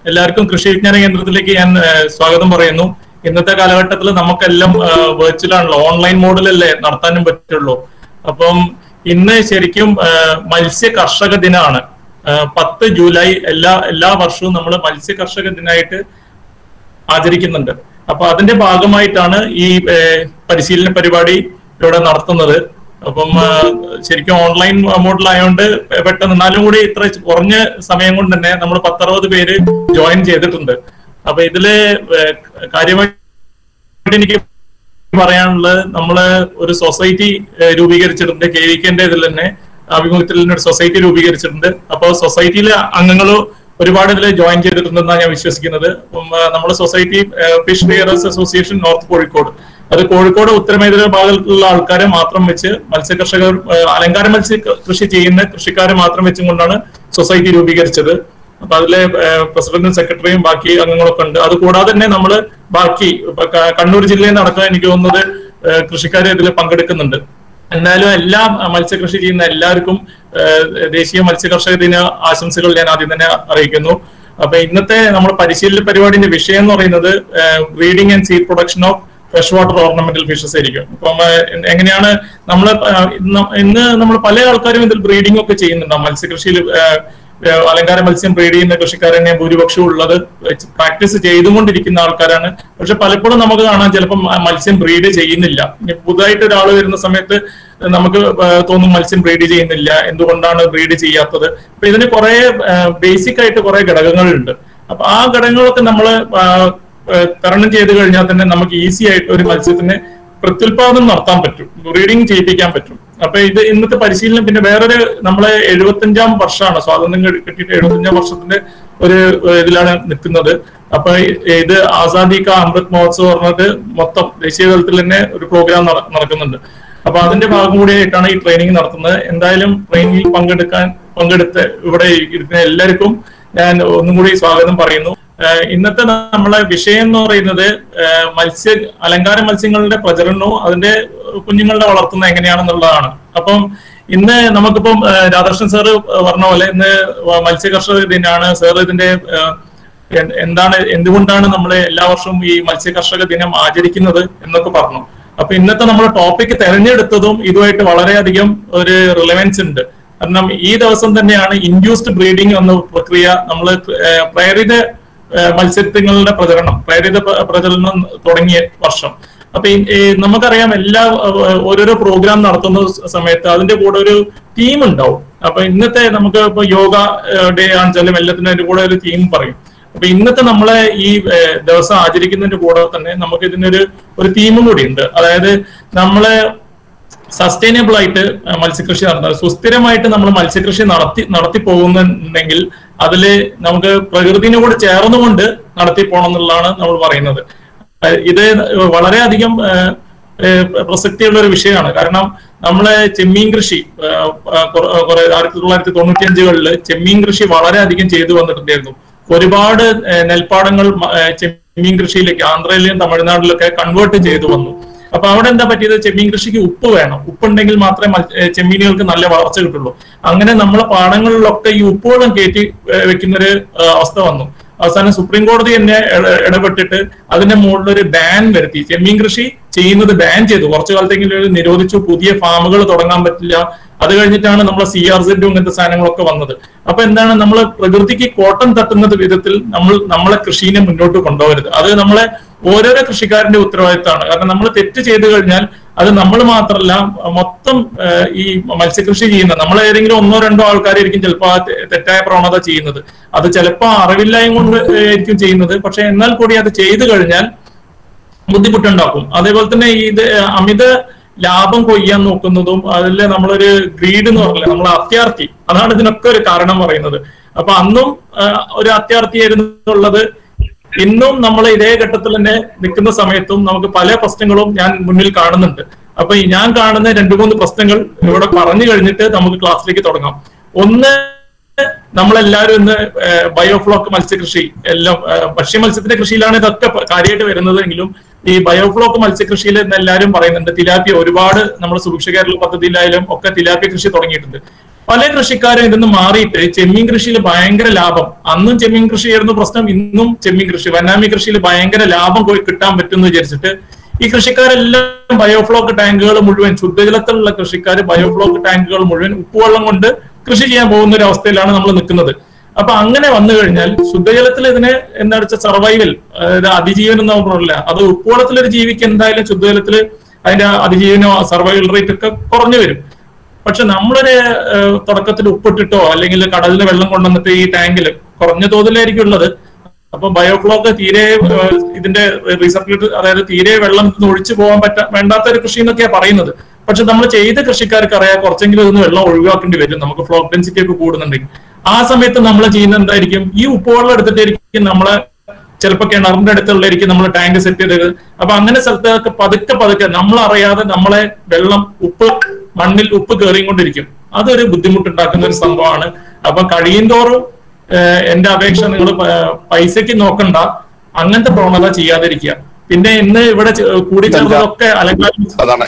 എല്ലാവർക്കും കൃഷി വിജ്ഞാന കേന്ദ്രത്തിലേക്ക് ഞാൻ ഏഹ്, സ്വാഗതം പറയുന്നു ഇന്നത്തെ കാലഘട്ടത്തിൽ നമുക്കെല്ലാം വെർച്വൽ ആണല്ലോ ഓൺലൈൻ മോഡിലല്ലേ നടത്താനും പറ്റുള്ളൂ അപ്പം ഇന്ന് ശരിക്കും ഏഹ്, മത്സ്യ കർഷക ദിനമാണ് ഏഹ്, പത്ത് ജൂലൈ എല്ലാ എല്ലാ വർഷവും നമ്മൾ മത്സ്യ കർഷക ദിനമായിട്ട് ആചരിക്കുന്നുണ്ട് അപ്പൊ അതിന്റെ ഭാഗമായിട്ടാണ് ഈ ഏഹ്, പരിശീലന പരിപാടി ഇവിടെ നടത്തുന്നത് അപ്പം ആ, ശരിക്കും ഓൺലൈൻ മോഡിലായതുകൊണ്ട് പെട്ടെന്ന് എന്നാലും കൂടി ഇത്ര കുറഞ്ഞ സമയം കൊണ്ട് തന്നെ നമ്മൾ പത്തറുപത് പേര് ജോയിൻ ചെയ്തിട്ടുണ്ട് അപ്പൊ ഇതില് ഏഹ്, കാര്യമായിട്ട് എനിക്ക് പറയാനുള്ളത് നമ്മള് ഒരു സൊസൈറ്റി രൂപീകരിച്ചിട്ടുണ്ട് കെ വി കെന്റെ ഇതിൽ തന്നെ ആഭിമുഖ്യത്തിൽ തന്നെ ഒരു സൊസൈറ്റി രൂപീകരിച്ചിട്ടുണ്ട് അപ്പോൾ സൊസൈറ്റിയിലെ അംഗങ്ങൾ ഒരുപാട് ഇതിൽ ജോയിൻ ചെയ്തിട്ടുണ്ടെന്നാണ് ഞാൻ വിശ്വസിക്കുന്നത് അപ്പം നമ്മുടെ society fish breeders association north Kozhikode അത് കോഴിക്കോട് ഉത്തരമേഖല ഭാഗത്തുള്ള ആൾക്കാരെ മാത്രം വെച്ച് മത്സ്യകർഷകർ ഏഹ്, അലങ്കാര മത്സ്യ കൃഷി ചെയ്യുന്ന കൃഷിക്കാരെ മാത്രം വെച്ചും കൊണ്ടാണ് സൊസൈറ്റി രൂപീകരിച്ചത് അപ്പൊ അതിലെ പ്രസിഡന്റും സെക്രട്ടറിയും ബാക്കി അംഗങ്ങളൊക്കെ ഉണ്ട് അത് കൂടാതെ തന്നെ നമ്മൾ ബാക്കി ഇപ്പൊ ക- കണ്ണൂർ ജില്ലയിൽ നടക്കാൻ എനിക്ക് തോന്നുന്നത് ഏഹ്, കൃഷിക്കാര് ഇതിൽ പങ്കെടുക്കുന്നുണ്ട് എന്നാലും എല്ലാ അഹ്, മത്സ്യകൃഷി ചെയ്യുന്ന എല്ലാവർക്കും ഏഹ്, ദേശീയ മത്സ്യകർഷക ദിന ആശംസകൾ ഞാൻ ആദ്യം തന്നെ അറിയിക്കുന്നു അപ്പൊ ഇന്നത്തെ നമ്മൾ പരിശീലന പരിപാടിന്റെ വിഷയം എന്ന് പറയുന്നത് breeding and seed production of fresh water ornamental fishes ആയിരിക്കും അപ്പം ഏഹ്, എങ്ങനെയാണ് നമ്മൾ ഇന്ന് നമ്മൾ പല ആൾക്കാരും ഇതിൽ ബ്രീഡിംഗ് ഒക്കെ ചെയ്യുന്നുണ്ടാവും മത്സ്യകൃഷിയിൽ ഏഹ്, ഏഹ്, അലങ്കാര മത്സ്യം ബ്രീഡ് ചെയ്യുന്ന കൃഷിക്കാർ തന്നെ ഭൂരിപക്ഷവും ഉള്ളത് പ്രാക്ടീസ് ചെയ്തുകൊണ്ടിരിക്കുന്ന ആൾക്കാരാണ് പക്ഷെ പലപ്പോഴും നമുക്ക് കാണാൻ ചിലപ്പം ആ മത്സ്യം ബ്രീഡ് ചെയ്യുന്നില്ല ഇനി പുതുതായിട്ട് ഒരാൾ വരുന്ന സമയത്ത് നമുക്ക് ഏഹ്, തോന്നും മത്സ്യം ബ്രീഡ് ചെയ്യുന്നില്ല എന്തുകൊണ്ടാണ് ബ്രീഡ് ചെയ്യാത്തത് അപ്പൊ ഇതിന് കുറെ ബേസിക് ആയിട്ട് കുറെ ഘടകങ്ങളുണ്ട് അപ്പൊ ആ ഘടകങ്ങളൊക്കെ നമ്മൾ തരണം ചെയ്ത് കഴിഞ്ഞാൽ തന്നെ നമുക്ക് ഈസി ആയിട്ട് ഒരു മത്സ്യത്തിന് പ്രത്യുൽപാദനം നടത്താൻ പറ്റും ബ്രീഡിങ് ചെയ്യിപ്പിക്കാൻ പറ്റും അപ്പൊ ഇത് ഇന്നത്തെ പരിശീലനം പിന്നെ വേറൊരു നമ്മളെ എഴുപത്തഞ്ചാം വർഷമാണ് സ്വാതന്ത്ര്യം കിട്ടി- കിട്ടിയിട്ട് എഴുപത്തഞ്ചാം വർഷത്തിന്റെ ഒരു ഏഹ്, ഇതിലാണ് നിൽക്കുന്നത് അപ്പൊ ഇത് ആസാദി കാ അമൃത് മഹോത്സവ് പറഞ്ഞിട്ട് മൊത്തം ദേശീയ തലത്തിൽ തന്നെ ഒരു പ്രോഗ്രാം നടക്കുന്നുണ്ട് അപ്പൊ അതിന്റെ ഭാഗം കൂടിയായിട്ടാണ് ഈ ട്രെയിനിങ് നടത്തുന്നത് എന്തായാലും ട്രെയിനിങ്ങിൽ പങ്കെടുക്കാൻ പങ്കെടുത്ത് ഇവിടെ ഇരിക്കുന്ന എല്ലാവർക്കും ഞാൻ ഒന്നും കൂടി സ്വാഗതം പറയുന്നു ഏഹ് ഇന്നത്തെ നമ്മളെ വിഷയം എന്ന് പറയുന്നത് ഏഹ് മത്സ്യ അലങ്കാര മത്സ്യങ്ങളുടെ പ്രചരണവും അതിന്റെ കുഞ്ഞുങ്ങളുടെ വളർത്തുന്നത് എങ്ങനെയാണെന്നുള്ളതാണ് അപ്പം ഇന്ന് നമുക്കിപ്പം ഏഹ് രാധാകൃഷ്ണൻ സാറ് പറഞ്ഞ പോലെ ഇന്ന് മത്സ്യ കർഷക ദിനാണ് സാർ ഇതിന്റെ ഏഹ് എ- എന്താണ് എന്തുകൊണ്ടാണ് നമ്മൾ എല്ലാ വർഷവും ഈ മത്സ്യ കർഷക ദിനം ആചരിക്കുന്നത് എന്നൊക്കെ പറഞ്ഞു അപ്പൊ ഇന്നത്തെ നമ്മുടെ ടോപ്പിക് തെരഞ്ഞെടുത്തതും ഇതുമായിട്ട് വളരെയധികം ഒരു റിലവൻസ് ഉണ്ട് കാരണം ഈ ദിവസം തന്നെയാണ് ഇൻഡ്യൂസ്ഡ് ബ്രീഡിംഗ് എന്ന പ്രക്രിയ നമ്മൾ പ്രേരിത ഏഹ് മത്സ്യങ്ങളുടെ പ്രചരണം പ്രേരിത പ്ര- പ്രചരണം തുടങ്ങിയ വർഷം അപ്പൊ ഈ- ഈ നമുക്കറിയാം എല്ലാ ഏഹ് ഓരോരോ പ്രോഗ്രാം നടത്തുന്ന സ- സമയത്ത് അതിന്റെ കൂടെ ഒരു ടീം ഉണ്ടാവും അപ്പൊ ഇന്നത്തെ നമുക്ക് ഇപ്പൊ യോഗ ഡേ ആണെച്ചാലും എല്ലാത്തിനും അതിന്റെ കൂടെ ഒരു ടീം പറയും അപ്പൊ ഇന്നത്തെ നമ്മളെ ഈ ഏഹ് ദിവസം ആചരിക്കുന്നതിന്റെ കൂടെ തന്നെ നമുക്ക് ഇതിനൊരു ഒരു തീമും കൂടി ഉണ്ട് അതായത് നമ്മളെ സസ്റ്റൈനബിൾ ആയിട്ട് അഹ് മത്സ്യകൃഷി നടത്തുന്നത് സുസ്ഥിരമായിട്ട് നമ്മൾ മത്സ്യകൃഷി നടത്തി നടത്തി പോകുന്നുണ്ടെങ്കിൽ അതില് നമുക്ക് പ്രകൃതിനെ കൂടെ ചേർന്നുകൊണ്ട് നടത്തി പോകണം എന്നുള്ളതാണ് നമ്മൾ പറയുന്നത് അഹ് ഇത് വളരെയധികം ഏഹ്, ഏഹ്, പ്രസക്തിയുള്ള ഒരു വിഷയമാണ് കാരണം നമ്മളെ ചെമ്മീൻ കൃഷി ഏഹ്, ഏഹ്, കുറെ കുറെ ആയിരത്തി തൊള്ളായിരത്തി തൊണ്ണൂറ്റി അഞ്ചുകളിൽ ചെമ്മീൻ കൃഷി വളരെയധികം ചെയ്തു വന്നിട്ടുണ്ടായിരുന്നു ഒരുപാട് ഏഹ്, നെൽപ്പാടങ്ങൾ മ- ഏഹ്, ചെമ്മീൻ കൃഷിയിലേക്ക് ആന്ധ്രയിലും തമിഴ്നാട്ടിലൊക്കെ കൺവേർട്ട് ചെയ്തു വന്നു അപ്പൊ അവിടെ എന്താ പറ്റിയത് ചെമ്മീൻ കൃഷിക്ക് ഉപ്പ് വേണം ഉപ്പുണ്ടെങ്കിൽ മാത്രമേ മൽ- ഏഹ് ചെമ്മീനുകൾക്ക് നല്ല വളർച്ച കിട്ടുള്ളൂ അങ്ങനെ നമ്മളെ പാടങ്ങളിലൊക്കെ ഈ ഉപ്പുവെള്ളം കയറ്റി ഏഹ് വെക്കുന്നൊരു ഏഹ് അവസ്ഥ വന്നു അവസാനം സുപ്രീം കോടതി തന്നെ ഇട- ഇടപെട്ടിട്ട് അതിന്റെ മുകളിൽ ഒരു ബാൻ വരുത്തി ചെമ്മീൻ കൃഷി ചെയ്യുന്നത് ബാൻ ചെയ്തു കുറച്ചു കാലത്തേക്ക് ഒരു നിരോധിച്ചു പുതിയ ഫാമുകൾ തുടങ്ങാൻ പറ്റില്ല അത് കഴിഞ്ഞിട്ടാണ് നമ്മളെ സി ആർ സെഡും ഇങ്ങനത്തെ സാധനങ്ങളൊക്കെ വന്നത് അപ്പൊ എന്താണ് നമ്മൾ പ്രകൃതിക്ക് കോട്ടം തട്ടുന്നത് വിധത്തിൽ നമ്മൾ നമ്മളെ കൃഷിനെ മുന്നോട്ട് കൊണ്ടുപോകരുത് അത് നമ്മളെ ഓരോരോ കൃഷിക്കാരന്റെ ഉത്തരവാദിത്തമാണ് കാരണം നമ്മൾ തെറ്റ് ചെയ്തു കഴിഞ്ഞാൽ അത് നമ്മൾ മാത്രമല്ല മൊത്തം ഏഹ്, ഈ മത്സ്യകൃഷി ചെയ്യുന്ന നമ്മൾ ഏതെങ്കിലും ഒന്നോ രണ്ടോ ആൾക്കാരായിരിക്കും ചിലപ്പോൾ ആ തെ- തെറ്റായ പ്രവണത ചെയ്യുന്നത് അത് ചിലപ്പോൾ അറിവില്ലായ്മ കൊണ്ട് ആയിരിക്കും ചെയ്യുന്നത് പക്ഷെ എന്നാൽ കൂടി അത് ചെയ്തു കഴിഞ്ഞാൽ ബുദ്ധിമുട്ടുണ്ടാക്കും അതേപോലെ തന്നെ ഇത് അമിത ലാഭം കൊയ്യാൻ നോക്കുന്നതും അതിൽ നമ്മളൊരു ഗ്രീഡ് എന്ന് പറഞ്ഞില്ല നമ്മൾ അത്യാർത്ഥി അതാണ് ഇതിനൊക്കെ ഒരു കാരണം പറയുന്നത് അപ്പൊ അന്നും ആ, ഒരു അത്യാർത്ഥിയായിരുന്നു ഉള്ളത് ഇന്നും നമ്മൾ ഇതേ ഘട്ടത്തിൽ തന്നെ നിൽക്കുന്ന സമയത്തും നമുക്ക് പല പ്രശ്നങ്ങളും ഞാൻ മുന്നിൽ കാണുന്നുണ്ട് അപ്പൊ ഈ ഞാൻ കാണുന്ന രണ്ടു മൂന്ന് പ്രശ്നങ്ങൾ ഇവിടെ പറഞ്ഞു കഴിഞ്ഞിട്ട് നമുക്ക് ക്ലാസ്സിലേക്ക് തുടങ്ങാം ഒന്ന് നമ്മളെല്ലാവരും ഇന്ന് ബയോഫ്ലോക്ക് മത്സ്യകൃഷി എല്ലാം ഏഹ്, ഭക്ഷ്യ മത്സ്യത്തിന്റെ കൃഷിയിലാണ് ഇതൊക്കെ പ- കാര്യമായിട്ട് വരുന്നത് എങ്കിലും ഈ ബയോഫ്ലോക്ക് മത്സ്യകൃഷിയിൽ ഇന്ന് എല്ലാവരും പറയുന്നുണ്ട് തിലാപ്പിയ ഒരുപാട് നമ്മുടെ സുഭിക്ഷ കേരള പദ്ധതിയിലായാലും ഒക്കെ തിലാപ്പിയ കൃഷി തുടങ്ങിയിട്ടുണ്ട് പല കൃഷിക്കാരും ഇതിന്ന് മാറിയിട്ട് ചെമ്മീൻ കൃഷിയിൽ ഭയങ്കര ലാഭം അന്നും ചെമ്മീൻ കൃഷിയായിരുന്നു പ്രശ്നം ഇന്നും ചെമ്മീൻ കൃഷി വന്നാമി കൃഷിയിൽ ഭയങ്കര ലാഭം പോയി കിട്ടാൻ പറ്റും എന്ന് വിചാരിച്ചിട്ട് ഈ കൃഷിക്കാരെല്ലാം ബയോഫ്ലോക്ക് ടാങ്കുകൾ മുഴുവൻ ശുദ്ധജലത്തിലുള്ള കൃഷിക്കാർ ബയോഫ്ലോക്ക് ടാങ്കുകൾ മുഴുവൻ ഉപ്പുവെള്ളം കൊണ്ട് കൃഷി ചെയ്യാൻ പോകുന്ന ഒരു അവസ്ഥയിലാണ് നമ്മൾ നിൽക്കുന്നത് അപ്പൊ അങ്ങനെ വന്നു കഴിഞ്ഞാൽ ശുദ്ധജലത്തിൽ ഇതിന് എന്താ വെച്ചാൽ സർവൈവൽ അതായത് അതിജീവനം എന്ന് പറഞ്ഞില്ല അത് ഉപ്പുവെള്ളത്തിലൊരു ജീവിക്ക് എന്തായാലും ശുദ്ധജലത്തിൽ അതിന്റെ അതിജീവനോ സർവൈവൽ റേറ്റ് ഒക്കെ കുറഞ്ഞു വരും പക്ഷെ നമ്മളൊരു ഏഹ്, തുടക്കത്തിൽ ഉപ്പിട്ടിട്ടോ അല്ലെങ്കിൽ കടലിൽ വെള്ളം കൊണ്ടുവന്നിട്ട് ഈ ടാങ്കിൽ കുറഞ്ഞ തോതിലായിരിക്കും ഉള്ളത് അപ്പൊ ബയോഫ്ലോക്ക് തീരെ ഏഹ്, ഇതിന്റെ റീസർക്കുലേറ്റ് അതായത് തീരെ വെള്ളം ഇതിന്ന് ഒഴിച്ചു പോകാൻ പറ്റ വേണ്ടാത്ത ഒരു കൃഷി എന്നൊക്കെയാ പറയുന്നത് പക്ഷെ നമ്മൾ ചെയ്ത കൃഷിക്കാർക്ക് അറിയാം കുറച്ചെങ്കിലും ഇതിന് വെള്ളം ഒഴിവാക്കേണ്ടി വരും നമുക്ക് ഫ്ലോക്ക് ഡെൻസിറ്റി ഒക്കെ കൂടുന്നുണ്ടെങ്കിൽ ആ സമയത്ത് നമ്മൾ ചെയ്യുന്ന എന്തായിരിക്കും ഈ ഉപ്പുവെള്ളം എടുത്തിട്ടായിരിക്കും നമ്മളെ ചിലപ്പോൾ കിണറിന്റെ അടുത്തുള്ളായിരിക്കും നമ്മൾ ടാങ്ക് സെറ്റ് ചെയ്തത് അപ്പൊ അങ്ങനെ സ്ഥലത്തൊക്കെ പതുക്കെ പതുക്കെ നമ്മൾ അറിയാതെ നമ്മളെ വെള്ളം ഉപ്പ് മണ്ണിൽ ഉപ്പ് കയറിക്കൊണ്ടിരിക്കും അതൊരു ബുദ്ധിമുട്ടുണ്ടാക്കുന്ന ഒരു സംഭവമാണ് അപ്പൊ കഴിയുന്തോറും ഏഹ്, എന്റെ അപേക്ഷ നിങ്ങൾ പൈസക്ക് നോക്കണ്ട അങ്ങനത്തെ പ്രവണത ചെയ്യാതിരിക്കുക പിന്നെ ഇന്ന് ഇവിടെ ചെ- കൂടിച്ചേർന്നതൊക്കെ അലങ്കാര അതാണ്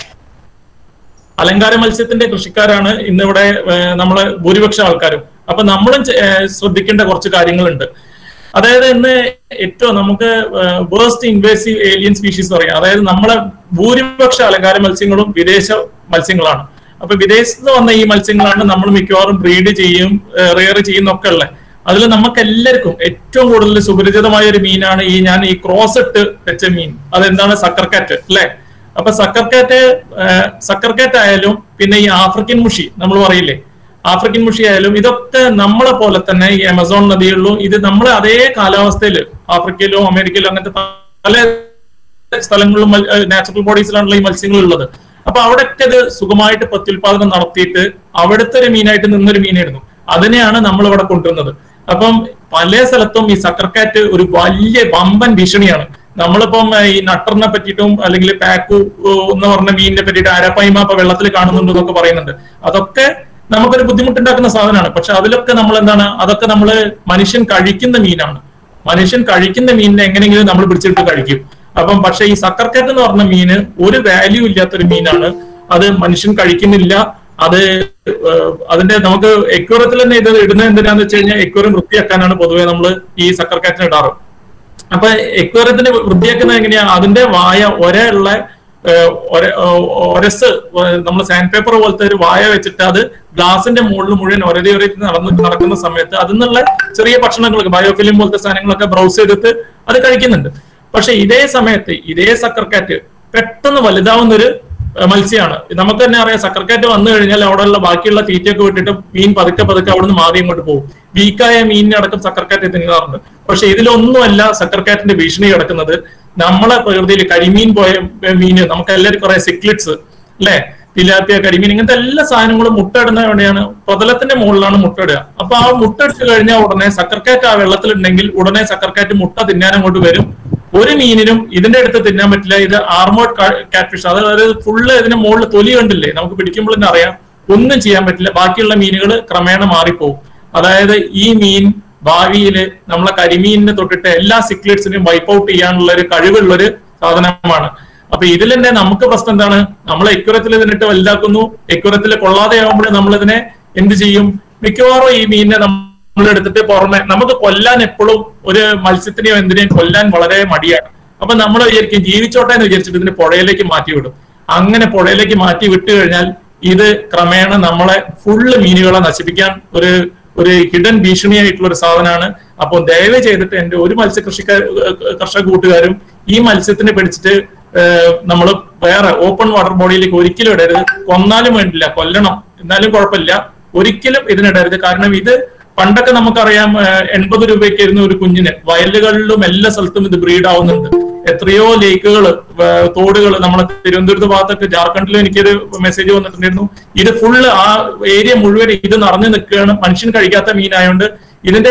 അലങ്കാര മത്സ്യത്തിന്റെ കൃഷിക്കാരാണ് ഇന്നിവിടെ ഏഹ്, നമ്മള് ഭൂരിപക്ഷ ആൾക്കാരും അപ്പൊ നമ്മളും ചെ- ഏഹ്, ശ്രദ്ധിക്കേണ്ട കുറച്ച് കാര്യങ്ങളുണ്ട് അതായത് ഇന്ന് ഏറ്റവും നമുക്ക് വേസ്റ്റ് ഇൻവേസീവ് ഏലിയൻ സ്പീഷീസ് പറയാം അതായത് നമ്മളെ ഭൂരിപക്ഷ അലങ്കാര മത്സ്യങ്ങളും വിദേശ മത്സ്യങ്ങളാണ് അപ്പൊ വിദേശത്ത് വന്ന ഈ മത്സ്യങ്ങളാണ് നമ്മൾ മിക്കവാറും ബ്രീഡ് ചെയ്യും റെയർ ചെയ്യുന്നൊക്കെ ഉള്ളത് അതിൽ നമുക്ക് എല്ലാവർക്കും ഏറ്റവും കൂടുതൽ സുപരിചിതമായ ഒരു മീനാണ് ഈ ഞാൻ ഈ ക്രോസ് ഇട്ട് വെച്ച മീൻ അതെന്താണ് സക്കർക്കാറ്റ് അല്ലെ അപ്പൊ സക്കർക്കാറ്റ് സക്കർക്കാറ്റ് ആയാലും പിന്നെ ഈ ആഫ്രിക്കൻ മുഷി നമ്മൾ പറയില്ലേ ആഫ്രിക്കൻ മുഷി ആയാലും ഇതൊക്കെ നമ്മളെ പോലെ തന്നെ ഈ ആമസോൺ നദികളിലും ഇത് നമ്മളെ അതേ കാലാവസ്ഥയിൽ ആഫ്രിക്കയിലോ അമേരിക്കയിലോ അങ്ങനത്തെ പല സ്ഥലങ്ങളിലും നാച്ചുറൽ ബോഡീസിലാണല്ലോ ഈ മത്സ്യങ്ങൾ ഉള്ളത് അപ്പൊ അവിടെയൊക്കെ ഇത് സുഖമായിട്ട് പ്രത്യുൽപാദനം നടത്തിയിട്ട് അവിടുത്തെ ഒരു മീനായിട്ട് നിന്നൊരു മീനായിരുന്നു അതിനെയാണ് നമ്മൾ ഇവിടെ കൊണ്ടുവന്നത് അപ്പം പല സ്ഥലത്തും ഈ സക്കർക്കാറ്റ് ഒരു വലിയ വമ്പൻ ഭീഷണിയാണ് നമ്മളിപ്പം ഏഹ്, ഈ നട്ടറിനെ പറ്റിയിട്ടും അല്ലെങ്കിൽ പാക്കു ഏഹ്, എന്ന് പറഞ്ഞ മീനിനെ പറ്റിയിട്ട് അരപ്പൈമ ഇപ്പൊ വെള്ളത്തിൽ കാണുന്നുണ്ട് എന്നൊക്കെ പറയുന്നുണ്ട് അതൊക്കെ നമുക്കൊരു ബുദ്ധിമുട്ടുണ്ടാക്കുന്ന സാധനമാണ് പക്ഷെ അതിലൊക്കെ നമ്മൾ എന്താണ് അതൊക്കെ നമ്മൾ മനുഷ്യൻ കഴിക്കുന്ന മീനാണ് മനുഷ്യൻ കഴിക്കുന്ന മീനിനെ എങ്ങനെയെങ്കിലും നമ്മൾ പിടിച്ചിട്ട് കഴിക്കും അപ്പം പക്ഷെ ഈ സക്കർക്കാറ്റ് എന്ന് പറഞ്ഞ മീന് ഒരു വാല്യൂ ഇല്ലാത്തൊരു മീനാണ് അത് മനുഷ്യൻ കഴിക്കുന്നില്ല അത് ഏഹ്, അതിന്റെ നമുക്ക് എക്വറത്തിൽ തന്നെ ഇത് ഇടുന്നത് എന്തിനാന്ന് വെച്ച് കഴിഞ്ഞാൽ എക്വറിയം വൃത്തിയാക്കാനാണ് പൊതുവെ നമ്മൾ ഈ സക്കർക്കാറ്റിന് ഇടാറ് അപ്പൊ എക്വേറിയത്തിന് വൃത്തിയാക്കുന്നത് എങ്ങനെയാ അതിന്റെ വായ ഒരയുള്ള ഏഹ്, ഒര- ഏഹ്, ഒരസ് നമ്മൾ സാൻഡ് പേപ്പർ പോലത്തെ ഒരു വായ വെച്ചിട്ട് അത് ഗ്ലാസിന്റെ മുകളിൽ മുഴുവൻ ഒരതി ഒരതി നടന്ന് നടക്കുന്ന സമയത്ത് അതിൽ നിന്നുള്ള ചെറിയ ഭക്ഷണങ്ങളൊക്കെ ബയോഫിലിം പോലത്തെ സാധനങ്ങളൊക്കെ ബ്രൗസ് ചെയ്തിട്ട് അത് കഴിക്കുന്നുണ്ട് പക്ഷെ ഇതേ സമയത്ത് ഇതേ സക്കർക്കാറ്റ് പെട്ടെന്ന് വലുതാവുന്ന ഒരു ഏഹ്, മത്സ്യമാണ് നമുക്ക് തന്നെ അറിയാം സക്കർക്കാറ്റ് വന്നു കഴിഞ്ഞാൽ അവിടെയുള്ള ബാക്കിയുള്ള തീറ്റയൊക്കെ വിട്ടിട്ട് മീൻ പതുക്കെ പതുക്കെ അവിടുന്ന് മാറി ഇങ്ങോട്ട് പോകും വീക്കായ മീനിനെ അടക്കം സക്കർക്കാറ്റ് തിന്നാറുണ്ട് പക്ഷെ ഇതിലൊന്നുമല്ല സക്കർക്കാറ്റിന്റെ ഭീഷണി കിടക്കുന്നത് നമ്മളെ പ്രകൃതിയിൽ കരിമീൻ പോയ മീന് നമുക്ക് എല്ലാവർക്കും അറിയാം സിക്ലിറ്റ്സ് അല്ലെ തിലാപ്പിയ കരിമീൻ ഇങ്ങനത്തെ എല്ലാ സാധനങ്ങളും മുട്ടയിടുന്ന എവിടെയാണ് പ്രതലത്തിന്റെ മുകളിലാണ് മുട്ടയിടുക അപ്പൊ ആ മുട്ട ഇട്ട് കഴിഞ്ഞാൽ ഉടനെ സക്കർക്കാറ്റ് ആ വെള്ളത്തിലുണ്ടെങ്കിൽ ഉടനെ സക്കർക്കാറ്റ് മുട്ട തിന്നാൻ അങ്ങോട്ട് വരും ഒരു മീനിനും ഇതിന്റെ അടുത്ത് തിന്നാൻ പറ്റില്ല ഇത് ആർമോഡ് കാറ്റ്ഫിഷ് അതായത് ഫുള്ള് ഇതിന്റെ മുകളിൽ തൊലി കണ്ടില്ലേ നമുക്ക് പിടിക്കുമ്പോൾ തന്നെ അറിയാം ഒന്നും ചെയ്യാൻ പറ്റില്ല ബാക്കിയുള്ള മീനുകൾ ക്രമേണ മാറിപ്പോകും അതായത് ഈ മീൻ ഭാവിയിൽ നമ്മളെ കരിമീനിനെ തൊട്ടിട്ട് എല്ലാ സിക്ലേറ്റ്സിനെയും വൈപ്പ് ഔട്ട് ചെയ്യാനുള്ള ഒരു കഴിവുള്ള ഒരു സാധനമാണ് അപ്പൊ ഇതിൽ തന്നെ നമുക്ക് പ്രശ്നം എന്താണ് നമ്മൾ എക്യുറത്തിൽ ഇതിനിട്ട് വലുതാക്കുന്നു എക്യുറത്തിൽ കൊള്ളാതെ ആകുമ്പോൾ നമ്മൾ ഇതിനെ എന്ത് ചെയ്യും മിക്കവാറും ഈ മീനിനെ നമ്മൾ എടുത്തിട്ട് പുറമെ നമുക്ക് കൊല്ലാൻ എപ്പോഴും ഒരു മത്സ്യത്തിനെയോ എന്തിനേയും കൊല്ലാൻ വളരെ മടിയാണ് അപ്പൊ നമ്മൾ വിചാരിക്കും ജീവിച്ചോട്ടെ എന്ന് വിചാരിച്ചിട്ട് ഇതിനെ പുഴയിലേക്ക് മാറ്റി വിടും അങ്ങനെ പുഴയിലേക്ക് മാറ്റി വിട്ടു കഴിഞ്ഞാൽ ഇത് ക്രമേണ നമ്മളെ ഫുള്ള് മീനുകളെ നശിപ്പിക്കാൻ ഒരു ഒരു ഹിഡൻ ഭീഷണിയായിട്ടുള്ള ഒരു സാധനമാണ് അപ്പോൾ ദയവ് ചെയ്തിട്ട് എന്റെ ഒരു മത്സ്യ കൃഷിക്കാർ കർഷക കൂട്ടുകാരും ഈ മത്സ്യത്തിനെ പിടിച്ചിട്ട് നമ്മൾ വേറെ ഓപ്പൺ വാട്ടർ ബോഡിയിലേക്ക് ഒരിക്കലും ഇടരുത് കൊന്നാലും വേണ്ടില്ല കൊല്ലണം എന്നാലും കുഴപ്പമില്ല ഒരിക്കലും ഇതിനിടരുത് കാരണം ഇത് പണ്ടൊക്കെ നമുക്കറിയാം എൺപത് രൂപയ്ക്കായിരുന്നു ഒരു കുഞ്ഞിന് വയലുകളിലും എല്ലാ സ്ഥലത്തും ഇത് ബ്രീഡ് ആവുന്നുണ്ട് എത്രയോ ലേക്കുകൾ തോടുകൾ നമ്മളെ തിരുവനന്തപുരത്ത് ഭാഗത്തൊക്കെ ജാർഖണ്ഡിലും എനിക്കൊരു മെസ്സേജ് വന്നിട്ടുണ്ടായിരുന്നു ഇത് ഫുള്ള് ആ ഏരിയ മുഴുവൻ ഇത് നിറഞ്ഞു നിൽക്കുകയാണ് മനുഷ്യൻ കഴിക്കാത്ത മീനായോണ്ട് ഇതിന്റെ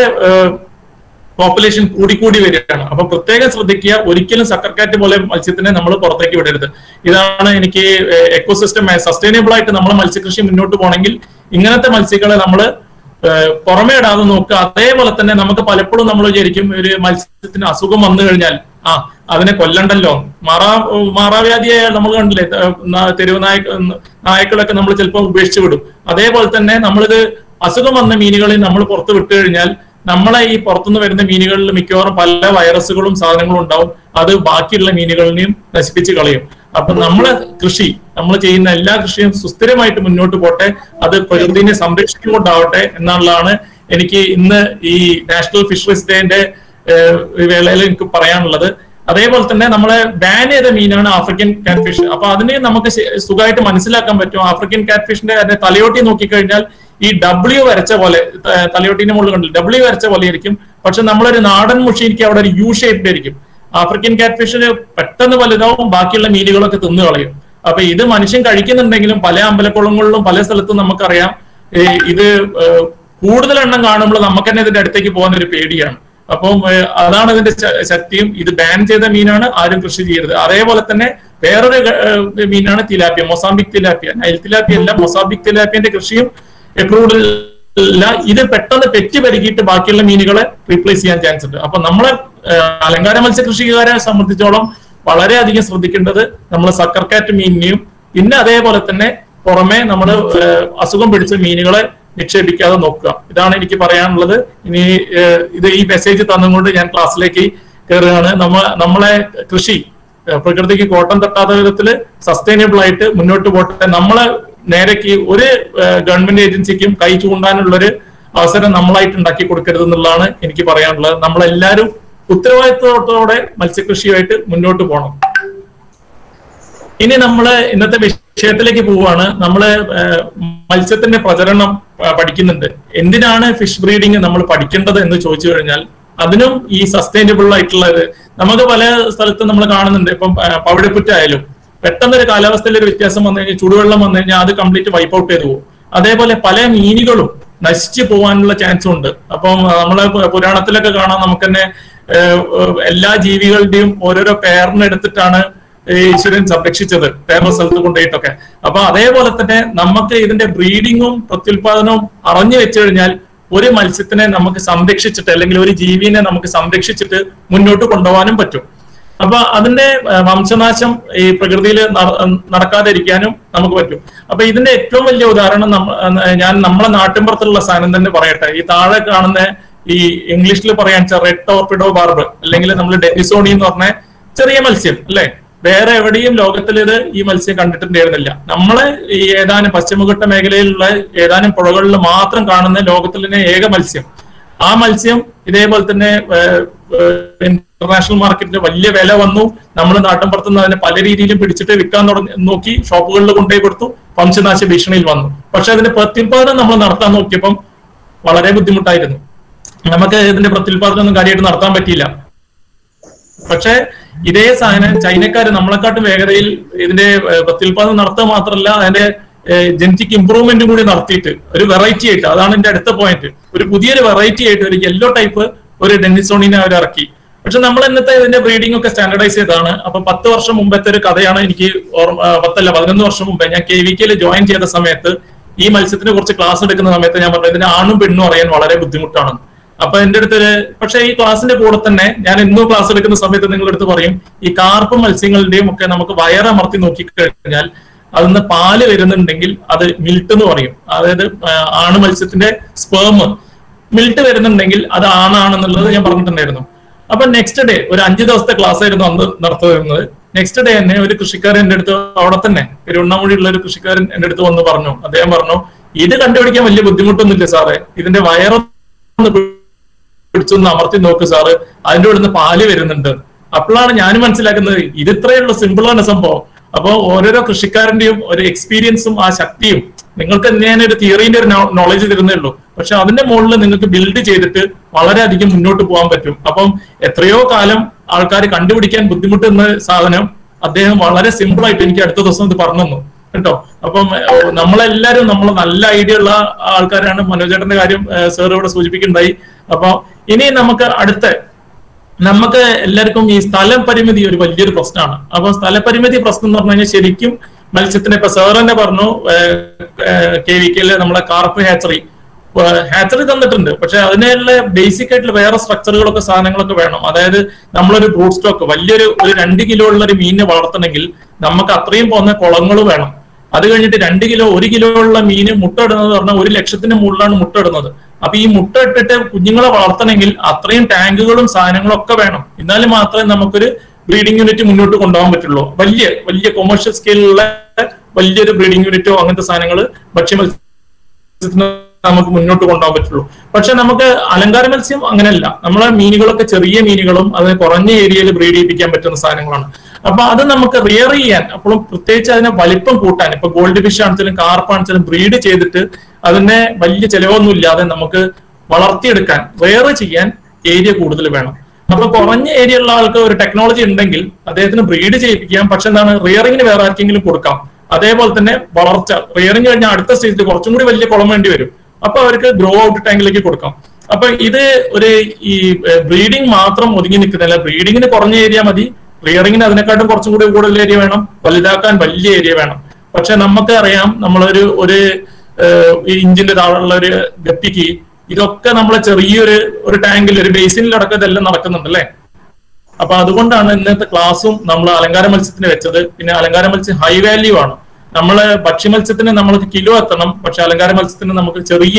പോപ്പുലേഷൻ കൂടിക്കൂടി വരികയാണ് അപ്പൊ പ്രത്യേകം ശ്രദ്ധിക്കുക ഒരിക്കലും സക്കർക്കാറ്റ് പോലെ മത്സ്യത്തിനെ നമ്മൾ പുറത്തേക്ക് വിടരുത് ഇതാണ് എനിക്ക് എക്കോസിസ്റ്റം സസ്റ്റൈനബിൾ ആയിട്ട് നമ്മൾ മത്സ്യകൃഷി മുന്നോട്ട് പോകണമെങ്കിൽ ഇങ്ങനത്തെ മത്സ്യങ്ങളെ നമ്മൾ പുറമേ ഇടാതെ നോക്കുക അതേപോലെ തന്നെ നമുക്ക് പലപ്പോഴും നമ്മൾ വിചാരിക്കും ഒരു മത്സ്യത്തിന് അസുഖം വന്നു കഴിഞ്ഞാൽ ആ അതിനെ കൊല്ലണ്ടല്ലോ മാറാ മാറാവ്യാധിയായ നമ്മൾ കണ്ടില്ലേ ത- ന- തെരുവ് നായ നായ്ക്കളൊക്കെ നമ്മൾ ചിലപ്പോൾ ഉപേക്ഷിച്ച് വിടും അതേപോലെ തന്നെ നമ്മളിത് അസുഖം വന്ന മീനുകളെ നമ്മൾ പുറത്ത് വിട്ടു കഴിഞ്ഞാൽ നമ്മളെ ഈ പുറത്തുനിന്ന് വരുന്ന മീനുകളിൽ മിക്കവാറും പല വൈറസുകളും സാധനങ്ങളും ഉണ്ടാവും അത് ബാക്കിയുള്ള മീനുകളിനെയും നശിപ്പിച്ച് കളയും അപ്പൊ നമ്മളെ കൃഷി നമ്മൾ ചെയ്യുന്ന എല്ലാ കൃഷിയും സുസ്ഥിരമായിട്ട് മുന്നോട്ട് പോട്ടെ അത് പ്രകൃതിനെ സംരക്ഷിച്ചുകൊണ്ടാവട്ടെ എന്നുള്ളതാണ് എനിക്ക് ഇന്ന് ഈ നാഷണൽ ഫിഷറീസ് ഡേന്റെ വേളയിൽ എനിക്ക് പറയാനുള്ളത് അതേപോലെ തന്നെ നമ്മളെ ബാൻ ചെയ്ത മീനാണ് ആഫ്രിക്കൻ കാറ്റ്ഫിഷ് അപ്പൊ അതിനെ നമുക്ക് ശ- സുഖമായിട്ട് മനസ്സിലാക്കാൻ പറ്റും ആഫ്രിക്കൻ കാറ്റ്ഫിഷിന്റെ അതിന്റെ തലയോട്ടി നോക്കിക്കഴിഞ്ഞാൽ ഈ ഡബ്ല്യു വരച്ച പോലെ ത- തലയോട്ടിന്റെ മുകളിൽ കണ്ടില്ല ഡബ്ല്യു വരച്ച പോലെ ആയിരിക്കും പക്ഷെ നമ്മളൊരു നാടൻ മുഷിക്ക് അവിടെ ഒരു യു ഷേപ്ഡ് ആയിരിക്കും ആഫ്രിക്കൻ കാറ്റ്ഫിഷിന് പെട്ടെന്ന് വലുതാവും ബാക്കിയുള്ള മീനുകളൊക്കെ തിന്നു കളയും അപ്പൊ ഇത് മനുഷ്യൻ കഴിക്കുന്നുണ്ടെങ്കിലും പല അമ്പലക്കുളങ്ങളിലും പല സ്ഥലത്തും നമുക്കറിയാം ഏ, ഇത് ഏ, കൂടുതൽ എണ്ണം കാണുമ്പോൾ നമുക്ക് തന്നെ ഇതിന്റെ അടുത്തേക്ക് പോകുന്ന ഒരു പേടിയാണ് അപ്പം ഏ, അതാണ് ഇതിന്റെ ശ- ശക്തിയും ഇത് ബാൻ ചെയ്ത മീനാണ് ആരും കൃഷി ചെയ്യരുത് അതേപോലെ തന്നെ വേറൊരു ഏ, മീനാണ് tilapia Mozambique tilapia Nile tilapia അല്ല മൊസാംബിക് തിലാപ്പിയന്റെ കൃഷിയും എപ്രൂവ്ഡ് ഇല്ല ഇത് പെട്ടെന്ന് പെറ്റി പെരുകിയിട്ട് ബാക്കിയുള്ള മീനുകളെ റീപ്ലേസ് ചെയ്യാൻ ചാൻസ് ഉണ്ട് അപ്പൊ നമ്മളെ ഏ, അലങ്കാര മത്സ്യ കൃഷിക്കാരെ സംബന്ധിച്ചോളം വളരെയധികം ശ്രദ്ധിക്കേണ്ടത് നമ്മൾ സക്കർക്കാറ്റ് മീനിനെയും പിന്നെ അതേപോലെ തന്നെ പുറമെ നമ്മൾ അസുഖം പിടിച്ച മീനുകളെ നിക്ഷേപിക്കാതെ നോക്കുക ഇതാണ് എനിക്ക് പറയാനുള്ളത് ഇനി ഏഹ്, ഇത് ഈ മെസ്സേജ് തന്നുകൊണ്ട് ഞാൻ ക്ലാസ്സിലേക്ക് കയറുകയാണ് നമ്മ നമ്മളെ കൃഷി ഏഹ്, പ്രകൃതിക്ക് കോട്ടം തട്ടാത്ത വിധത്തിൽ സസ്റ്റൈനബിൾ ആയിട്ട് മുന്നോട്ട് പോട്ടെ നമ്മളെ നേരേക്ക് ഒരു ഏഹ്, ഗവൺമെന്റ് ഏജൻസിക്കും കൈ ചൂണ്ടാനുള്ളൊരു അവസരം നമ്മളായിട്ട് ഉണ്ടാക്കി കൊടുക്കരുത് എന്നുള്ളതാണ് എനിക്ക് പറയാനുള്ളത് നമ്മളെല്ലാവരും ഉത്തരവാദിത്വത്തോടെ മത്സ്യകൃഷിയുമായിട്ട് മുന്നോട്ട് പോകണം ഇനി നമ്മള് ഇന്നത്തെ വിഷയത്തിലേക്ക് പോവുകയാണ് നമ്മള് ഏഹ്, മത്സ്യത്തിന്റെ പ്രചരണം ആ, പഠിക്കുന്നുണ്ട് എന്തിനാണ് ഫിഷ് ബ്രീഡിങ് നമ്മൾ പഠിക്കേണ്ടത് എന്ന് ചോദിച്ചു കഴിഞ്ഞാൽ അതിനും ഈ സസ്റ്റൈനബിൾ ആയിട്ടുള്ളത് നമുക്ക് പല സ്ഥലത്തും നമ്മൾ കാണുന്നുണ്ട് ഇപ്പം ആ, പവിഴപ്പുറ്റായാലും പെട്ടെന്ന് ഒരു കാലാവസ്ഥയിൽ ഒരു വ്യത്യാസം വന്നു കഴിഞ്ഞാൽ ചൂടുവെള്ളം വന്നു കഴിഞ്ഞാൽ അത് കംപ്ലീറ്റ് വൈപ്പ് ഔട്ട് ചെയ്തു പോകും അതേപോലെ പല മീനുകളും നശിച്ചു പോകാനുള്ള ചാൻസും ഉണ്ട് അപ്പം ആ, നമ്മളെ പു- പുരാണത്തിലൊക്കെ കാണാം നമുക്ക് തന്നെ ഏഹ്, ഏഹ്, എല്ലാ ജീവികളുടെയും ഓരോരോ പേരിനെടുത്തിട്ടാണ് ഈ ഈശ്വരൻ സംരക്ഷിച്ചത് വേറെ സ്ഥലത്ത് കൊണ്ടുപോയിട്ടൊക്കെ അപ്പൊ അതേപോലെ തന്നെ നമുക്ക് ഇതിന്റെ ബ്രീഡിങ്ങും പ്രത്യുൽപാദനവും അറിഞ്ഞു വെച്ചു കഴിഞ്ഞാൽ ഒരു മത്സ്യത്തിനെ നമുക്ക് സംരക്ഷിച്ചിട്ട് അല്ലെങ്കിൽ ഒരു ജീവിനെ നമുക്ക് സംരക്ഷിച്ചിട്ട് മുന്നോട്ട് കൊണ്ടുപോകാനും പറ്റും അപ്പൊ അതിന്റെ ഏഹ്, വംശനാശം ഈ പ്രകൃതിയിൽ നടക്കാതിരിക്കാനും നമുക്ക് പറ്റും അപ്പൊ ഇതിന്റെ ഏറ്റവും വലിയ ഉദാഹരണം നമ്മ- ഏഹ്, ഞാൻ നമ്മളെ നാട്ടിൻപുറത്തുള്ള സാധനം തന്നെ പറയട്ടെ ഈ താഴെ കാണുന്ന ഈ ഇംഗ്ലീഷിൽ പറയാൻ റെഡ് ടോർപിഡോ ബാർബ് അല്ലെങ്കിൽ നമ്മൾ ഡെനിസോണി എന്ന് പറഞ്ഞ ചെറിയ മത്സ്യം അല്ലെ വേറെ എവിടെയും ലോകത്തിൽ ഇത് ഈ മത്സ്യം കണ്ടിട്ടുണ്ടായിരുന്നില്ല നമ്മള് ഈ ഏതാനും പശ്ചിമഘട്ട മേഖലയിലുള്ള ഏതാനും പുഴകളിൽ മാത്രം കാണുന്ന ലോകത്തിലെ ഏക മത്സ്യം ആ മത്സ്യം ഇതേപോലെ തന്നെ ഇന്റർനാഷണൽ മാർക്കറ്റിൽ വലിയ വില വന്നു നമ്മൾ നാട്ടിൻപുറത്തുനിന്ന് അതിനെ പല രീതിയിലും പിടിച്ചിട്ട് വിൽക്കാൻ തുടങ്ങി നോക്കി ഷോപ്പുകളിൽ കൊണ്ടുപോയി കൊടുത്തു വംശനാശ ഭീഷണിയിൽ വന്നു പക്ഷെ അതിന്റെ പ്രത്യുൽപാദനം നമ്മൾ നടത്താൻ നോക്കിയപ്പം വളരെ ബുദ്ധിമുട്ടായിരുന്നു നമുക്ക് ഇതിന്റെ പ്രത്യുൽപാദനം ഒന്നും കാര്യമായിട്ട് നടത്താൻ പറ്റിയില്ല പക്ഷെ ഇതേ സാധനം ചൈനക്കാര് നമ്മളെക്കാട്ടും വേഗതയിൽ ഇതിന്റെ ഏഹ്, പ്രത്യുൽപാദനം നടത്തുക മാത്രമല്ല അതിന്റെ ജനറ്റിക് ഇംപ്രൂവ്മെന്റും കൂടി നടത്തിയിട്ട് ഒരു വെറൈറ്റി ആയിട്ട് അതാണ് എന്റെ അടുത്ത പോയിന്റ് ഒരു പുതിയൊരു വെറൈറ്റി ആയിട്ട് ഒരു യെല്ലോ ടൈപ്പ് ഒരു ഡെന്നിസോണിനെ അവർ ഇറക്കി പക്ഷെ നമ്മൾ ഇന്നത്തെ ഇതിന്റെ ബ്രീഡിംഗ് ഒക്കെ സ്റ്റാൻഡർഡൈസ് ചെയ്താണ് അപ്പൊ പത്ത് വർഷം മുമ്പത്തെ ഒരു കഥയാണ് എനിക്ക് ഓർമ്മ ആ, പത്തല്ല പതിനൊന്ന് വർഷം മുമ്പേ ഞാൻ കെ വി കെയിൽ ജോയിൻ ചെയ്ത സമയത്ത് ഈ മത്സ്യത്തിന് കുറച്ച് ക്ലാസ് എടുക്കുന്ന സമയത്ത് ഞാൻ പറഞ്ഞു ഇതിന് ആണും പെണ്ണും അറിയാൻ വളരെ ബുദ്ധിമുട്ടാണ് അപ്പൊ എന്റെ അടുത്ത് ഒരു പക്ഷെ ഈ ക്ലാസ്സിന്റെ കൂടെ തന്നെ ഞാൻ എന്നും ക്ലാസ് എടുക്കുന്ന സമയത്ത് നിങ്ങളുടെ അടുത്ത് പറയും ഈ കാർപ്പ് മത്സ്യങ്ങളുടെയും ഒക്കെ നമുക്ക് വയറമർത്തി നോക്കിക്കഴിഞ്ഞാൽ അതിന്ന് പാല് വരുന്നുണ്ടെങ്കിൽ അത് മിൽട്ട് എന്ന് പറയും അതായത് ആ, ആണ് മത്സ്യത്തിന്റെ സ്പേം മിൽട്ട് വരുന്നുണ്ടെങ്കിൽ അത് ആണാണെന്നുള്ളത് ഞാൻ പറഞ്ഞിട്ടുണ്ടായിരുന്നു അപ്പൊ നെക്സ്റ്റ് ഡേ ഒരു അഞ്ച് ദിവസത്തെ ക്ലാസ് ആയിരുന്നു അന്ന് നടത്തുന്നത് നെക്സ്റ്റ് ഡേ തന്നെ ഒരു കൃഷിക്കാരൻ എന്റെ അടുത്ത് അവിടെ തന്നെ തിരുവണ്ണാമൊഴിയുള്ള ഒരു കൃഷിക്കാരൻ എന്റെ അടുത്ത് വന്ന് പറഞ്ഞു അദ്ദേഹം പറഞ്ഞു ഇത് കണ്ടുപിടിക്കാൻ വലിയ ബുദ്ധിമുട്ടൊന്നുമില്ല സാറേ ഇതിന്റെ വയറൊന്ന് പിടിച്ചൊന്ന് അമർത്തി നോക്ക് സാറ് അതിന്റെ ഉള്ളിൽ നിന്ന് പാല് വരുന്നുണ്ട് അപ്പോഴാണ് ഞാൻ മനസ്സിലാക്കുന്നത് ഇത് ഇത്രയുള്ള സിമ്പിൾ ആണ് സംഭവം അപ്പൊ ഓരോരോ കൃഷിക്കാരന്റെയും ഒരു എക്സ്പീരിയൻസും ആ ശക്തിയും നിങ്ങൾക്ക് ഞാൻ ഒരു തിയറിന്റെ ഒരു നോളജ് തരുന്നേ ഉള്ളൂ പക്ഷെ അതിന്റെ മുകളിൽ നിങ്ങൾക്ക് ബിൽഡ് ചെയ്തിട്ട് വളരെയധികം മുന്നോട്ട് പോകാൻ പറ്റും അപ്പം എത്രയോ കാലം ആൾക്കാർ കണ്ടുപിടിക്കാൻ ബുദ്ധിമുട്ടുന്ന സാധനം അദ്ദേഹം വളരെ സിമ്പിൾ ആയിട്ട് എനിക്ക് അടുത്ത ദിവസം ഇത് പറഞ്ഞു തന്നു കേട്ടോ അപ്പം ഏഹ്, നമ്മളെല്ലാരും നമ്മൾ നല്ല ഐഡിയ ഉള്ള ആൾക്കാരാണ് മനോജേട്ടന്റെ കാര്യം സാർ ഇവിടെ സൂചിപ്പിക്കുന്നുണ്ടായി അപ്പൊ ഇനി നമുക്ക് അടുത്ത നമുക്ക് എല്ലാവർക്കും ഈ സ്ഥലം പരിമിതി ഒരു വലിയൊരു പ്രശ്നമാണ് അപ്പൊ സ്ഥലപരിമിതി പ്രശ്നം എന്ന് പറഞ്ഞു കഴിഞ്ഞാൽ ശരിക്കും മത്സ്യത്തിന് ഇപ്പൊ സാർ തന്നെ പറഞ്ഞു കെ വി കെയില് നമ്മളെ കാർപ്പ് ഹാച്ചറി ഹാച്ചറി തന്നിട്ടുണ്ട് പക്ഷെ അതിനുള്ള ബേസിക് ആയിട്ടുള്ള വേറെ സ്ട്രക്ചറുകളൊക്കെ സാധനങ്ങളൊക്കെ വേണം അതായത് നമ്മളൊരു ബ്രൂട്ട് സ്റ്റോക്ക് വലിയൊരു ഒരു രണ്ട് കിലോ ഉള്ള ഒരു മീനിനെ വളർത്തണമെങ്കിൽ നമുക്ക് അത്രയും പോകുന്ന കുളങ്ങൾ വേണം അത് കഴിഞ്ഞിട്ട് രണ്ട് കിലോ ഒരു കിലോ ഉള്ള മീന് മുട്ട ഇടുന്നത് പറഞ്ഞാൽ ഒരു ലക്ഷത്തിന് മുകളിലാണ് മുട്ട ഇടുന്നത് അപ്പൊ ഈ മുട്ട ഇട്ടിട്ട് കുഞ്ഞുങ്ങളെ വളർത്തണമെങ്കിൽ അത്രയും ടാങ്കുകളും സാധനങ്ങളും ഒക്കെ വേണം എന്നാലും മാത്രമേ നമുക്കൊരു ബ്രീഡിംഗ് യൂണിറ്റ് മുന്നോട്ട് കൊണ്ടുപോകാൻ പറ്റുള്ളൂ വലിയ വലിയ കൊമേഴ്ഷ്യൽ സ്കെയിലുള്ള വലിയൊരു ബ്രീഡിംഗ് യൂണിറ്റോ അങ്ങനത്തെ സാധനങ്ങൾ ഭക്ഷ്യ മത്സ്യത്തിന് നമുക്ക് മുന്നോട്ട് കൊണ്ടുപോകാൻ പറ്റുള്ളൂ പക്ഷെ നമുക്ക് അലങ്കാര മത്സ്യം അങ്ങനെയല്ല നമ്മളെ മീനുകളൊക്കെ ചെറിയ മീനുകളും അതിന് കുറഞ്ഞ ഏരിയയിൽ ബ്രീഡ് ചെയ്യിപ്പിക്കാൻ പറ്റുന്ന സാധനങ്ങളാണ് അപ്പൊ അത് നമുക്ക് റിയർ ചെയ്യാൻ അപ്പോഴും പ്രത്യേകിച്ച് അതിനെ വലിപ്പം കൂട്ടാൻ ഇപ്പൊ ഗോൾഡ് ഫിഷ് ആണെച്ചാലും കാർപ്പ് ആണെച്ചാലും ബ്രീഡ് ചെയ്തിട്ട് അതിനെ വലിയ ചെലവൊന്നും ഇല്ലാതെ നമുക്ക് വളർത്തിയെടുക്കാൻ റിയർ ചെയ്യാൻ ഏരിയ കൂടുതൽ വേണം അപ്പൊ കുറഞ്ഞ ഏരിയ ഉള്ള ആൾക്ക് ഒരു ടെക്നോളജി ഉണ്ടെങ്കിൽ അദ്ദേഹത്തിന് ബ്രീഡ് ചെയ്യിപ്പിക്കാം പക്ഷെ എന്താണ് റിയറിങ്ങിന് വേറെ ആർക്കെങ്കിലും കൊടുക്കാം അതേപോലെ തന്നെ വളർച്ച റിയറിങ് കഴിഞ്ഞാൽ അടുത്ത സ്റ്റേജിൽ കുറച്ചും കൂടി വലിയ കുളം വേണ്ടി വരും അപ്പൊ അവർക്ക് ഗ്രോ ഔട്ട് ടാങ്കിലേക്ക് കൊടുക്കാം അപ്പൊ ഇത് ഒരു ഈ ബ്രീഡിംഗ് മാത്രം ഒതുങ്ങി നിൽക്കുന്നില്ല ബ്രീഡിങ്ങിന് കുറഞ്ഞ ഏരിയ മതി റിയറിങ്ങിന് അതിനെക്കാട്ടും കുറച്ചും കൂടി കൂടുതൽ ഏരിയ വേണം വലുതാക്കാൻ വലിയ ഏരിയ വേണം പക്ഷെ നമുക്ക് അറിയാം നമ്മളൊരു ഒരു ഇഞ്ചിന്റെ താഴെയുള്ള ഒരു ഗപ്പിക്ക് ഇതൊക്കെ നമ്മളെ ചെറിയൊരു ഒരു ടാങ്കിൽ ഒരു ബേസിനിലടക്കം ഇതെല്ലാം നടക്കുന്നുണ്ട് അല്ലേ അപ്പൊ അതുകൊണ്ടാണ് ഇന്നത്തെ ക്ലാസ്സും നമ്മൾ അലങ്കാര മത്സ്യത്തിന് വെച്ചത് പിന്നെ അലങ്കാര മത്സ്യം ഹൈ വാല്യൂ ആണ് നമ്മള് ഭക്ഷ്യ മത്സ്യത്തിന് നമ്മൾക്ക് കിലോ എത്തണം പക്ഷെ അലങ്കാര മത്സ്യത്തിന് നമുക്ക് ചെറിയ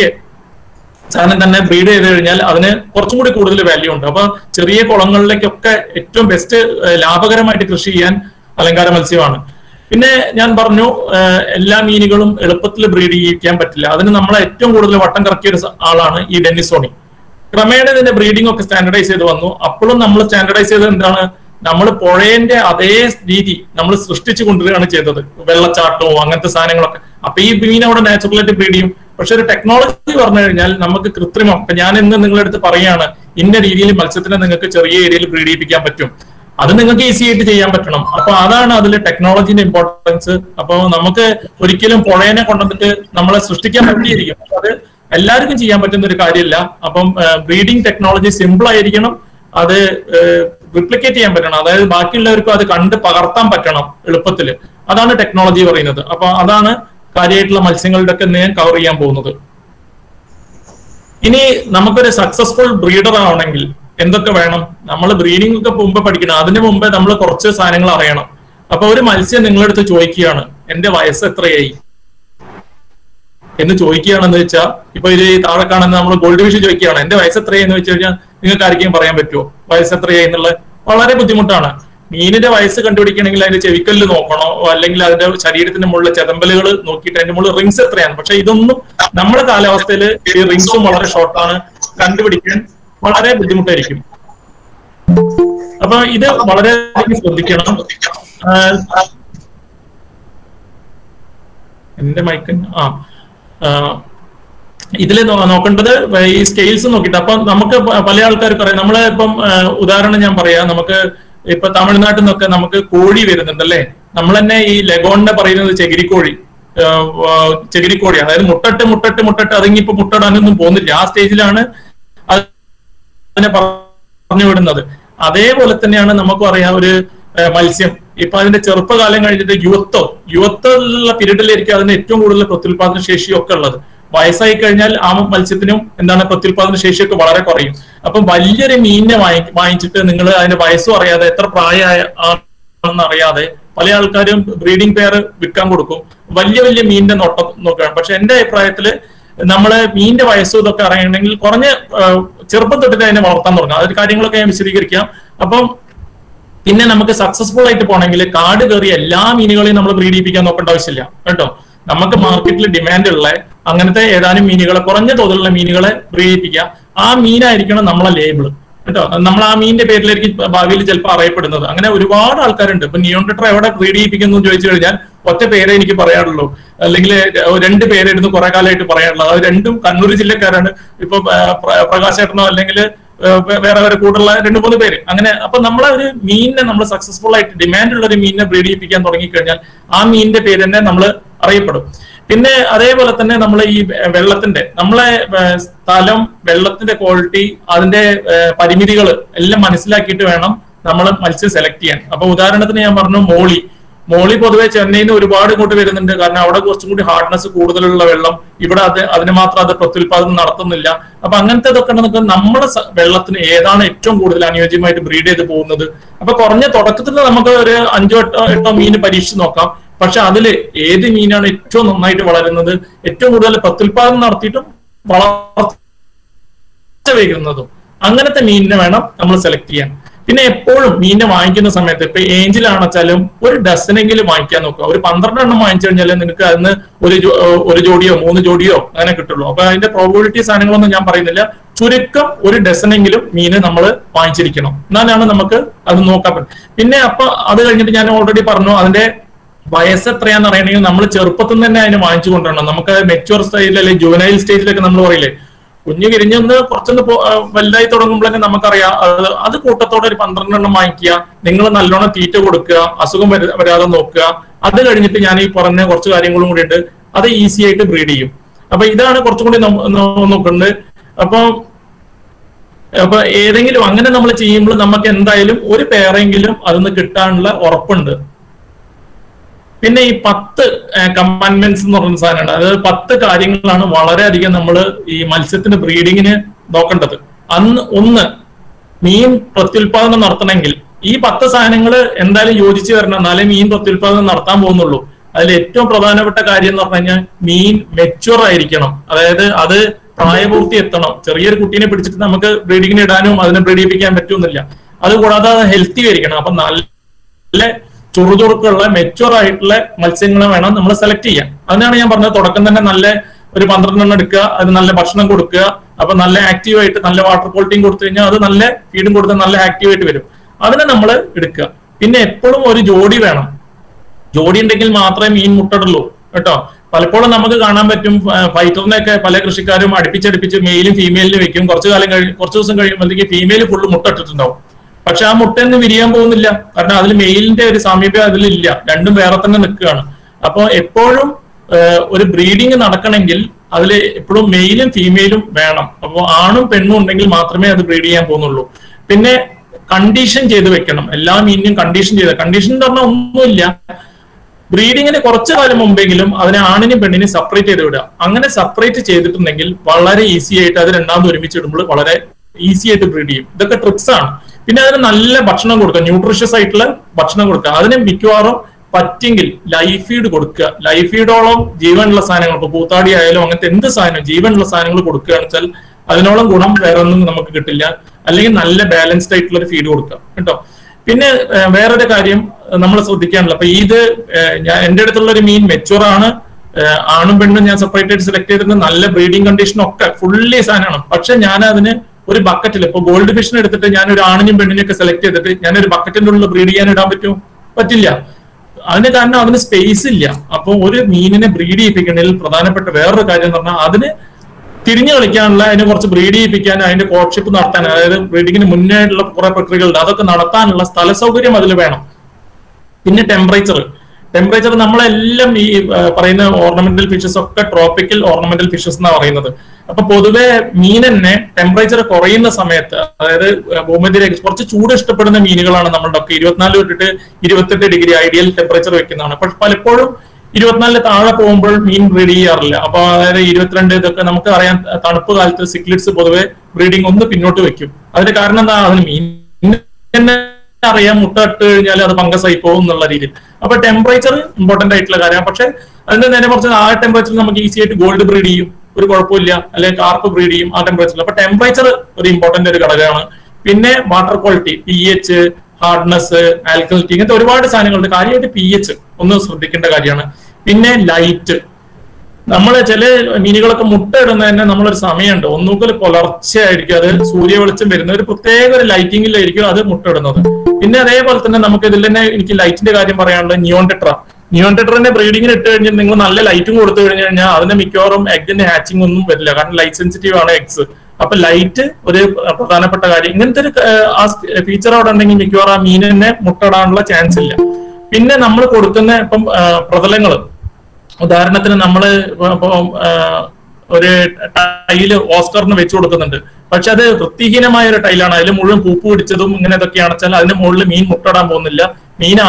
സാധനം തന്നെ ബ്രീഡ് ചെയ്ത് കഴിഞ്ഞാൽ അതിന് കുറച്ചും കൂടി കൂടുതൽ വാല്യൂ ഉണ്ട് അപ്പൊ ചെറിയ കുളങ്ങളിലേക്കൊക്കെ ഏറ്റവും ബെസ്റ്റ് ലാഭകരമായിട്ട് കൃഷി ചെയ്യാൻ അലങ്കാര മത്സ്യമാണ് പിന്നെ ഞാൻ പറഞ്ഞു എല്ലാ മീനുകളും എളുപ്പത്തിൽ ബ്രീഡ് ചെയ്യിക്കാൻ പറ്റില്ല അതിന് നമ്മളെ ഏറ്റവും കൂടുതൽ വട്ടം കറക്കിയ ഒരു ആളാണ് ഈ ഡെന്നിസോണി ക്രമേണ ഇതിന്റെ ബ്രീഡിംഗ് ഒക്കെ സ്റ്റാൻഡർഡൈസ് ചെയ്ത് വന്നു അപ്പോഴും നമ്മൾ സ്റ്റാൻഡർഡൈസ് ചെയ്തത് എന്താണ് നമ്മൾ പുഴേന്റെ അതേ രീതി നമ്മൾ സൃഷ്ടിച്ചു കൊണ്ടുവരികയാണ് ചെയ്തത് വെള്ളച്ചാട്ടവും അങ്ങനത്തെ സാധനങ്ങളൊക്കെ അപ്പൊ ഈ മീൻ അവിടെ നാച്ചുറലായിട്ട് ബ്രീഡ് ചെയ്യും പക്ഷെ ഒരു ടെക്നോളജി പറഞ്ഞു കഴിഞ്ഞാൽ നമുക്ക് കൃത്രിമം ഇപ്പൊ ഞാൻ ഇന്ന് നിങ്ങളുടെ അടുത്ത് പറയാണ് ഇന്ന രീതിയിൽ മത്സ്യത്തിനെ നിങ്ങൾക്ക് ചെറിയ ഏരിയയിൽ ബ്രീഡ് ചെയ്യിപ്പിക്കാൻ പറ്റും അത് നിങ്ങൾക്ക് ഈസി ആയിട്ട് ചെയ്യാൻ പറ്റണം അപ്പൊ അതാണ് അതിൽ ടെക്നോളജിന്റെ ഇമ്പോർട്ടൻസ് അപ്പൊ നമുക്ക് ഒരിക്കലും പുഴേനെ കൊണ്ടുവന്നിട്ട് നമ്മളെ സൃഷ്ടിക്കാൻ പറ്റിയിരിക്കും അത് എല്ലാവർക്കും ചെയ്യാൻ പറ്റുന്ന ഒരു കാര്യമില്ല അപ്പം ബ്രീഡിംഗ് ടെക്നോളജി സിമ്പിൾ ആയിരിക്കണം അത് റിപ്ലിക്കേറ്റ് ചെയ്യാൻ പറ്റണം അതായത് ബാക്കിയുള്ളവർക്കും അത് കണ്ട് പകർത്താൻ പറ്റണം എളുപ്പത്തിൽ അതാണ് ടെക്നോളജി പറയുന്നത് അപ്പൊ അതാണ് കാര്യമായിട്ടുള്ള മത്സ്യങ്ങളുടെ ഒക്കെ ഞാൻ കവർ ചെയ്യാൻ പോകുന്നത് ഇനി നമുക്കൊരു സക്സസ്ഫുൾ ബ്രീഡർ ആവണമെങ്കിൽ എന്തൊക്കെ വേണം നമ്മൾ ബ്രീഡിംഗ് ഒക്കെ മുമ്പ് പഠിക്കണം അതിന് മുമ്പേ നമ്മൾ കുറച്ച് സാധനങ്ങൾ അറിയണം അപ്പൊ ഒരു മത്സ്യം നിങ്ങളടുത്ത് ചോദിക്കുകയാണ് എന്റെ വയസ്സ് എത്രയായി എന്ന് ചോദിക്കുകയാണെന്ന് വെച്ചാൽ ഇപ്പൊ ഇത് താഴെ കാണുന്ന നമ്മൾ ഗോൾഡ് ഫിഷ് ചോദിക്കുകയാണ് എന്റെ വയസ്സ് എത്രയാന്ന് വെച്ച് കഴിഞ്ഞാൽ നിങ്ങൾക്ക് ആർക്കും പറയാൻ പറ്റുമോ വയസ്സ് എത്രയായി എന്നുള്ളത് വളരെ ബുദ്ധിമുട്ടാണ് മീനിന്റെ വയസ്സ് കണ്ടുപിടിക്കണമെങ്കിൽ അതിന്റെ ചെവിക്കല്ല് നോക്കണോ അല്ലെങ്കിൽ അതിന്റെ ശരീരത്തിന്റെ മുകളിലെ ചെതമ്പലുകൾ നോക്കിയിട്ട് അതിന്റെ മുകളിൽ റിങ്സ് എത്രയാണ് പക്ഷെ ഇതൊന്നും നമ്മുടെ കാലാവസ്ഥയിൽ ഈ റിങ്സും വളരെ ഷോർട്ടാണ് കണ്ടുപിടിക്കാൻ വളരെ ബുദ്ധിമുട്ടായിരിക്കും അപ്പൊ ഇത് വളരെ ശ്രദ്ധിക്കണം എന്റെ മൈക്ക് ആ ഇതിൽ നോക്കേണ്ടത് ഈ സ്കെയിൽസ് നോക്കിയിട്ട് അപ്പൊ നമുക്ക് പല ആൾക്കാർക്ക് അറിയാം നമ്മളെ ഇപ്പം ഉദാഹരണം ഞാൻ പറയാം നമുക്ക് ഇപ്പൊ തമിഴ്നാട്ടിൽ നിന്നൊക്കെ നമുക്ക് കോഴി വരുന്നുണ്ട് അല്ലേ നമ്മൾ തന്നെ ഈ ലഗോണിനെ പറയുന്നത് ചകിരിക്കോഴി ചകിരിക്കോഴി അതായത് മുട്ടട്ട് മുട്ടട്ട് മുട്ടട്ട് അതിങ്ങിപ്പോ മുട്ടടാനൊന്നും പോകുന്നില്ല ആ സ്റ്റേജിലാണ് അതിനെ പറഞ്ഞു വിടുന്നത് അതേപോലെ തന്നെയാണ് നമുക്കും അറിയാം ഒരു മത്സ്യം ഇപ്പൊ അതിന്റെ ചെറുപ്പകാലം കഴിഞ്ഞിട്ട് യുവത്വം യുവത്വമുള്ള പീരീഡിലായിരിക്കും അതിന് ഏറ്റവും കൂടുതൽ പ്രത്യുൽപാദന ശേഷിയൊക്കെ ഉള്ളത് വയസ്സായി കഴിഞ്ഞാൽ ആ മത്സ്യത്തിനും എന്താണ് പ്രത്യുൽപാദന ശേഷിയൊക്കെ വളരെ കുറയും അപ്പം വലിയൊരു മീനിനെ വാങ്ങി വാങ്ങിച്ചിട്ട് നിങ്ങൾ അതിന്റെ വയസ്സും അറിയാതെ എത്ര പ്രായമായ ആണെന്ന് അറിയാതെ പല ആൾക്കാരും ബ്രീഡിംഗ് പെയർ വിൽക്കാൻ കൊടുക്കും വലിയ വലിയ മീനിന്റെ നോട്ടം നോക്കുകയാണ് പക്ഷെ എന്റെ അഭിപ്രായത്തില് നമ്മള് മീനിന്റെ വയസ്സും ഇതൊക്കെ അറിയണമെങ്കിൽ കുറഞ്ഞ ചെറുപ്പം തൊട്ടിട്ട് അതിനെ വളർത്താൻ തുടങ്ങാം അതൊരു കാര്യങ്ങളൊക്കെ ഞാൻ വിശദീകരിക്കാം അപ്പം പിന്നെ നമുക്ക് സക്സസ്ഫുൾ ആയിട്ട് പോകണമെങ്കിൽ കാട് കയറിയ എല്ലാ മീനുകളെയും നമ്മൾ ബ്രീഡ് ചെയ്യിപ്പിക്കാൻ നോക്കേണ്ട ആവശ്യമില്ല കേട്ടോ നമുക്ക് മാർക്കറ്റിൽ ഡിമാൻഡ് ഉള്ള അങ്ങനത്തെ ഏതാനും മീനുകളെ കുറഞ്ഞ തോതിലുള്ള മീനുകളെ ബ്രീഡ് ചെയ്യിപ്പിക്കുക ആ മീനായിരിക്കണം നമ്മളെ ലേബിൾ കേട്ടോ നമ്മൾ ആ മീനിന്റെ പേരിലായിരിക്കും ഭാവിയിൽ ചിലപ്പോൾ അറിയപ്പെടുന്നത് അങ്ങനെ ഒരുപാട് ആൾക്കാരുണ്ട് ഇപ്പൊ നിയോണ്ടർ എവിടെ ബ്രീഡ് ചെയ്യിപ്പിക്കുന്നു എന്ന് ചോദിച്ചു കഴിഞ്ഞാൽ ഒറ്റ പേരെ എനിക്ക് പറയാറുള്ളൂ അല്ലെങ്കിൽ രണ്ട് പേരെടുത്ത് കുറെ കാലമായിട്ട് പറയാനുള്ളത് അത് രണ്ടും കണ്ണൂർ ജില്ലക്കാരാണ് ഇപ്പൊ പ്രകാശേട്ടനോ അല്ലെങ്കിൽ വേറെ വേറെ കൂടുതലുള്ള രണ്ട് മൂന്ന് പേര് അങ്ങനെ അപ്പൊ നമ്മളെ ഒരു മീനിനെ നമ്മൾ സക്സസ്ഫുൾ ആയിട്ട് ഡിമാൻഡ് ഉള്ള ഒരു മീനിനെ ബ്രീഡ് ചെയ്യിപ്പിക്കാൻ തുടങ്ങിക്കഴിഞ്ഞാൽ ആ മീനിന്റെ പേര് തന്നെ നമ്മൾ അറിയപ്പെടും പിന്നെ അതേപോലെ തന്നെ നമ്മൾ ഈ വെള്ളത്തിന്റെ നമ്മളെ സ്ഥലം വെള്ളത്തിന്റെ ക്വാളിറ്റി അതിന്റെ പരിമിതികൾ എല്ലാം മനസ്സിലാക്കിയിട്ട് വേണം നമ്മൾ മത്സ്യം സെലക്ട് ചെയ്യാൻ അപ്പൊ ഉദാഹരണത്തിന് ഞാൻ പറഞ്ഞു മോളി മോളി പൊതുവെ ചെന്നൈയിൽ നിന്ന് ഒരുപാട് ഇങ്ങോട്ട് വരുന്നുണ്ട് കാരണം അവിടെ കുറച്ചും കൂടി ഹാർഡ്നെസ് കൂടുതലുള്ള വെള്ളം ഇവിടെ അത് അതിന് മാത്രം അത് പ്രത്യുൽപാദനം നടത്തുന്നില്ല അപ്പൊ അങ്ങനത്തെ ഇതൊക്കെ നമുക്ക് നമ്മുടെ സ- വെള്ളത്തിന് ഏതാണ് ഏറ്റവും കൂടുതൽ അനുയോജ്യമായിട്ട് ബ്രീഡ് ചെയ്ത് പോകുന്നത് അപ്പൊ കുറഞ്ഞ തുടക്കത്തിൽ നമുക്ക് ഒരു അഞ്ചോ എട്ടോ എട്ടോ മീൻ പരീക്ഷിച്ച് നോക്കാം പക്ഷെ അതിൽ ഏത് മീനാണ് ഏറ്റവും നന്നായിട്ട് വളരുന്നത് ഏറ്റവും കൂടുതൽ പ്രത്യുൽപാദനം നടത്തിയിട്ടും വളർച്ച വയ്ക്കുന്നതും അങ്ങനത്തെ മീനിനെ വേണം നമ്മൾ സെലക്ട് ചെയ്യാൻ പിന്നെ എപ്പോഴും മീനിനെ വാങ്ങിക്കുന്ന സമയത്ത് ഇപ്പൊ ഏഞ്ചിലാണെച്ചാലും ഒരു ഡസനെങ്കിലും വാങ്ങിക്കാൻ നോക്കുക ഒരു പന്ത്രണ്ട് എണ്ണം വാങ്ങിച്ചു കഴിഞ്ഞാൽ നിനക്ക് അതിന് ഒരു ജോ- ഒരു ജോഡിയോ മൂന്ന് ജോഡിയോ അങ്ങനെ കിട്ടുള്ളൂ അപ്പൊ അതിന്റെ പ്രോബിലിറ്റി സാധനങ്ങളൊന്നും ഞാൻ പറയുന്നില്ല ചുരുക്കം ഒരു ഡസനെങ്കിലും മീന് നമ്മൾ വാങ്ങിച്ചിരിക്കണം എന്നാലാണ് നമുക്ക് അത് നോക്കാൻ പറ്റും പിന്നെ അപ്പൊ അത് കഴിഞ്ഞിട്ട് ഞാൻ ഓൾറെഡി പറഞ്ഞു അതിന്റെ വയസ്സ് എത്രയാന്ന് അറിയണമെങ്കിൽ നമ്മൾ ചെറുപ്പത്തിൽ തന്നെ അതിനെ വാങ്ങിച്ചു കൊണ്ടുവരണം നമുക്ക് മെച്ചുവർ സ്റ്റേജിൽ അല്ലെങ്കിൽ ജുവനൈൽ സ്റ്റേജിലൊക്കെ നമ്മൾ പറയില്ലേ കുഞ്ഞു കിരിഞ്ഞൊന്ന് കുറച്ചൊന്ന് പോ- ആ, വലുതായി തുടങ്ങുമ്പോൾ തന്നെ നമുക്കറിയാം അത് അത് കൂട്ടത്തോടെ ഒരു പന്ത്രണ്ടെണ്ണം വാങ്ങിക്കുക നിങ്ങൾ നല്ലോണം തീറ്റ കൊടുക്കുക അസുഖം വര- വരാതെ നോക്കുക അത് കഴിഞ്ഞിട്ട് ഞാൻ ഈ പറഞ്ഞ കുറച്ച് കാര്യങ്ങളും കൂടി ഉണ്ട് അത് ഈസി ആയിട്ട് ബ്രീഡ് ചെയ്യും അപ്പൊ ഇതാണ് കുറച്ചും കൂടി നമ്മ- നോ- നോക്കുന്നത് അപ്പൊ അപ്പൊ ഏതെങ്കിലും അങ്ങനെ നമ്മൾ ചെയ്യുമ്പോൾ നമുക്ക് എന്തായാലും ഒരു പേരെങ്കിലും അതിന്ന് കിട്ടാനുള്ള ഉറപ്പുണ്ട് പിന്നെ ഈ പത്ത് കമാൻഡ്മെന്റ്സ് എന്ന് പറയുന്ന സാധനമാണ് അതായത് പത്ത് കാര്യങ്ങളാണ് വളരെയധികം നമ്മൾ ഈ മത്സ്യത്തിന്റെ ബ്രീഡിങ്ങിന് നോക്കേണ്ടത് അന്ന് ഒന്ന് മീൻ പ്രത്യുൽപാദനം നടത്തണമെങ്കിൽ ഈ പത്ത് സാധനങ്ങൾ എന്തായാലും യോജിച്ച് വരണം എന്നാലേ മീൻ പ്രത്യുൽപാദനം നടത്താൻ പോകുന്നുള്ളൂ അതിൽ ഏറ്റവും പ്രധാനപ്പെട്ട കാര്യം എന്ന് പറഞ്ഞു കഴിഞ്ഞാൽ മീൻ മെച്ചുവർ ആയിരിക്കണം അതായത് അത് പ്രായപൂർത്തി എത്തണം ചെറിയൊരു കുട്ടീനെ പിടിച്ചിട്ട് നമുക്ക് ബ്രീഡിങ്ങിന് ഇടാനും അതിനെ ബ്രീഡ് ചെയ്യിപ്പിക്കാൻ പറ്റുന്നില്ല അതുകൂടാതെ അത് ഹെൽത്തി ആയിരിക്കണം അപ്പൊ നല്ല ചുറുചുറുക്കുള്ള മെച്ചുവർ ആയിട്ടുള്ള മത്സ്യങ്ങളെ വേണം നമ്മൾ സെലക്ട് ചെയ്യാൻ അതിനാണ് ഞാൻ പറഞ്ഞത് തുടക്കം തന്നെ നല്ല ഒരു പന്ത്രണ്ടെണ്ണം എടുക്കുക അത് നല്ല ഭക്ഷണം കൊടുക്കുക അപ്പൊ നല്ല ആക്റ്റീവ് ആയിട്ട് നല്ല വാട്ടർ ക്വാളിറ്റിയും കൊടുത്തു കഴിഞ്ഞാൽ അത് നല്ല ഫീഡും കൊടുത്ത് നല്ല ആക്റ്റീവ് ആയിട്ട് വരും അതിനെ നമ്മൾ എടുക്കുക പിന്നെ എപ്പോഴും ഒരു ജോഡി വേണം ജോഡി ഉണ്ടെങ്കിൽ മാത്രമേ മീൻ മുട്ടടുള്ളൂ കേട്ടോ പലപ്പോഴും നമുക്ക് കാണാൻ പറ്റും ഫൈറ്ററിനെയൊക്കെ പല കൃഷിക്കാരും അടുപ്പിച്ചടുപ്പിച്ച് മെയിലും ഫീമെയിലിനും വെക്കും കുറച്ചു കാലം കഴിയും കുറച്ച് ദിവസം കഴിയുമ്പോഴത്തേക്ക് ഫീമെയിൽ ഫുള്ള് മുട്ട ഇട്ടിട്ടുണ്ടാവും പക്ഷെ ആ മുട്ടയൊന്നും വിരിയാൻ പോകുന്നില്ല കാരണം അതിൽ മെയിലിന്റെ ഒരു സാമീപ്യം അതിലില്ല രണ്ടും വേറെ തന്നെ നിൽക്കുകയാണ് അപ്പൊ എപ്പോഴും ഏഹ്, ഒരു ബ്രീഡിങ് നടക്കണമെങ്കിൽ അതിൽ എപ്പോഴും മെയിലും ഫീമെയിലും വേണം അപ്പോൾ ആണും പെണ്ണും ഉണ്ടെങ്കിൽ മാത്രമേ അത് ബ്രീഡ് ചെയ്യാൻ പോകുന്നുള്ളൂ പിന്നെ കണ്ടീഷൻ ചെയ്ത് വെക്കണം എല്ലാ മീനിനും കണ്ടീഷൻ ചെയ്ത് കണ്ടീഷൻ എന്ന് പറഞ്ഞാൽ ഒന്നുമില്ല ബ്രീഡിങ്ങിന് കുറച്ചു കാലം മുമ്പെങ്കിലും അതിനെ ആണിനും പെണ്ണിനും സെപ്പറേറ്റ് ചെയ്ത് വിടുക അങ്ങനെ സെപ്പറേറ്റ് ചെയ്തിട്ടുണ്ടെങ്കിൽ വളരെ ഈസി ആയിട്ട് അത് രണ്ടാമത് ഒരുമിച്ച് ഇടുമ്പോൾ വളരെ ഈസി ആയിട്ട് ബ്രീഡ് ചെയ്യും ഇതൊക്കെ ട്രിക്സ് ആണ് പിന്നെ അതിന് നല്ല ഭക്ഷണം കൊടുക്കുക ന്യൂട്രീഷ്യസ് ആയിട്ടുള്ള ഭക്ഷണം കൊടുക്കുക അതിന് മിക്കവാറും പറ്റെങ്കിൽ ലൈഫ് ഫീഡ് കൊടുക്കുക ലൈഫ് ഫീഡോളം ജീവനുള്ള സാധനങ്ങൾ ഇപ്പൊ പൂത്താടി ആയാലും അങ്ങനത്തെ എന്ത് സാധനം ജീവനുള്ള സാധനങ്ങൾ കൊടുക്കുകയാണെന്ന് വെച്ചാൽ അതിനോളം ഗുണം വേറെ ഒന്നും നമുക്ക് കിട്ടില്ല അല്ലെങ്കിൽ നല്ല ബാലൻസ്ഡ് ആയിട്ടുള്ള ഒരു ഫീഡ് കൊടുക്കുക കേട്ടോ പിന്നെ ഏഹ്, വേറൊരു കാര്യം നമ്മൾ ശ്രദ്ധിക്കാനുള്ള അപ്പൊ ഇത് ഏഹ്, ഞാൻ എന്റെ അടുത്തുള്ള ഒരു മീൻ മെച്ചുവർ ആണ് ഏഹ്, ആണും പെണ്ണും ഞാൻ സെപ്പറേറ്റ് ആയിട്ട് സെലക്ട് ചെയ്തിട്ടുണ്ട് നല്ല ബ്രീഡിംഗ് കണ്ടീഷൻ ഒക്കെ ഫുള്ളി സാധനമാണ് പക്ഷെ ഞാൻ അതിന് ഒരു ബക്കറ്റിൽ ഇപ്പൊ ഗോൾഡ് ഫിഷിനെ എടുത്തിട്ട് ഞാൻ ഒരു ആണിനും പെണ്ണിനും ഒക്കെ സെലക്ട് ചെയ്തിട്ട് ഞാൻ ഒരു ബക്കറ്റിന്റെ ഉള്ളിൽ ബ്രീഡ് ചെയ്യാൻ ഇടാൻ പറ്റും പറ്റില്ല അതിന് കാരണം അതിന് സ്പേസ് ഇല്ല അപ്പൊ ഒരു മീനിനെ ബ്രീഡ് ചെയ്യിപ്പിക്കുന്നതിൽ പ്രധാനപ്പെട്ട വേറൊരു കാര്യം എന്ന് പറഞ്ഞാൽ അതിന് തിരിഞ്ഞു കളിക്കാനുള്ള അതിനെ കുറച്ച് ബ്രീഡ് ചെയ്യിപ്പിക്കാൻ അതിന്റെ കോട്ട്ഷിപ്പ് നടത്താൻ അതായത് ബ്രീഡിങ്ങിന് മുന്നേ ഉള്ള കുറെ പ്രക്രിയകളുണ്ട് അതൊക്കെ നടത്താനുള്ള സ്ഥല സൗകര്യം അതിൽ വേണം പിന്നെ ടെമ്പറേച്ചർ ടെമ്പറേച്ചർ നമ്മളെല്ലാം ഈ ആ, പറയുന്ന ഓർണമെന്റൽ ഫിഷസ് ഒക്കെ ട്രോപ്പിക്കൽ ഓർണമെന്റൽ ഫിഷസ് എന്നാണ് പറയുന്നത് അപ്പൊ പൊതുവെ മീൻ തന്നെ ടെമ്പറേച്ചർ കുറയുന്ന സമയത്ത് അതായത് ഭൂമധ്യരേഖ കുറച്ച് ചൂട് ഇഷ്ടപ്പെടുന്ന മീനുകളാണ് നമ്മളുടെ ഒക്കെ ഇരുപത്തിനാല് തൊട്ടിട്ട് ഇരുപത്തെട്ട് ഡിഗ്രി ഐഡിയൽ ടെമ്പറേച്ചർ വെക്കുന്നതാണ് പക്ഷെ പലപ്പോഴും ഇരുപത്തിനാലിന് താഴെ പോകുമ്പോൾ മീൻ ബ്രീഡ് ചെയ്യാറില്ല അപ്പൊ അതായത് ഇരുപത്തിരണ്ട് ഇതൊക്കെ നമുക്ക് അറിയാം തണുപ്പ് കാലത്ത് സിക്ലിറ്റ്സ് പൊതുവെ ബ്രീഡിംഗ് ഒന്ന് പിന്നോട്ട് വെക്കും അതിന്റെ കാരണം എന്താ അതിന് മീൻ തന്നെ അറിയാം മുട്ട ഇട്ട് കഴിഞ്ഞാൽ അത് ഫംഗസ് ആയി പോകും എന്നുള്ള രീതിയിൽ അപ്പൊ ടെമ്പറേച്ചർ ഇമ്പോർട്ടന്റ് ആയിട്ടുള്ള കാര്യമാണ് പക്ഷെ അതിന്റെ നേരെ കുറച്ച് ആ ടെമ്പറേച്ചർ നമുക്ക് ഈസി ആയിട്ട് ഗോൾഡ് ബ്രീഡ് ചെയ്യും ഒരു കുഴപ്പമില്ല അല്ലെങ്കിൽ കാർപ്പ് ബ്രീഡ് ചെയ്യും ആ ടെമ്പറേച്ചറിൽ അപ്പൊ ടെമ്പറേച്ചർ ഒരു ഇമ്പോർട്ടന്റ് ഒരു ഘടകമാണ് പിന്നെ water quality P H hardness alkalinity ഇങ്ങനത്തെ ഒരുപാട് സാധനങ്ങളുണ്ട് കാര്യമായിട്ട് പി എച്ച് ഒന്ന് ശ്രദ്ധിക്കേണ്ട കാര്യമാണ് പിന്നെ ലൈറ്റ് നമ്മൾ ചില മീനുകളൊക്കെ മുട്ട ഇടുന്ന തന്നെ നമ്മളൊരു സമയമുണ്ട് ഒന്നുകിൽ പുലർച്ചയായിരിക്കും അത് സൂര്യ വെളിച്ചം വരുന്ന ഒരു പ്രത്യേക ഒരു ലൈറ്റിംഗിലായിരിക്കും അത് മുട്ട ഇടുന്നത് പിന്നെ അതേപോലെ തന്നെ നമുക്ക് ഇതിൽ തന്നെ എനിക്ക് ലൈറ്റിന്റെ കാര്യം പറയാനുള്ളത് നിയോൺ ടെട്ര നിയോൺ ടെട്രന്റെ ബ്രീഡിങ്ങിന് ഇട്ട് കഴിഞ്ഞാൽ നിങ്ങൾ നല്ല ലൈറ്റും കൊടുത്തു കഴിഞ്ഞു കഴിഞ്ഞാൽ അതിന് മിക്കവാറും എഗ്ഗിന്റെ ഹാച്ചിങ് ഒന്നും വരില്ല കാരണം ലൈറ്റ് സെൻസിറ്റീവ് ആണ് എഗ്സ് അപ്പൊ ലൈറ്റ് ഒരു പ്രധാനപ്പെട്ട കാര്യം ഇങ്ങനത്തെ ഒരു ഏഹ്, ആ ഫീച്ചർ അവിടെ ഉണ്ടെങ്കിൽ മിക്കവാറും ആ മീനിനെ മുട്ടയിടാനുള്ള ചാൻസ് ഇല്ല പിന്നെ നമ്മൾ കൊടുക്കുന്ന ഇപ്പം പ്രതലങ്ങള് ഉദാഹരണത്തിന് നമ്മള് ഇപ്പൊ- ഇപ്പൊ, ആ, ഒരു ടൈല് ഓസ്കറിന് വെച്ചു കൊടുക്കുന്നുണ്ട് പക്ഷെ അത് വൃത്തിഹീനമായ ഒരു ടൈലാണ് അതിൽ മുഴുവൻ പൂപ്പ് പിടിച്ചതും ഇങ്ങനെ ഇതൊക്കെയാണെന്ന് വെച്ചാൽ അതിന്റെ മുകളിൽ മീൻ മുട്ടടാൻ പോകുന്നില്ല മീൻ ആദ്യം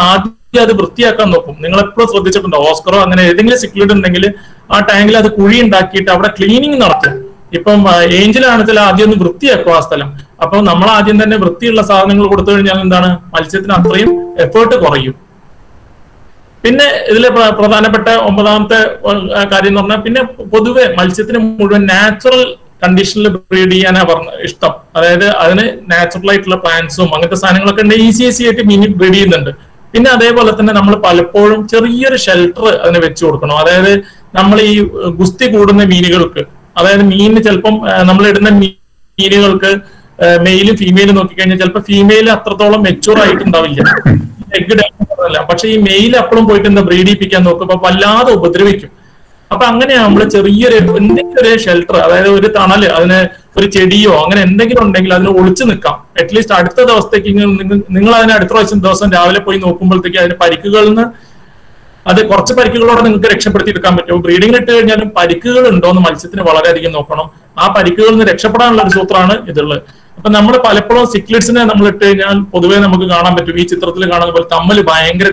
അത് വൃത്തിയാക്കാൻ നോക്കും നിങ്ങൾ എപ്പോഴും ശ്രദ്ധിച്ചിട്ടുണ്ടോ ഓസ്കറോ അങ്ങനെ ഏതെങ്കിലും സിക്ലിഡ് ഉണ്ടെങ്കിൽ ആ ടാങ്കിൽ അത് കുഴി ഉണ്ടാക്കിയിട്ട് അവിടെ ക്ലീനിങ് നടത്തും ഇപ്പം ഏഞ്ചലാണെങ്കിൽ ആദ്യം ഒന്ന് വൃത്തിയാക്കും ആ സ്ഥലം അപ്പൊ നമ്മൾ ആദ്യം തന്നെ വൃത്തിയുള്ള സാധനങ്ങൾ കൊടുത്തു കഴിഞ്ഞാൽ എന്താണ് മത്സ്യത്തിന് അത്രയും എഫേർട്ട് കുറയും പിന്നെ ഇതിലെ പ്ര- പ്രധാനപ്പെട്ട ഒമ്പതാമത്തെ ഏഹ്, കാര്യം എന്ന് പറഞ്ഞാൽ പിന്നെ പൊതുവെ മത്സ്യത്തിന് മുഴുവൻ നാച്ചുറൽ കണ്ടീഷനിൽ ബ്രീഡ് ചെയ്യാനാ പറഞ്ഞ ഇഷ്ടം അതായത് അതിന് നാച്ചുറൽ ആയിട്ടുള്ള പ്ലാന്റ്സും അങ്ങനത്തെ സാധനങ്ങളൊക്കെ ഉണ്ട് ഈസി ഈസി ആയിട്ട് മീൻ ബ്രീഡ് ചെയ്യുന്നുണ്ട് പിന്നെ അതേപോലെ തന്നെ നമ്മൾ പലപ്പോഴും ചെറിയൊരു ഷെൽട്ടർ അതിന് വെച്ചു കൊടുക്കണം അതായത് നമ്മൾ ഈ ഏഹ്, ഗുസ്തി കൂടുന്ന മീനുകൾക്ക് അതായത് മീനിന് ചിലപ്പം നമ്മൾ ഇടുന്ന മീനുകൾക്ക് മെയിലും ഫീമെയിലും നോക്കിക്കഴിഞ്ഞാൽ ചിലപ്പോൾ ഫീമെയിൽ അത്രത്തോളം മെച്ചൂർ ആയിട്ടുണ്ടാവില്ല എഗ് അല്ല പക്ഷെ ഈ മെയിൽ അപ്പോഴും പോയിട്ട് എന്താ ബ്രീഡ് ചെയ്യിപ്പിക്കാൻ നോക്കുമ്പോ വല്ലാതെ ഉപദ്രവിക്കും അപ്പൊ അങ്ങനെയാ നമ്മള് ചെറിയൊരു എന്തെങ്കിലും ഒരു ഷെൽട്ടർ അതായത് ഒരു തണല് അതിന് ഒരു ചെടിയോ അങ്ങനെ എന്തെങ്കിലും ഉണ്ടെങ്കിൽ അതിന് ഒളിച്ചു നിൽക്കാം അറ്റ്ലീസ്റ്റ് അടുത്ത ദിവസത്തേക്ക് ഇങ്ങ് നിങ്ങ- നിങ്ങൾ അതിന് അടുത്ത പ്രാവശ്യം ദിവസം രാവിലെ പോയി നോക്കുമ്പോഴത്തേക്ക് അതിന് പരിക്കുകളിൽ നിന്ന് അത് കുറച്ച് പരിക്കുകളോടെ നിങ്ങൾക്ക് രക്ഷപ്പെടുത്തി എടുക്കാൻ പറ്റും ബ്രീഡിംഗ് ഇട്ട് കഴിഞ്ഞാലും പരിക്കുകൾ ഉണ്ടോന്ന് മത്സ്യത്തിന് വളരെയധികം നോക്കണം ആ പരിക്കുകളിൽ നിന്ന് രക്ഷപ്പെടാനുള്ള ഒരു സൂത്രമാണ് ഇതുള്ളത് അപ്പൊ നമ്മൾ പലപ്പോഴും സിക്ലിറ്റ്സിനെ നമ്മൾ ഇട്ട് കഴിഞ്ഞാൽ പൊതുവെ നമുക്ക് കാണാൻ പറ്റും ഈ ചിത്രത്തിൽ കാണുന്ന പോലെ തമ്മിൽ ഭയങ്കര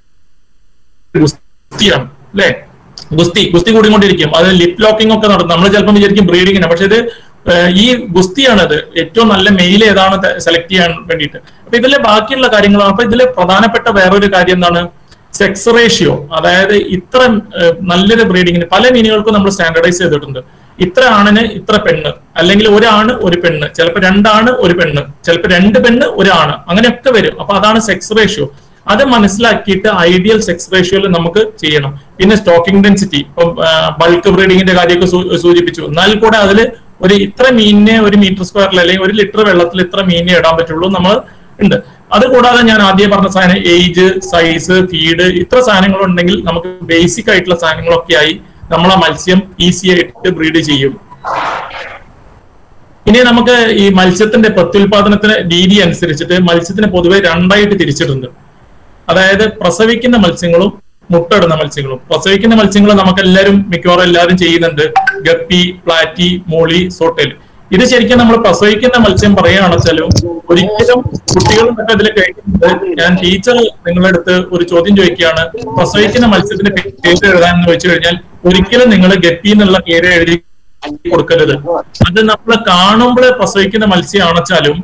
ഗുസ്തിയാണ് അല്ലെ ഗുസ്തി ഗുസ്തി കൂടിക്കൊണ്ടിരിക്കും അത് ലിപ് ലോക്കിംഗ് ഒക്കെ നടത്തും നമ്മൾ ചിലപ്പോൾ വിചാരിക്കും ബ്രീഡിങ്ങിന് പക്ഷെ ഇത് ഏഹ്, ഈ ഗുസ്തിയാണത് ഏറ്റവും നല്ല മെയിൽ ഏതാണ് സെലക്ട് ചെയ്യാൻ വേണ്ടിയിട്ട് അപ്പൊ ഇതിലെ ബാക്കിയുള്ള കാര്യങ്ങളാണ് അപ്പൊ ഇതിലെ പ്രധാനപ്പെട്ട വേറൊരു കാര്യം എന്താണ് സെക്സ് റേഷ്യോ അതായത് ഇത്ര ഏഹ്, നല്ലൊരു ബ്രീഡിങ്ങിന് പല മീനുകൾക്കും നമ്മൾ സ്റ്റാൻഡർഡൈസ് ചെയ്തിട്ടുണ്ട് ഇത്ര ആണിന് ഇത്ര പെണ്ണ് അല്ലെങ്കിൽ ഒരാണ് ഒരു പെണ്ണ് ചിലപ്പോൾ രണ്ടാണ് ഒരു പെണ്ണ് ചിലപ്പോൾ രണ്ട് പെണ്ണ് ഒരാണ് അങ്ങനെയൊക്കെ വരും അപ്പൊ അതാണ് സെക്സ് റേഷ്യോ അത് മനസ്സിലാക്കിയിട്ട് ഐഡിയൽ സെക്സ് റേഷ്യോയിൽ നമുക്ക് ചെയ്യണം പിന്നെ സ്റ്റോക്കിംഗ് ഡെൻസിറ്റി ഇപ്പം ബൾക്ക് ബ്രീഡിങ്ങിന്റെ കാര്യമൊക്കെ സൂ- സൂചിപ്പിച്ചു എന്നാൽ കൂടെ അതിൽ ഒരു ഇത്ര മീനിനെ ഒരു മീറ്റർ സ്ക്വയറിൽ അല്ലെങ്കിൽ ഒരു ലിറ്റർ വെള്ളത്തിൽ ഇത്ര മീനിനെ ഇടാൻ പറ്റുള്ളൂ നമ്മൾ ഉണ്ട് അത് കൂടാതെ ഞാൻ ആദ്യം പറഞ്ഞ സാധനം ഏജ് സൈസ് ഫീഡ് ഇത്ര സാധനങ്ങൾ ഉണ്ടെങ്കിൽ നമുക്ക് ബേസിക് ആയിട്ടുള്ള സാധനങ്ങളൊക്കെ ആയി നമ്മളെ മത്സ്യം ഈസി ആയിട്ട് ബ്രീഡ് ചെയ്യും ഇനി നമുക്ക് ഈ മത്സ്യത്തിന്റെ പ്രത്യുൽപാദനത്തിന് രീതി അനുസരിച്ചിട്ട് മത്സ്യത്തിന് പൊതുവെ രണ്ടായിട്ട് തിരിച്ചിട്ടുണ്ട് അതായത് പ്രസവിക്കുന്ന മത്സ്യങ്ങളും മുട്ടയിടുന്ന മത്സ്യങ്ങളും പ്രസവിക്കുന്ന മത്സ്യങ്ങൾ നമുക്ക് എല്ലാവരും മിക്കവാറും എല്ലാവരും ചെയ്യുന്നുണ്ട് ഗപ്പി പ്ലാറ്റി മോളി സോട്ടേൽ ഇത് ശരിക്കും നമ്മൾ പ്രസവിക്കുന്ന മത്സ്യം പറയുകയാണെന്ന് വെച്ചാലും ഒരിക്കലും കുട്ടികളൊക്കെ ഇതിൽ കഴിക്കുന്നത് ഞാൻ ടീച്ചർ നിങ്ങളുടെ അടുത്ത് ഒരു ചോദ്യം ചോദിക്കുകയാണ് പ്രസവിക്കുന്ന മത്സ്യത്തിന്റെ പേര് എഴുതാനെന്ന് വെച്ച് കഴിഞ്ഞാൽ ഒരിക്കലും നിങ്ങൾ ഗപ്പി എന്നുള്ള പേര് എഴുതി കൊടുക്കരുത് അത് നമ്മൾ കാണുമ്പോൾ പ്രസവിക്കുന്ന മത്സ്യമാണെച്ചാലും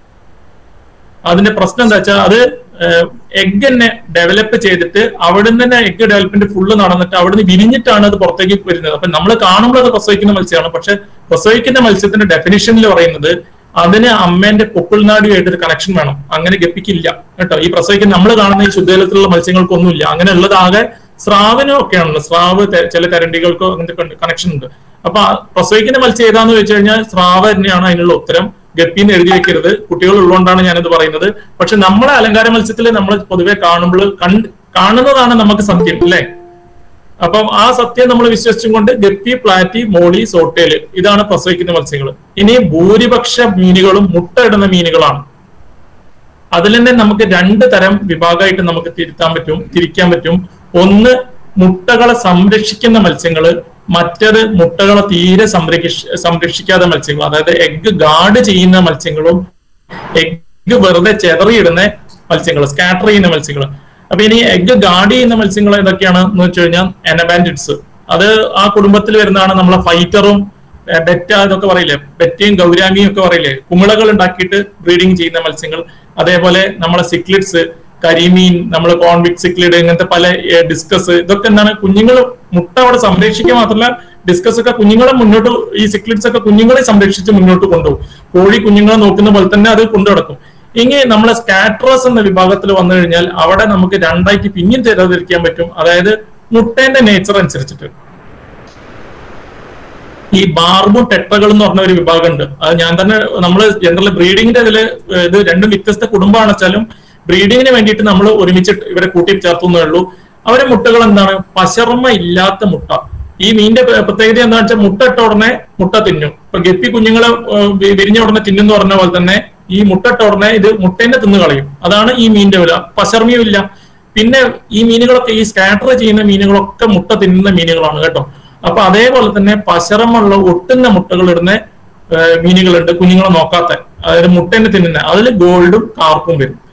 അതിന്റെ പ്രശ്നം എന്താ വെച്ചാൽ അത് എഗ് തന്നെ ഡെവലപ്പ് ചെയ്തിട്ട് അവിടുന്ന് തന്നെ എഗ് ഡെവലപ്മെന്റ് ഫുള്ള് നടന്നിട്ട് അവിടുന്ന് വിരിഞ്ഞിട്ടാണ് അത് പുറത്തേക്ക് വരുന്നത് അപ്പൊ നമ്മൾ കാണുമ്പോൾ അത് പ്രസവിക്കുന്ന മത്സ്യമാണ് പക്ഷെ പ്രസവിക്കുന്ന മത്സ്യത്തിന്റെ ഡെഫിനിഷനിൽ പറയുന്നത് അതിന് അമ്മേന്റെ പൊക്കിൾനാടിയുമായിട്ട് ഒരു കണക്ഷൻ വേണം അങ്ങനെ ഗപ്പിക്കില്ല കേട്ടോ ഈ പ്രസവിക്കുന്ന നമ്മൾ കാണുന്ന ഈ ശുദ്ധജലത്തിലുള്ള മത്സ്യങ്ങൾക്കൊന്നുമില്ല അങ്ങനെ ഉള്ളത് ആകെ സ്രാവിനും ഒക്കെയാണല്ലോ സ്രാവ് തെ- ചില കരണ്ടികൾക്കോ അങ്ങനത്തെ കണക്ഷൻ ഉണ്ട് അപ്പൊ ആ പ്രസവിക്കുന്ന മത്സ്യം ഏതാന്ന് വെച്ച് കഴിഞ്ഞാൽ സ്രാവ് തന്നെയാണ് അതിനുള്ള ഉത്തരം ഗപ്പിന്ന് എഴുതി വെക്കരുത് കുട്ടികൾ ഉള്ളതുകൊണ്ടാണ് ഞാനിത് പറയുന്നത് പക്ഷെ നമ്മളെ അലങ്കാര മത്സ്യത്തിൽ നമ്മൾ പൊതുവെ കാണുമ്പോൾ കണ്ട് കാണുന്നതാണ് നമുക്ക് സത്യം അല്ലേ അപ്പം ആ സത്യം നമ്മൾ വിശ്വസിച്ചും കൊണ്ട് ഗപ്പി പ്ലാറ്റി മോളി സോട്ടേല് ഇതാണ് പ്രസവിക്കുന്ന മത്സ്യങ്ങൾ ഇനി ഭൂരിപക്ഷ മീനുകളും മുട്ടയിടുന്ന മീനുകളാണ് അതിൽ തന്നെ നമുക്ക് രണ്ട് തരം വിഭാഗമായിട്ട് നമുക്ക് തിരുത്താൻ പറ്റും തിരിക്കാൻ പറ്റും ഒന്ന് മുട്ടകളെ സംരക്ഷിക്കുന്ന മത്സ്യങ്ങള് മറ്റത് മുട്ടകളെ തീരെ സംരക്ഷി സംരക്ഷിക്കാത്ത മത്സ്യങ്ങൾ അതായത് എഗ് ഗാർഡ് ചെയ്യുന്ന മത്സ്യങ്ങളും എഗ് വെറുതെ ചെതറിയിടുന്ന മത്സ്യങ്ങൾ സ്കാറ്റർ ചെയ്യുന്ന മത്സ്യങ്ങൾ അപ്പൊ ഇനി എഗ് ഗാർഡ് ചെയ്യുന്ന മത്സ്യങ്ങൾ ഏതൊക്കെയാണ് എന്ന് വെച്ച് കഴിഞ്ഞാൽ എനബാൻഡിറ്റ്സ് അത് ആ കുടുംബത്തിൽ വരുന്നതാണ് നമ്മളെ ഫൈറ്ററും ഏഹ് ബെറ്റ എന്നൊക്കെ പറയില്ലേ ബെറ്റയും ഗൗരാമിയും ഒക്കെ പറയില്ലേ കുമിളകൾ ഉണ്ടാക്കിയിട്ട് ബ്രീഡിങ് ചെയ്യുന്ന മത്സ്യങ്ങൾ അതേപോലെ നമ്മളെ സിക്ലിറ്റ്സ് കരിമീൻ നമ്മൾ കോൺവിക് സിക്ലിഡ് ഇങ്ങനത്തെ പല ഡിസ്കസ് ഇതൊക്കെ എന്താണ് കുഞ്ഞുങ്ങൾ മുട്ട അവിടെ സംരക്ഷിക്കുക മാത്രമല്ല ഡിസ്കസ് ഒക്കെ കുഞ്ഞുങ്ങളെ മുന്നോട്ട് ഈ സിക്ലിറ്റ്സ് ഒക്കെ കുഞ്ഞുങ്ങളെ സംരക്ഷിച്ച് മുന്നോട്ട് കൊണ്ടുപോകും കോഴി കുഞ്ഞുങ്ങളെ നോക്കുന്ന പോലെ തന്നെ അത് കൊണ്ടു നടക്കും ഇനി നമ്മളെ സ്കാറ്ററസ് എന്ന വിഭാഗത്തിൽ വന്നു കഴിഞ്ഞാൽ അവിടെ നമുക്ക് രണ്ടായിട്ട് പിന്നെയും തരതിരിക്കാൻ പറ്റും അതായത് മുട്ടേന്റെ നേച്ചർ അനുസരിച്ചിട്ട് ഈ ബാർബും ടെട്രകൾ എന്ന് പറഞ്ഞ ഒരു വിഭാഗമുണ്ട് അത് ഞാൻ തന്നെ നമ്മൾ ജനറൽ ബ്രീഡിങ്ങിന്റെ ഇതില് ഇത് രണ്ടും വ്യത്യസ്ത കുടുംബമാണ് വെച്ചാലും ബ്രീഡിങ്ങിന് വേണ്ടിയിട്ട് നമ്മൾ ഒരുമിച്ച് ഇവരെ കൂട്ടി ചേർത്തുന്നേ ഉള്ളൂ അവരെ മുട്ടകൾ എന്താണ് പശർമ്മ ഇല്ലാത്ത മുട്ട ഈ മീനിന്റെ പ്ര- പ്രത്യേകത എന്താണെന്ന് വെച്ചാൽ മുട്ട ഇട്ട ഉടനെ മുട്ട തിന്നും ഇപ്പൊ ഗപ്പി കുഞ്ഞുങ്ങളെ ഏഹ്, വി- വിരിഞ്ഞ ഉടനെ തിന്നുന്ന പറഞ്ഞ പോലെ തന്നെ ഈ മുട്ട ഇട്ട ഉടനെ ഇത് മുട്ടേനെ തിന്നു കളയും അതാണ് ഈ മീനിന്റെ വില പശർമ്മയും ഇല്ല പിന്നെ ഈ മീനുകളൊക്കെ ഈ സ്കാറ്റർ ചെയ്യുന്ന മീനുകളൊക്കെ മുട്ട തിന്നുന്ന മീനുകളാണ് കേട്ടോ അപ്പൊ അതേപോലെ തന്നെ പശറമുള്ള ഒട്ടുന്ന മുട്ടകൾ ഇടുന്ന ഏഹ്, മീനുകളുണ്ട് കുഞ്ഞുങ്ങളെ നോക്കാത്ത അതായത് മുട്ടേനെ തിന്നുന്ന അതിൽ ഗോൾഡും കാർപ്പും വരും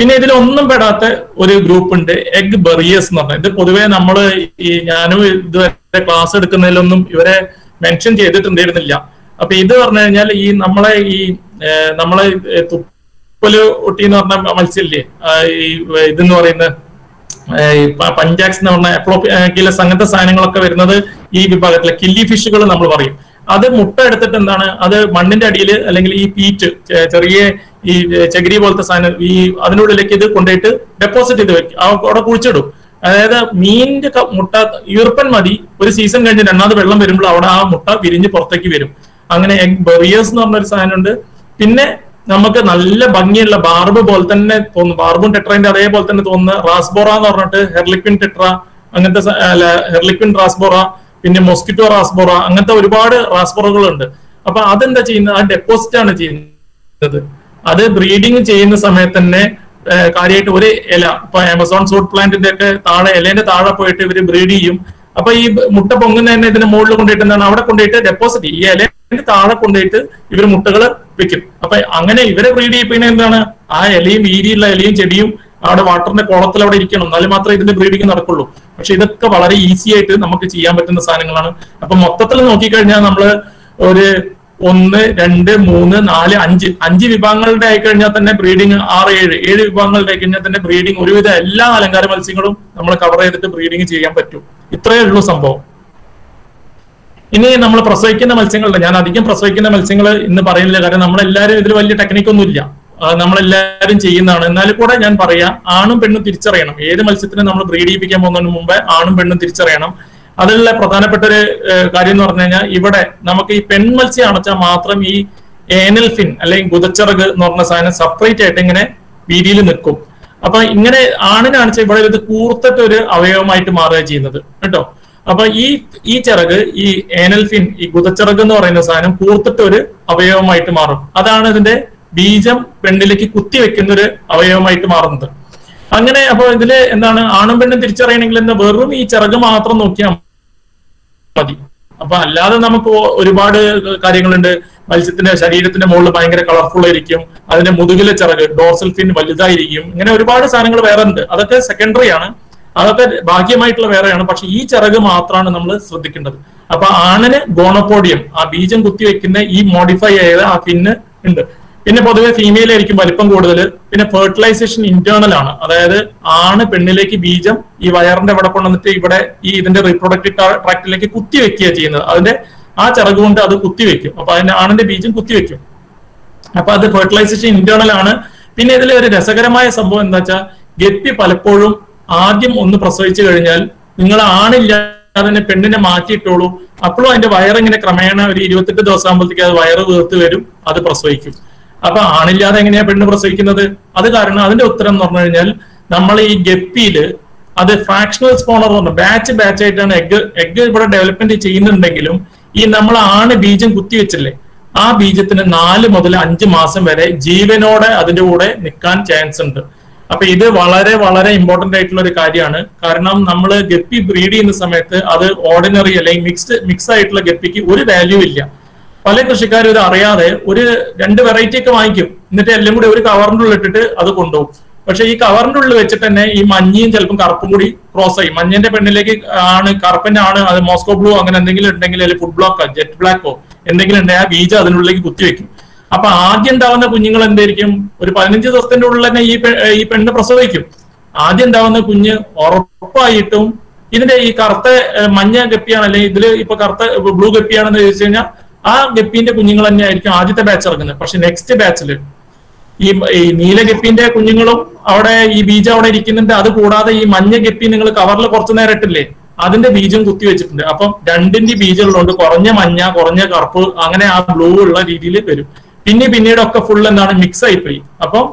പിന്നെ ഇതിലൊന്നും പെടാത്ത ഒരു ഗ്രൂപ്പ് ഉണ്ട് എഗ് ബെറിയേഴ്സ് എന്ന് പറഞ്ഞത് ഇത് പൊതുവേ നമ്മൾ ഈ ഞാനും ഇതുവരെ ക്ലാസ് എടുക്കുന്നതിലൊന്നും ഇവരെ മെൻഷൻ ചെയ്തിട്ടുണ്ടായിരുന്നില്ല അപ്പൊ ഇത് പറഞ്ഞു കഴിഞ്ഞാൽ ഈ നമ്മളെ ഈ ഏഹ്, നമ്മളെ ഈ തുപ്പല് ഒട്ടി എന്ന് പറഞ്ഞ മത്സ്യമില്ലേ ആ, ഈ ഇതെന്ന് പറയുന്നത് ഏഹ് ഈ പ- പഞ്ചാക്സ് എന്ന് പറഞ്ഞ അപ്ലോക്കിലസ് അങ്ങനത്തെ സാധനങ്ങളൊക്കെ വരുന്നത് ഈ വിഭാഗത്തിലെ കില്ലി ഫിഷുകൾ നമ്മൾ പറയും അത് മുട്ട എടുത്തിട്ട് എന്താണ് അത് മണ്ണിന്റെ അടിയിൽ അല്ലെങ്കിൽ ഈ പീറ്റ് ചെ- ചെറിയ ഈ ചകിരി പോലത്തെ സാധനം ഈ അതിനുള്ളിലേക്ക് ഇത് കൊണ്ടുപോയിട്ട് ഡെപ്പോസിറ്റ് ചെയ്ത് വെക്കും ആ അവിടെ കുഴിച്ചിടും അതായത് മീനിന്റെ ക- മുട്ട ഈർപ്പൻ മതി ഒരു സീസൺ കഴിഞ്ഞ് രണ്ടാമത് വെള്ളം വരുമ്പോൾ അവിടെ ആ മുട്ട വിരിഞ്ഞ് പുറത്തേക്ക് വരും അങ്ങനെ എഗ് ബെറിയേഴ്സ് എന്ന് പറഞ്ഞൊരു സാധനമുണ്ട് പിന്നെ നമുക്ക് നല്ല ഭംഗിയുള്ള ബാർബ് പോലെ തന്നെ തോന്നും ബാർബും ടെട്രന്റെ അതേപോലെ തന്നെ തോന്നുന്ന റാസ്ബോറ എന്ന് പറഞ്ഞിട്ട് ഹെർലിക്വിൻ ടെട്ര അങ്ങനത്തെ സ- അല്ല ഹെർലിക്വിൻ റാസ്ബോറ പിന്നെ മൊസ്കിറ്റോ റാസ്ബോറ അങ്ങനത്തെ ഒരുപാട് റാസ്ബോറകളുണ്ട് അപ്പൊ അതെന്താ ചെയ്യുന്നത് ആ ഡെപ്പോസിറ്റ് ആണ് ചെയ്യുന്നത് അത് ബ്രീഡിങ് ചെയ്യുന്ന സമയത്ത് തന്നെ കാര്യമായിട്ട് ഒരു ഇല ഇപ്പൊ ആമസോൺ സൂട്ട് പ്ലാന്റിന്റെ ഒക്കെ താഴെ ഇലേന്റെ താഴെ പോയിട്ട് ഇവര് ബ്രീഡ് ചെയ്യും അപ്പൊ ഈ മുട്ട പൊങ്ങുന്ന തന്നെ ഇതിന്റെ മുകളിൽ കൊണ്ടുപോയിട്ട് എന്താണ് അവിടെ കൊണ്ടുപോയിട്ട് ഡെപ്പോസിറ്റ് ഈ ഇലേന്റെ താഴെ കൊണ്ടുപോയിട്ട് ഇവര് മുട്ടകൾ വെക്കും അപ്പൊ അങ്ങനെ ഇവരെ ബ്രീഡ് ചെയ്യിപ്പിക്കുന്ന എന്താണ് ആ ഇലയും വീതിയുള്ള ഇലയും ചെടിയും അവിടെ വാട്ടറിന്റെ കുളത്തിൽ അവിടെ ഇരിക്കണം എന്നാലും മാത്രമേ ഇതിന്റെ ബ്രീഡിങ് നടക്കുള്ളൂ പക്ഷെ ഇതൊക്കെ വളരെ ഈസി ആയിട്ട് നമുക്ക് ചെയ്യാൻ പറ്റുന്ന സാധനങ്ങളാണ് അപ്പൊ മൊത്തത്തിൽ നോക്കിക്കഴിഞ്ഞാൽ നമ്മള് ഒരു ഒന്ന് രണ്ട് മൂന്ന് നാല് അഞ്ച് അഞ്ച് വിഭാഗങ്ങളുടെ ആയിക്കഴിഞ്ഞാൽ തന്നെ ബ്രീഡിങ് ആറ് ഏഴ് ഏഴ് വിഭാഗങ്ങളുടെ ആയിക്കഴിഞ്ഞാൽ തന്നെ ബ്രീഡിങ് ഒരുവിധ എല്ലാ അലങ്കാര മത്സ്യങ്ങളും നമ്മൾ കവർ ചെയ്തിട്ട് ബ്രീഡിങ് ചെയ്യാൻ പറ്റും ഇത്രയേ ഉള്ളൂ സംഭവം ഇനി നമ്മൾ പ്രസവിക്കുന്ന മത്സ്യങ്ങളുണ്ട് ഞാൻ അധികം പ്രസവിക്കുന്ന മത്സ്യങ്ങൾ ഇന്ന് പറയുന്നില്ല കാരണം നമ്മളെല്ലാവരും ഇതിൽ വലിയ ടെക്നിക്കൊന്നും ഇല്ല ആ, നമ്മളെല്ലാവരും ചെയ്യുന്നതാണ് എന്നാലും കൂടെ ഞാൻ പറയാം ആണും പെണ്ണും തിരിച്ചറിയണം ഏത് മത്സ്യത്തിനും നമ്മൾ ബ്രീഡ് ചെയ്യിപ്പിക്കാൻ പോകുന്നതിന് മുമ്പേ ആണും പെണ്ണും തിരിച്ചറിയണം അതിലുള്ള പ്രധാനപ്പെട്ട ഒരു ഏഹ്, കാര്യം എന്ന് പറഞ്ഞു കഴിഞ്ഞാൽ ഇവിടെ നമുക്ക് ഈ പെൺ മത്സ്യം അണച്ചാൽ മാത്രം ഈ ഏനൽ ഫിൻ അല്ലെങ്കിൽ ഗുദച്ചിറക് എന്ന് പറഞ്ഞ സാധനം സെപ്പറേറ്റ് ആയിട്ട് ഇങ്ങനെ വീതിയിൽ നിൽക്കും അപ്പൊ ഇങ്ങനെ ആണിനാണിച്ച ഇവിടെ ഇത് കൂർത്തിട്ട് ഒരു അവയവമായിട്ട് മാറുക ചെയ്യുന്നത് കേട്ടോ അപ്പൊ ഈ ഈ ചിറക് ഈ ഏനൽ ഫിൻ ഈ ഗുദച്ചിറക് എന്ന് പറയുന്ന സാധനം കൂർത്തിട്ട് ഒരു അവയവമായിട്ട് മാറും അതാണ് ഇതിന്റെ ബീജം പെണ്ണിലേക്ക് കുത്തിവെക്കുന്ന ഒരു അവയവമായിട്ട് മാറുന്നത് അങ്ങനെ അപ്പൊ ഇതില് എന്താണ് ആണും പെണ്ണും തിരിച്ചറിയണമെങ്കിൽ എന്താ വെറും ഈ ചിറക് മാത്രം നോക്കിയാൽ മതി അപ്പൊ അല്ലാതെ നമുക്ക് ഒ- ഒരുപാട് കാര്യങ്ങളുണ്ട് മത്സ്യത്തിന്റെ ശരീരത്തിന്റെ മുകളിൽ ഭയങ്കര കളർഫുൾ ആയിരിക്കും അതിന്റെ മുതുകിലെ ചിറക് ഡോർസൽ ഫിൻ വലുതായിരിക്കും ഇങ്ങനെ ഒരുപാട് സാധനങ്ങൾ വേറെ ഉണ്ട് അതൊക്കെ സെക്കൻഡറി ആണ് അതൊക്കെ ഭാഗ്യമായിട്ടുള്ള വേറെയാണ് പക്ഷെ ഈ ചിറക് മാത്രമാണ് നമ്മൾ ശ്രദ്ധിക്കേണ്ടത് അപ്പൊ ആണിന് ഗോണപ്പോഡിയം ആ ബീജം കുത്തിവെക്കുന്ന ഈ മോഡിഫൈ ചെയ്ത ആ ഫിന്ന് ഉണ്ട് പിന്നെ പൊതുവെ ഫീമെയിൽ ആയിരിക്കും വലിപ്പം കൂടുതൽ പിന്നെ ഫെർട്ടിലൈസേഷൻ ഇന്റേണൽ ആണ് അതായത് ആണ് പെണ്ണിലേക്ക് ബീജം ഈ വയറിന്റെ ഇവിടെ കൊണ്ടുവന്നിട്ട് ഇവിടെ ഈ ഇതിന്റെ റീപ്രൊഡക്റ്റീവ് ട്രാക്റ്റിലേക്ക് കുത്തിവെക്കുക ചെയ്യുന്നത് അതിന്റെ ആ ചിറക് കൊണ്ട് അത് കുത്തിവെക്കും അപ്പൊ അതിന്റെ ആണിന്റെ ബീജം കുത്തിവെക്കും അപ്പൊ അത് ഫെർട്ടിലൈസേഷൻ ഇന്റേണൽ ആണ് പിന്നെ ഇതിൽ ഒരു രസകരമായ സംഭവം എന്താ വെച്ചാൽ ഗപ്പി പലപ്പോഴും ആദ്യം ഒന്ന് പ്രസവിച്ചു കഴിഞ്ഞാൽ നിങ്ങൾ ആണില്ലാതെ തന്നെ പെണ്ണിനെ മാറ്റിയിട്ടോളൂ അപ്പോഴും അതിന്റെ വയറിങ്ങനെ ക്രമേണ ഒരു ഇരുപത്തെട്ട് ദിവസം ആകുമ്പോഴത്തേക്ക് അത് വയറ് വീർത്ത് വരും അത് പ്രസവിക്കും അപ്പൊ ആണില്ലാതെ എങ്ങനെയാ പെണ്ണ് പ്രസവിക്കുന്നത് അത് കാരണം അതിന്റെ ഉത്തരം എന്ന് പറഞ്ഞു കഴിഞ്ഞാൽ നമ്മൾ ഈ ഗപ്പിയില് അത് ഫ്രാക്ഷണൽ സ്പോണർ എന്ന് പറഞ്ഞു ബാച്ച് ബാച്ച് ആയിട്ടാണ് എഗ് എഗ് ഇവിടെ ഡെവലപ്മെന്റ് ചെയ്യുന്നുണ്ടെങ്കിലും ഈ നമ്മൾ ആണ് ബീജം കുത്തിവെച്ചില്ലേ ആ ബീജത്തിന് നാല് മുതൽ അഞ്ച് മാസം വരെ ജീവനോടെ അതിന്റെ കൂടെ നിൽക്കാൻ ചാൻസ് ഉണ്ട് അപ്പൊ ഇത് വളരെ വളരെ ഇമ്പോർട്ടന്റ് ആയിട്ടുള്ള ഒരു കാര്യമാണ് കാരണം നമ്മൾ ഗപ്പി ബ്രീഡ് ചെയ്യുന്ന സമയത്ത് അത് ഓർഡിനറി അല്ലെങ്കിൽ മിക്സ്ഡ് മിക്സ് ആയിട്ടുള്ള ഗപ്പിക്ക് ഒരു വാല്യൂ ഇല്ല പല കൃഷിക്കാരും ഇത് അറിയാതെ ഒരു രണ്ട് വെറൈറ്റി ഒക്കെ വാങ്ങിക്കും എന്നിട്ട് എല്ലാം കൂടി ഒരു കവറിന്റെ ഉള്ളിൽ ഇട്ടിട്ട് അത് കൊണ്ടുപോകും പക്ഷെ ഈ കവറിന്റെ ഉള്ളിൽ വെച്ചിട്ട് തന്നെ ഈ മഞ്ഞയും ചിലപ്പം കറുപ്പും കൂടി ക്രോസ് ചെയ്യും മഞ്ഞന്റെ പെണ്ണിലേക്ക് ആണ് കറുപ്പന്റെ ആണ് അത് മോസ്കോ ബ്ലൂ അങ്ങനെ എന്തെങ്കിലും ഉണ്ടെങ്കിൽ അല്ലെങ്കിൽ ഫുഡ് ബ്ലോക്കോ ജെറ്റ് ബ്ലാക്കോ എന്തെങ്കിലും ഉണ്ടെങ്കിൽ ആ ബീജം അതിനുള്ളിലേക്ക് കുത്തിവെക്കും അപ്പൊ ആദ്യം ഉണ്ടാവുന്ന കുഞ്ഞുങ്ങൾ എന്തായിരിക്കും ഒരു പതിനഞ്ച് ദിവസത്തിന്റെ ഉള്ളിൽ തന്നെ ഈ പെ- ഈ പെണ്ണ് പ്രസവിക്കും ആദ്യം ഉണ്ടാവുന്ന കുഞ്ഞ് ഉറപ്പായിട്ടും ഇതിന്റെ ഈ കറുത്ത ഏഹ്, മഞ്ഞ ഗപ്പിയാണ് അല്ലെങ്കിൽ ഇതില് ഇപ്പൊ കറുത്ത ബ്ലൂ ഗപ്പിയാണെന്ന് ചോദിച്ചു കഴിഞ്ഞാൽ ആ ഗപ്പിന്റെ കുഞ്ഞുങ്ങൾ തന്നെ ആയിരിക്കും ആദ്യത്തെ ബാച്ച് ഇറങ്ങുന്നത് പക്ഷെ നെക്സ്റ്റ് ബാച്ചിൽ ഈ ഈ നീല ഗപ്പിന്റെ കുഞ്ഞുങ്ങളും അവിടെ ഈ ബീജം അവിടെ ഇരിക്കുന്നുണ്ട് അത് കൂടാതെ ഈ മഞ്ഞ ഗപ്പി നിങ്ങൾ കവറിൽ കുറച്ചു നേരം ഇട്ടില്ലേ അതിന്റെ ബീജം കുത്തി വെച്ചിട്ടുണ്ട് അപ്പം രണ്ടിന്റെ ബീജങ്ങളുണ്ട് കുറഞ്ഞ മഞ്ഞ കുറഞ്ഞ കറുപ്പ് അങ്ങനെ ആ ബ്ലൂ ഉള്ള രീതിയിൽ വരും പിന്നെ പിന്നീടൊക്കെ ഫുൾ എന്താണ് മിക്സ് ആയിപ്പോയി അപ്പം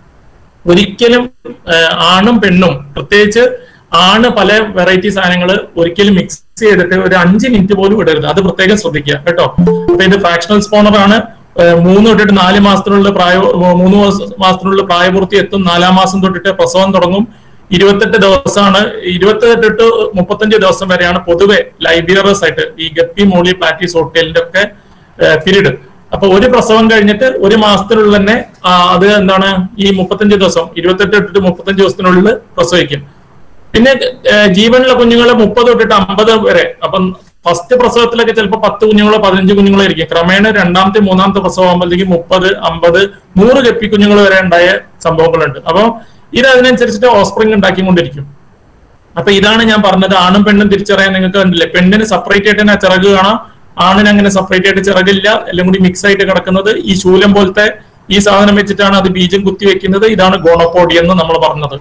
ഒരിക്കലും ഏഹ്, ആണും പെണ്ണും പ്രത്യേകിച്ച് ആണ് പല വെറൈറ്റി സാധനങ്ങൾ ഒരിക്കലും മിക്സ് ചെയ്തിട്ട് ഒരു അഞ്ച് മിനിറ്റ് പോലും ഇടരുത് അത് പ്രത്യേകം ശ്രദ്ധിക്കുക കേട്ടോ അപ്പൊ ഇത് ഫ്രാക്ഷണൽ സ്പോണർ ആണ് ഏഹ്, മൂന്ന് തൊട്ടിട്ട് നാല് മാസത്തിനുള്ള പ്രായ മൂന്ന് മാസ- മാസത്തിനുള്ള പ്രായപൂർത്തി എത്തും നാലാം മാസം തൊട്ടിട്ട് പ്രസവം തുടങ്ങും ഇരുപത്തെട്ട് ദിവസമാണ് ഇരുപത്തെട്ട് ടു മുപ്പത്തഞ്ച് ദിവസം വരെയാണ് പൊതുവെ ലൈബിയറസ് ആയിട്ട് ഈ ഗപ്പി മോളി പ്ലാറ്റി സോട്ടേലിന്റെ ഒക്കെ പീരീഡ് അപ്പൊ ഒരു പ്രസവം കഴിഞ്ഞിട്ട് ഒരു മാസത്തിനുള്ളിൽ തന്നെ ആ, അത് എന്താണ് ഈ മുപ്പത്തഞ്ച് ദിവസം ഇരുപത്തെട്ട് ഇട്ടിട്ട് മുപ്പത്തഞ്ച് ദിവസത്തിനുള്ളിൽ പ്രസവിക്കും പിന്നെ ഏഹ്, ജീവനുള്ള കുഞ്ഞുങ്ങൾ മുപ്പത് തൊട്ടിട്ട് അമ്പത് വരെ അപ്പം ഫസ്റ്റ് പ്രസവത്തിലൊക്കെ ചിലപ്പോൾ പത്ത് കുഞ്ഞുങ്ങളോ പതിനഞ്ച് കുഞ്ഞുങ്ങളോ ആയിരിക്കും ക്രമേണ രണ്ടാമത്തെ മൂന്നാമത്തെ പ്രസവം ആകുമ്പോഴത്തേക്ക് മുപ്പത് അമ്പത് നൂറ് ഗപ്പി കുഞ്ഞുങ്ങൾ വരെ ഉണ്ടായ സംഭവങ്ങളുണ്ട് അപ്പൊ ഇത് അതിനനുസരിച്ചിട്ട് ഓസ്പ്രിങ് ഉണ്ടാക്കിക്കൊണ്ടിരിക്കും അപ്പൊ ഇതാണ് ഞാൻ പറഞ്ഞത് ആണും പെണ്ണും തിരിച്ചറിയാൻ നിങ്ങൾക്ക് കണ്ടില്ലേ പെണ്ണിന് സെപ്പറേറ്റ് ആയിട്ട് തന്നെ ചിറക് കാണാം ആണിന് അങ്ങനെ സെപ്പറേറ്റ് ആയിട്ട് ചിറകില്ല എല്ലാം കൂടി മിക്സ് ആയിട്ട് കിടക്കുന്നത് ഈ ശൂലം പോലത്തെ ഈ സാധനം വെച്ചിട്ടാണ് അത് ബീജം കുത്തി വെക്കുന്നത് ഇതാണ് ഗോണോപോഡി എന്ന് നമ്മൾ പറഞ്ഞത്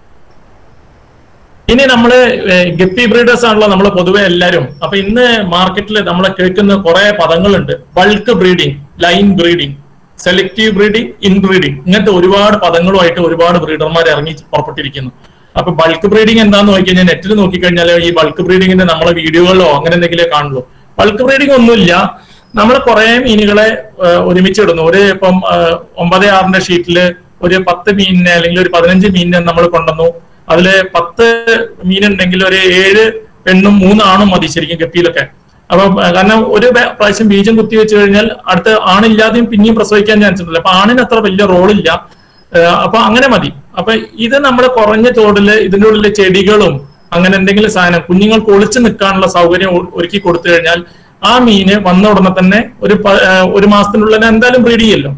ഇനി നമ്മള് ഏഹ്, ഗപ്പി ബ്രീഡേഴ്സ് ആണല്ലോ നമ്മൾ പൊതുവെ എല്ലാവരും അപ്പൊ ഇന്ന് മാർക്കറ്റിൽ നമ്മൾ കേൾക്കുന്ന കുറെ പദങ്ങളുണ്ട് bulk breeding line breeding selective breeding inbreeding ഇങ്ങനത്തെ ഒരുപാട് പദങ്ങളുമായിട്ട് ഒരുപാട് ബ്രീഡർമാർ ഇറങ്ങി പുറപ്പെട്ടിരിക്കുന്നു അപ്പൊ ബൾക്ക് ബ്രീഡിംഗ് എന്താന്ന് നോക്കി കഴിഞ്ഞാൽ നെറ്റിൽ നോക്കിക്കഴിഞ്ഞാൽ ഈ ബൾക്ക് ബ്രീഡിങ്ങിന്റെ നമ്മളെ വീഡിയോകളിലോ അങ്ങനെ എന്തെങ്കിലും കാണുള്ളൂ ബൾക്ക് ബ്രീഡിംഗ് ഒന്നുമില്ല നമ്മൾ കുറെ മീനുകളെ ഏഹ്, ഒരുമിച്ച് ഇടുന്നു ഒരു ഇപ്പം ഏഹ്, ഒമ്പത് ആറിന്റെ ഷീറ്റില് ഒരു പത്ത് മീനിനെ അല്ലെങ്കിൽ ഒരു പതിനഞ്ച് മീനിനെ നമ്മൾ കൊണ്ടുവന്നു അതില് പത്ത് മീനുണ്ടെങ്കിൽ ഒരു ഏഴ് പെണ്ണും മൂന്നാണും മതി ശരിക്കും ഗപ്പിയിലൊക്കെ അപ്പൊ ഏഹ്, കാരണം ഒരു ബേ- പ്രാവശ്യം ബീജം കുത്തി വെച്ച് കഴിഞ്ഞാൽ അടുത്ത ആണില്ലാതെയും പിന്നെയും പ്രസവിക്കാൻ ചാൻസ് ഉണ്ടല്ലോ അപ്പൊ ആണിന് അത്ര വലിയ റോളില്ല ഏഹ്, അപ്പൊ അങ്ങനെ മതി അപ്പൊ ഇത് നമ്മൾ കുറഞ്ഞ തോടില് ഇതിന്റെ ഉള്ളിൽ ചെടികളും അങ്ങനെ എന്തെങ്കിലും സാധനം കുഞ്ഞുങ്ങൾക്ക് ഒളിച്ചു നിൽക്കാനുള്ള സൗകര്യം ഒ- ഒരുക്കി കൊടുത്തു കഴിഞ്ഞാൽ ആ മീന് വന്ന ഉടനെ തന്നെ ഒരു പ- ഏഹ്, ഒരു മാസത്തിനുള്ളിൽ എന്തായാലും ബ്രീഡ് ചെയ്യല്ലോ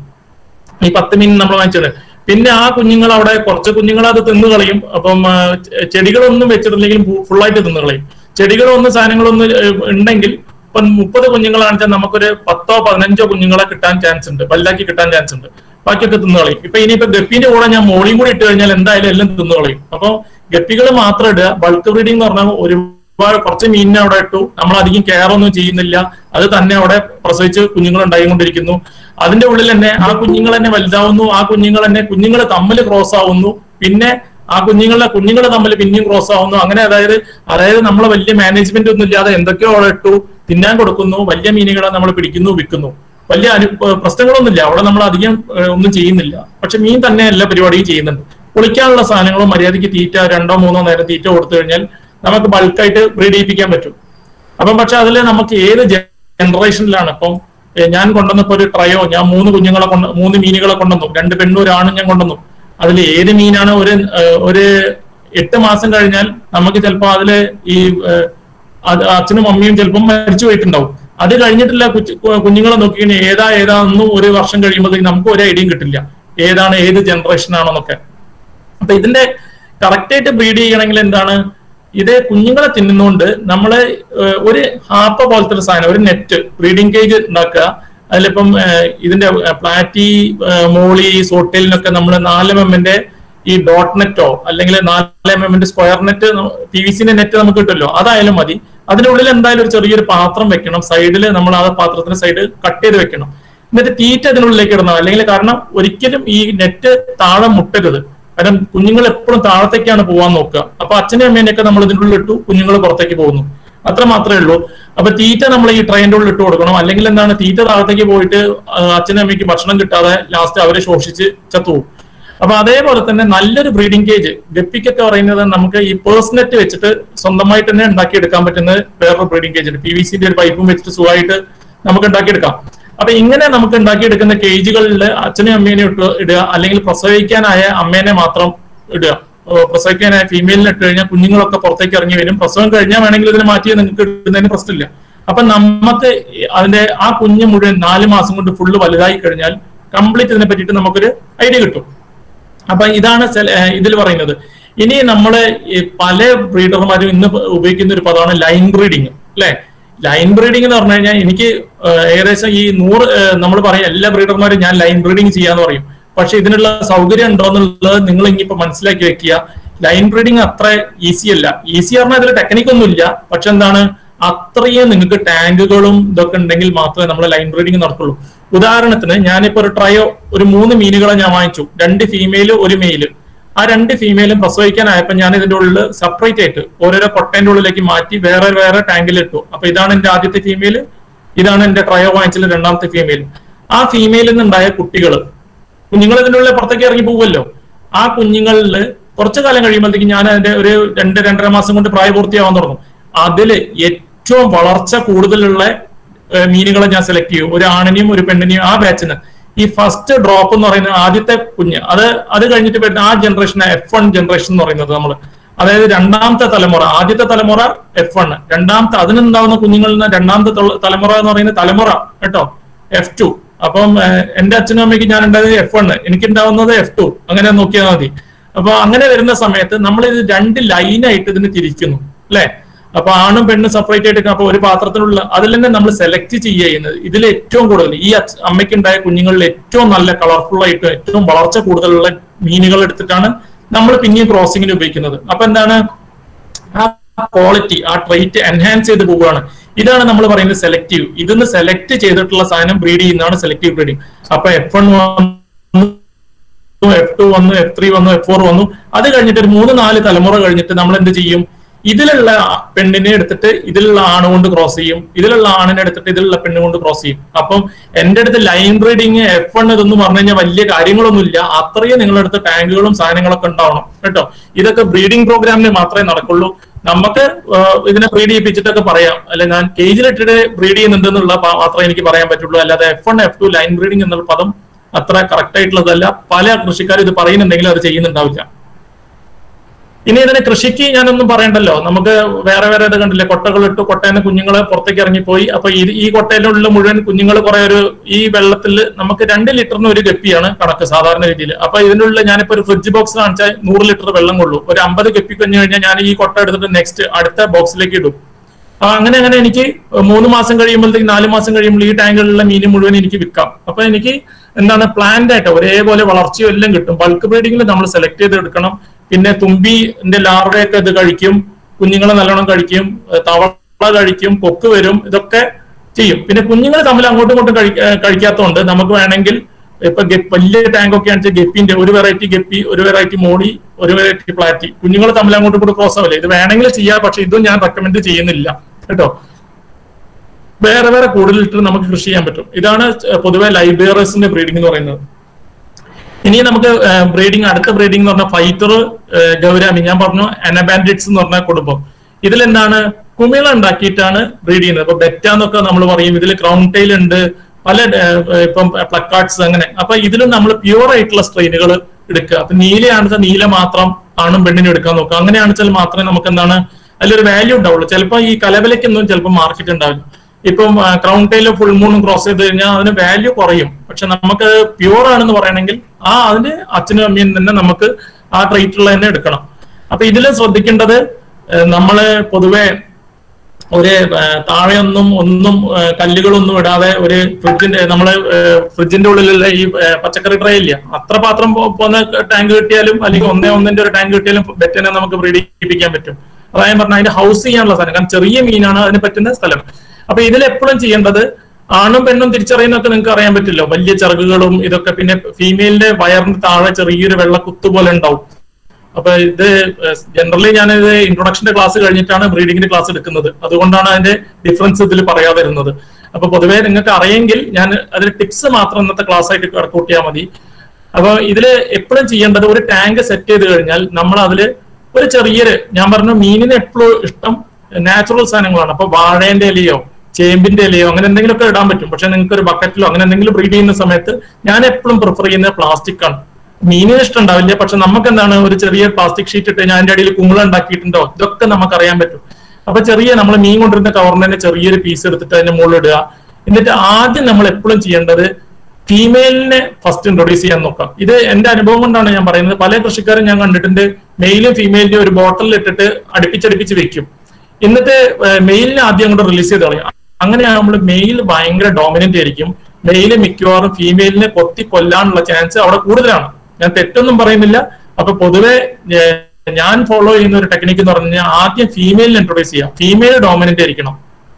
ഈ പത്ത് മീൻ നമ്മൾ വാങ്ങിച്ചത് പിന്നെ ആ കുഞ്ഞുങ്ങൾ അവിടെ കുറച്ച് കുഞ്ഞുങ്ങൾ അത് തിന്നു കളയും അപ്പം ആ, ചെ- ചെടികളൊന്നും വെച്ചിട്ടില്ലെങ്കിലും ഫുള്ളായിട്ട് തിന്നു കളയും ചെടികളൊന്നും സാധനങ്ങളൊന്നും ഏഹ്, ഉണ്ടെങ്കിൽ ഇപ്പം മുപ്പത് കുഞ്ഞുങ്ങളാണെന്ന് വെച്ചാൽ നമുക്കൊരു പത്തോ പതിനഞ്ചോ കുഞ്ഞുങ്ങളെ കിട്ടാൻ ചാൻസ് ഉണ്ട് വലുതാക്കി കിട്ടാൻ ചാൻസ് ഉണ്ട് ബാക്കിയൊക്കെ തിന്നു കളയും ഇപ്പൊ ഇനിയിപ്പോ ഗപ്പിന്റെ കൂടെ ഞാൻ മോളിയും കൂടി ഇട്ട് കഴിഞ്ഞാൽ എന്തായാലും എല്ലാം തിന്നു കളയും അപ്പൊ ഗപ്പികൾ മാത്രം ഇടുക ബൾക്ക് ബ്രീഡിംഗ് എന്ന് പറഞ്ഞാൽ ഒരുപാട് കുറച്ച് മീനിനെ അവിടെ ഇട്ടു നമ്മൾ അധികം കെയർ ഒന്നും ചെയ്യുന്നില്ല അത് തന്നെ അവിടെ പ്രസവിച്ച് കുഞ്ഞുങ്ങൾ ഉണ്ടായിക്കൊണ്ടിരിക്കുന്നു അതിന്റെ ഉള്ളിൽ തന്നെ ആ കുഞ്ഞുങ്ങൾ തന്നെ വലുതാവുന്നു ആ കുഞ്ഞുങ്ങൾ തന്നെ കുഞ്ഞുങ്ങൾ തമ്മിൽ ക്രോസ് ആവുന്നു പിന്നെ ആ കുഞ്ഞുങ്ങളെ കുഞ്ഞുങ്ങൾ തമ്മിൽ പിന്നെയും ക്രോസ് ആവുന്നു അങ്ങനെ അതായത് അതായത് നമ്മൾ വലിയ മാനേജ്മെന്റ് ഒന്നും ഇല്ലാതെ എന്തൊക്കെയോ അവിടെ ഇട്ടു തിന്നാൻ കൊടുക്കുന്നു വലിയ മീനുകളെ നമ്മൾ പിടിക്കുന്നു വിൽക്കുന്നു വലിയ അനു ഏഹ് പ്രശ്നങ്ങളൊന്നുമില്ല അവിടെ നമ്മൾ അധികം ഏഹ് ഒന്നും ചെയ്യുന്നില്ല പക്ഷെ മീൻ തന്നെ എല്ലാ പരിപാടിയും ചെയ്യുന്നുണ്ട് കുളിക്കാനുള്ള സാധനങ്ങളും മര്യാദയ്ക്ക് തീറ്റ രണ്ടോ മൂന്നോ നേരം തീറ്റ കൊടുത്തു കഴിഞ്ഞാൽ നമുക്ക് ബൾക്കായിട്ട് ബ്രീഡ് ചെയ്യിപ്പിക്കാൻ പറ്റും അപ്പം പക്ഷെ അതിൽ നമുക്ക് ഏത് ജനറേഷനിലാണ് ഇപ്പം ഏ, ഞാൻ കൊണ്ടുവന്നപ്പോ ഒരു ട്രയോ ഞാൻ മൂന്ന് കുഞ്ഞുങ്ങളെ കൊണ്ട് മൂന്ന് മീനുകളെ കൊണ്ടുവന്നു രണ്ട് പെണ്ണും ഒരു ആണും ഞാൻ കൊണ്ടുവന്നു അതിൽ ഏത് മീനാണ് ഒരു ഏ, ഒരു എട്ട് മാസം കഴിഞ്ഞാൽ നമുക്ക് ചിലപ്പോ അതില് ഈ ഏ, അത് അച്ഛനും അമ്മയും ചിലപ്പം മരിച്ചു പോയിട്ടുണ്ടാവും അത് കഴിഞ്ഞിട്ടില്ല കുച്ച്- കു- കുഞ്ഞുങ്ങളെ നോക്കിക്കഴിഞ്ഞാൽ ഏതാ ഏതാണെന്നും ഒരു വർഷം കഴിയുമ്പോഴത്തേക്ക് നമുക്ക് ഒരു ഐഡിയയും കിട്ടില്ല ഏതാണ് ഏത് ജനറേഷൻ ആണെന്നൊക്കെ അപ്പൊ ഇതിന്റെ കറക്റ്റ് ആയിട്ട് ബ്രീഡ് ചെയ്യണമെങ്കിൽ എന്താണ് ഇത് കുഞ്ഞുങ്ങളെ തിന്നുന്നോണ്ട് നമ്മള് ഏഹ്, ഒരു ഹാപ്പ പോലത്തെ ഒരു സാധനം ഒരു നെറ്റ് ബ്രീഡിംഗ് കേജ് ഉണ്ടാക്കുക അതിലിപ്പം ഏഹ്, ഇതിന്റെ ഏഹ്, പ്ലാറ്റി ഏഹ്, മോളി സോട്ടേലിനൊക്കെ നമ്മൾ നാല് എം എമ്മിന്റെ ഈ ഡോട്ട് നെറ്റോ അല്ലെങ്കിൽ നാല് എം എമ്മിന്റെ സ്ക്വയർ നെറ്റ് പി വി സിന്റെ നെറ്റ് നമുക്ക് കിട്ടുമല്ലോ അതായാലും മതി അതിനുള്ളിൽ എന്തായാലും ഒരു ചെറിയൊരു പാത്രം വെക്കണം സൈഡിൽ നമ്മൾ ആ പാത്രത്തിന്റെ സൈഡ് കട്ട് ചെയ്ത് വെക്കണം എന്നിട്ട് തീറ്റ അതിനുള്ളിലേക്ക് ഇടണം അല്ലെങ്കിൽ കാരണം ഒരിക്കലും ഈ നെറ്റ് താഴെ മുട്ടരുത് കാരണം കുഞ്ഞുങ്ങൾ എപ്പോഴും താഴത്തേക്കാണ് പോകാൻ നോക്കുക അപ്പൊ അച്ഛനെയും അമ്മേനെയൊക്കെ നമ്മൾ ഇതിൻ്റെ ഉള്ളിൽ ഇട്ടു കുഞ്ഞുങ്ങൾ പുറത്തേക്ക് പോകുന്നു അത്ര മാത്രമേ ഉള്ളൂ അപ്പൊ തീറ്റ നമ്മൾ ഈ ട്രെയിൻ്റെ ഉള്ളിൽ ഇട്ട് കൊടുക്കണം അല്ലെങ്കിൽ എന്താണ് തീറ്റ താഴത്തേക്ക് പോയിട്ട് ആ, അച്ഛനും അമ്മയ്ക്ക് ഭക്ഷണം കിട്ടാതെ ലാസ്റ്റ് അവരെ ശോഷിച്ച് ചത്തുപോകും അപ്പൊ അതേപോലെ തന്നെ നല്ലൊരു ബ്രീഡിംഗ് കേജ് ഗപ്പിക്കൊക്കെ പറയുന്നത് നമുക്ക് ഈ പേഴ്സണറ്റ് വെച്ചിട്ട് സ്വന്തമായിട്ട് തന്നെ ഉണ്ടാക്കിയെടുക്കാൻ പറ്റുന്ന വേറൊരു ബ്രീഡിംഗ് കേജ് ഉണ്ട് പി വി സിന്റെ ഒരു പൈപ്പും വെച്ചിട്ട് സുഖമായിട്ട് നമുക്ക് ഉണ്ടാക്കിയെടുക്കാം അപ്പൊ ഇങ്ങനെ നമുക്ക് ഉണ്ടാക്കിയെടുക്കുന്ന കേജുകളിൽ അച്ഛനെയും അമ്മേനെയും ഇട്ട് ഇടുക അല്ലെങ്കിൽ പ്രസവിക്കാനായ അമ്മേനെ മാത്രം ഇടുക ഓ, പ്രസവിക്കാനായ ഫീമെയിലിനെ ഇട്ട് കഴിഞ്ഞാൽ കുഞ്ഞുങ്ങളൊക്കെ പുറത്തേക്ക് ഇറങ്ങി വരും പ്രസവം കഴിഞ്ഞാൽ വേണമെങ്കിൽ ഇതിനെ മാറ്റി നിങ്ങൾക്ക് ഇടുന്നതിന് പ്രശ്നമില്ല അപ്പൊ നമുക്ക് ഈ അതിന്റെ ആ കുഞ്ഞ് മുഴുവൻ നാല് മാസം കൊണ്ട് ഫുള്ള് വലുതായി കഴിഞ്ഞാൽ കംപ്ലീറ്റ് ഇതിനെ പറ്റിയിട്ട് നമുക്കൊരു ഐഡിയ കിട്ടും അപ്പൊ ഇതാണ് ഇതിൽ പറയുന്നത് ഇനി നമ്മള് ഈ പല ബ്രീഡർമാരും ഇന്ന് ഉപയോഗിക്കുന്ന ഒരു പദമാണ് ലൈൻ ബ്രീഡിങ് അല്ലെ ലൈൻ ബ്രീഡിംഗ് എന്ന് പറഞ്ഞു കഴിഞ്ഞാൽ എനിക്ക് ഏഹ്, ഏകദേശം ഈ നൂറ് നമ്മൾ പറയും എല്ലാ ബ്രീഡർമാരും ഞാൻ ലൈൻ ബ്രീഡിംഗ് ചെയ്യാന്ന് പറയും പക്ഷെ ഇതിനുള്ള സൗകര്യം ഉണ്ടോ എന്നുള്ളത് നിങ്ങൾ ഇനിയിപ്പോ മനസ്സിലാക്കി വെക്കുക ലൈൻ ബ്രീഡിംഗ് അത്ര ഈസി അല്ല ഈസി പറഞ്ഞാൽ ഇതിൽ ടെക്നിക് ഒന്നുമില്ല പക്ഷെ എന്താണ് അത്രയും നിങ്ങൾക്ക് ടാങ്കുകളും ഇതൊക്കെ ഉണ്ടെങ്കിൽ മാത്രമേ നമ്മൾ ലൈൻ ബ്രീഡിംഗ് നടക്കുള്ളൂ ഉദാഹരണത്തിന് ഞാനിപ്പോ ഒരു ട്രയോ ഒരു മൂന്ന് മീനുകളെ ഞാൻ വാങ്ങിച്ചു രണ്ട് ഫീമെയില് ഒരു മെയില് ആ രണ്ട് ഫീമെയിലും പ്രസവിക്കാനായപ്പോ ഞാൻ ഇതിന്റെ ഉള്ളിൽ സെപ്പറേറ്റ് ആയിട്ട് ഓരോരോ കൊട്ടേന്റെ ഉള്ളിലേക്ക് മാറ്റി വേറെ വേറെ ടാങ്കിൽ ഇട്ടു അപ്പൊ ഇതാണ് എന്റെ ആദ്യത്തെ ഫീമെയില് ഇതാണ് എന്റെ ട്രയോ വാങ്ങിച്ചിലെ രണ്ടാമത്തെ ഫീമെയിൽ ആ ഫീമെയിലിൽ നിന്നുണ്ടായ കുട്ടികൾ കുഞ്ഞുങ്ങൾ ഇതിന്റെ ഉള്ളിൽ പുറത്തേക്ക് ഇറങ്ങി പോകുമല്ലോ ആ കുഞ്ഞുങ്ങളിൽ കുറച്ചു കാലം കഴിയുമ്പോഴത്തേക്ക് ഞാൻ അതിന്റെ ഒരു രണ്ട് രണ്ടര മാസം കൊണ്ട് പ്രായപൂർത്തിയാവാൻ തുടങ്ങും അതില് ഏറ്റവും വളർച്ച കൂടുതലുള്ള ഏഹ്, മീനുകളെ ഞാൻ സെലക്ട് ചെയ്യും ഒരു ആണിനെയും ഒരു പെണ്ണിനെയും ആ ബാച്ചിന് ഈ ഫസ്റ്റ് ഡ്രോപ്പ് എന്ന് പറയുന്നത് ആദ്യത്തെ കുഞ്ഞ് അത് അത് കഴിഞ്ഞിട്ട് വരുന്ന ആ ജനറേഷൻ എഫ് വൺ ജനറേഷൻ എന്ന് പറയുന്നത് നമ്മൾ അതായത് രണ്ടാമത്തെ തലമുറ ആദ്യത്തെ തലമുറ എഫ് വൺ രണ്ടാമത്തെ അതിനുണ്ടാവുന്ന കുഞ്ഞുങ്ങളിൽ നിന്ന് രണ്ടാമത്തെ തൊള്ള- തലമുറ എന്ന് പറയുന്നത് തലമുറ കേട്ടോ എഫ് ടു അപ്പം ഏഹ്, എന്റെ അച്ഛനും അമ്മയ്ക്ക് ഞാൻ ഉണ്ടായത് എഫ് വൺ എനിക്ക് ഉണ്ടാവുന്നത് എഫ് ടു അങ്ങനെ നോക്കിയാൽ മതി അപ്പൊ അങ്ങനെ വരുന്ന സമയത്ത് നമ്മൾ ഇത് രണ്ട് ലൈനായിട്ട് ഇതിന് തിരിക്കുന്നു അല്ലെ അപ്പൊ ആണും പെണ്ണും സെപ്പറേറ്റ് ആയിട്ട് അപ്പൊ ഒരു പാത്രത്തിലുള്ള അതിൽ തന്നെ നമ്മൾ സെലക്ട് ചെയ്യുന്നത് ഇതിൽ ഏറ്റവും കൂടുതൽ ഈ അച്ഛ- അമ്മയ്ക്കുണ്ടായ കുഞ്ഞുങ്ങളിൽ ഏറ്റവും നല്ല കളർഫുൾ ആയിട്ടും ഏറ്റവും വളർച്ച കൂടുതലുള്ള മീനുകൾ എടുത്തിട്ടാണ് നമ്മൾ പിന്നെയും ക്രോസിങ്ങിന് ഉപയോഗിക്കുന്നത് അപ്പൊ എന്താണ് ആ ക്വാളിറ്റി ആ ട്രൈറ്റ് എൻഹാൻസ് ചെയ്ത് പോവുകയാണ് ഇതാണ് നമ്മൾ പറയുന്നത് സെലക്റ്റീവ് ഇതിന്ന് സെലക്ട് ചെയ്തിട്ടുള്ള സാധനം ബ്രീഡ് ചെയ്യുന്നതാണ് സെലക്റ്റീവ് ബ്രീഡിങ് അപ്പൊ എഫ് വൺ എഫ് ടു വന്നു എഫ് ത്രീ വന്നു എഫ് ഫോർ വന്നു അത് കഴിഞ്ഞിട്ട് ഒരു മൂന്ന് നാല് തലമുറ കഴിഞ്ഞിട്ട് നമ്മൾ എന്ത് ചെയ്യും ഇതിലുള്ള പെണ്ണിനെ എടുത്തിട്ട് ഇതിലുള്ള ആണ് കൊണ്ട് ക്രോസ് ചെയ്യും ഇതിലുള്ള ആണിനെ എടുത്തിട്ട് ഇതിലുള്ള പെണ്ണ് കൊണ്ട് ക്രോസ് ചെയ്യും അപ്പം എന്റെ അടുത്ത് ലൈൻ ബ്രീഡിങ് എഫ് വൺ ഇതൊന്നും പറഞ്ഞു കഴിഞ്ഞാൽ വലിയ കാര്യങ്ങളൊന്നുമില്ല അത്രയും നിങ്ങളുടെ അടുത്ത് ടാങ്കുകളും സാധനങ്ങളൊക്കെ ഉണ്ടാവണം കേട്ടോ ഇതൊക്കെ ബ്രീഡിംഗ് പ്രോഗ്രാമിന് മാത്രമേ നടക്കുള്ളൂ നമുക്ക് ആഹ്, ഇതിനെ ബ്രീഡ് ചെയ്യിപ്പിച്ചിട്ടൊക്കെ പറയാം അല്ലെ ഞാൻ കേജിലിട്ടിട്ട് ബ്രീഡ് ചെയ്യുന്നുണ്ട് എന്നുള്ള പ- മാത്രമേ എനിക്ക് പറയാൻ പറ്റുള്ളൂ അല്ലാതെ F one F two line breeding എന്നുള്ള പദം അത്ര കറക്റ്റ് ആയിട്ടുള്ളതല്ല പല കൃഷിക്കാരും ഇത് പറയുന്നുണ്ടെങ്കിൽ അത് ചെയ്യുന്നുണ്ടാവില്ല ഇനി ഇതിന് കൃഷിക്ക് ഞാനൊന്നും പറയണ്ടല്ലോ നമുക്ക് വേറെ വേറെ ഇത് കണ്ടില്ലേ കൊട്ടകൾ ഇട്ടു കൊട്ടേന്ന് കുഞ്ഞുങ്ങള് പുറത്തേക്ക് ഇറങ്ങിപ്പോയി അപ്പൊ ഈ ഈ കൊട്ടയിലുള്ള മുഴുവൻ കുഞ്ഞുങ്ങൾ കുറെ ഒരു ഈ വെള്ളത്തിൽ നമുക്ക് രണ്ട് ലിറ്ററിന് ഒരു ഗപ്പിയാണ് കണക്ക് സാധാരണ രീതിയിൽ അപ്പൊ ഇതിനുള്ള ഞാനിപ്പോ ഒരു ഫ്രിഡ്ജ് ബോക്സ് കാണിച്ചാൽ നൂറ് ലിറ്റർ വെള്ളം കൊള്ളൂ ഒരു അമ്പത് ഗപ്പി കഴിഞ്ഞു കഴിഞ്ഞാൽ ഞാൻ ഈ കൊട്ട എടുത്തിട്ട് നെക്സ്റ്റ് അടുത്ത ബോക്സിലേക്ക് ഇടും അപ്പൊ അങ്ങനെ അങ്ങനെ എനിക്ക് മൂന്ന് മാസം കഴിയുമ്പോഴത്തേക്ക് നാല് മാസം കഴിയുമ്പോൾ ഈ ടാങ്കുകളിലെ മീൻ മുഴുവൻ എനിക്ക് വിൽക്കാം അപ്പൊ എനിക്ക് എന്താണ് പ്ലാന്റ് ആയിട്ട് ഒരേപോലെ വളർച്ചയും എല്ലാം കിട്ടും ബൾക്ക് ബ്രീഡിങ്ങിൽ നമ്മൾ സെലക്ട് ചെയ്ത് എടുക്കണം പിന്നെ തുമ്പിന്റെ ലാർവയൊക്കെ ഇത് കഴിക്കും കുഞ്ഞുങ്ങളെ നല്ലോണം കഴിക്കും ഏഹ് തവള കഴിക്കും കൊക്ക് വരും ഇതൊക്കെ ചെയ്യും പിന്നെ കുഞ്ഞുങ്ങൾ തമ്മിൽ അങ്ങോട്ടും ഇങ്ങോട്ടും കഴിക്ക- ഏഹ് കഴിക്കാത്തതുകൊണ്ട് നമുക്ക് വേണമെങ്കിൽ ഇപ്പൊ ഗെ- വലിയ ടാങ്ക് ഒക്കെ ആണെന്ന് ഗപ്പിന്റെ ഒരു വെറൈറ്റി ഗപ്പി ഒരു വെറൈറ്റി മോഡി ഒരു വെറൈറ്റി പ്ലാറ്റി കുഞ്ഞുങ്ങൾ തമ്മിൽ അങ്ങോട്ടും ഇങ്ങോട്ടും ക്രോസ് ആവില്ല ഇത് വേണമെങ്കിൽ ചെയ്യാം പക്ഷെ ഇതും ഞാൻ റെക്കമെൻഡ് ചെയ്യുന്നില്ല കേട്ടോ വേറെ വേറെ കൂടുതലിട്ട് നമുക്ക് കൃഷി ചെയ്യാൻ പറ്റും ഇതാണ് പൊതുവെ ലൈബ്രറീസിന്റെ ബ്രീഡിംഗ് എന്ന് പറയുന്നത് ഇനി നമുക്ക് ബ്രീഡിംഗ് അടുത്ത ബ്രീഡിംഗ് എന്ന് പറഞ്ഞാൽ ഫൈറ്റർ ഗൗരാമി ഞാൻ പറഞ്ഞു അനബാൻഡിറ്റ്സ് എന്ന് പറഞ്ഞ കുടുംബം ഇതിലെന്താണ് കുമിള ഉണ്ടാക്കിയിട്ടാണ് ബ്രീഡ് ചെയ്യുന്നത് ഇപ്പൊ ബെറ്റ എന്നൊക്കെ നമ്മൾ പറയും ഇതിൽ ക്രൗൺ ടൈൽ ഉണ്ട് പല ഏഹ്, ഇപ്പം പ്ലക്കാർഡ്സ് അങ്ങനെ അപ്പൊ ഇതിലും നമ്മൾ പ്യുവർ ആയിട്ടുള്ള സ്ട്രെയിനുകൾ എടുക്കുക അപ്പൊ നീലയാണെന്ന് വെച്ചാൽ നീല മാത്രം ആണും പെണ്ണിനും എടുക്കാൻ നോക്കുക അങ്ങനെയാണെന്ന് വെച്ചാൽ മാത്രമേ നമുക്ക് എന്താണ് അതിലൊരു വാല്യൂ ഉണ്ടാവുള്ളൂ ചിലപ്പോൾ ഈ കലബലയ്ക്കൊന്നും ചിലപ്പോൾ മാർക്കറ്റ് ഉണ്ടാവില്ല ഇപ്പം ക്രൗൺ ടൈല് ഫുൾ മൂണും ക്രോസ് ചെയ്ത് കഴിഞ്ഞാൽ അതിന് വാല്യൂ കുറയും പക്ഷെ നമുക്ക് പ്യുവർ ആണെന്ന് പറയണമെങ്കിൽ ആ അതിന് അച്ഛനും അമ്മയും തന്നെ നമുക്ക് ആ ട്രീറ്റ് ഉള്ള തന്നെ എടുക്കണം അപ്പൊ ഇതിൽ ശ്രദ്ധിക്കേണ്ടത് ഏഹ്, നമ്മള് പൊതുവെ ഒരു ഏഹ്, താഴെയൊന്നും ഒന്നും ഏഹ്, കല്ലുകളൊന്നും ഇടാതെ ഒരു ഫ്രിഡ്ജിന്റെ നമ്മള് ഏഹ്, ഫ്രിഡ്ജിന്റെ ഉള്ളിലുള്ള ഈ ഏഹ്, പച്ചക്കറി ട്രേ ഇല്ല അത്ര പാത്രം പോ- പോകുന്ന ടാങ്ക് കിട്ടിയാലും അല്ലെങ്കിൽ ഒന്നേ ഒന്നിന്റെ ഒരു ടാങ്ക് കിട്ടിയാലും ബെറ്റിനെ നമുക്ക് ബ്രീഡ് ചെയ്യിപ്പിക്കാൻ പറ്റും അതായത് പറഞ്ഞാൽ അതിന്റെ ഹൗസ് ചെയ്യാനുള്ള സ്ഥലം കാരണം ചെറിയ മീനാണ് അതിന് പറ്റുന്ന സ്ഥലം അപ്പൊ ഇതിൽ എപ്പോഴും ചെയ്യേണ്ടത് ആണും പെണ്ണും തിരിച്ചറിയുന്നൊക്കെ നിങ്ങൾക്ക് അറിയാൻ പറ്റില്ലോ വലിയ ചിറകുകളും ഇതൊക്കെ പിന്നെ ഫീമെയിലിന്റെ വയറിന് താഴെ ചെറിയൊരു വെള്ള കുത്തു പോലെ ഉണ്ടാവും അപ്പൊ ഇത് ജനറലി ഞാനിത് ഇൻട്രൊഡക്ഷന്റെ ക്ലാസ് കഴിഞ്ഞിട്ടാണ് ബ്രീഡിങ്ങിന്റെ ക്ലാസ് എടുക്കുന്നത് അതുകൊണ്ടാണ് അതിന്റെ ഡിഫറൻസ് ഇതിൽ പറയാതെ വരുന്നത് അപ്പൊ പൊതുവേ നിങ്ങൾക്ക് അറിയെങ്കിൽ ഞാൻ അതിൽ ടിപ്സ് മാത്രം ഇന്നത്തെ ക്ലാസ് ആയിട്ട് വർക്കൗട്ട് ചെയ്യാൽ മതി അപ്പൊ ഇതില് എപ്പോഴും ചെയ്യേണ്ടത് ഒരു ടാങ്ക് സെറ്റ് ചെയ്ത് കഴിഞ്ഞാൽ നമ്മൾ അതില് ഒരു ചെറിയൊരു ഞാൻ പറഞ്ഞു മീനിന് എപ്പോഴും ഇഷ്ടം നാച്ചുറൽ സാധനങ്ങളാണ് അപ്പൊ വാഴേന്റെ ഇലയോ ചേമ്പിന്റെ ഇലയോ അങ്ങനെ എന്തെങ്കിലുമൊക്കെ ഇടാൻ പറ്റും പക്ഷെ നിങ്ങൾക്ക് ഒരു ബക്കറ്റിലോ അങ്ങനെ എന്തെങ്കിലും ബ്രീഡ് ചെയ്യുന്ന സമയത്ത് ഞാൻ എപ്പോഴും പ്രിഫർ ചെയ്യുന്നത് പ്ലാസ്റ്റിക് ആണ് മീനിന് ഇഷ്ടം ഉണ്ടാവില്ല പക്ഷെ നമുക്ക് എന്താണ് ഒരു ചെറിയ പ്ലാസ്റ്റിക് ഷീറ്റ് ഇട്ട് ഞാൻ അതിന്റെ അടിയിൽ കുമ്പള ഉണ്ടാക്കിയിട്ടുണ്ടോ ഇതൊക്കെ നമുക്ക് അറിയാൻ പറ്റും അപ്പൊ ചെറിയ നമ്മൾ മീൻ കൊണ്ടിരുന്ന കവറിന് തന്നെ ചെറിയൊരു പീസ് എടുത്തിട്ട് അതിന്റെ മുകളിൽ ഇടുക എന്നിട്ട് ആദ്യം നമ്മൾ എപ്പോഴും ചെയ്യേണ്ടത് ഫീമെയിലിനെ ഫസ്റ്റ് ഇൻട്രൊഡ്യൂസ് ചെയ്യാൻ നോക്കാം ഇത് എന്റെ അനുഭവം കൊണ്ടാണ് ഞാൻ പറയുന്നത് പല കൃഷിക്കാരും ഞാൻ കണ്ടിട്ടുണ്ട് മെയിലും ഫീമെയിലിനും ഒരു ബോട്ടിൽ ഇട്ടിട്ട് അടുപ്പിച്ചടുപ്പിച്ച് വെക്കും എന്നിട്ട് മെയിലിനെ ആദ്യം അങ്ങോട്ട് റിലീസ് ചെയ്ത് കളയും അങ്ങനെയാകുമ്പോൾ മെയിൽ ഭയങ്കര ഡോമിനന്റ് ആയിരിക്കും മെയില് മിക്കവാറും ഫീമെയിലിനെ കൊത്തി കൊല്ലാനുള്ള ചാൻസ് അവിടെ കൂടുതലാണ് ഞാൻ തെറ്റൊന്നും പറയുന്നില്ല അപ്പൊ പൊതുവെ ഏർ, ഞാൻ ഫോളോ ചെയ്യുന്ന ഒരു ടെക്നിക്ക് എന്ന് പറഞ്ഞു കഴിഞ്ഞാൽ ആദ്യം ഫീമെയിലിനെ ഇൻട്രൊഡ്യൂസ് ചെയ്യാം ഫീമെയിൽ ഡോമിനന്റ് ആയിരിക്കണം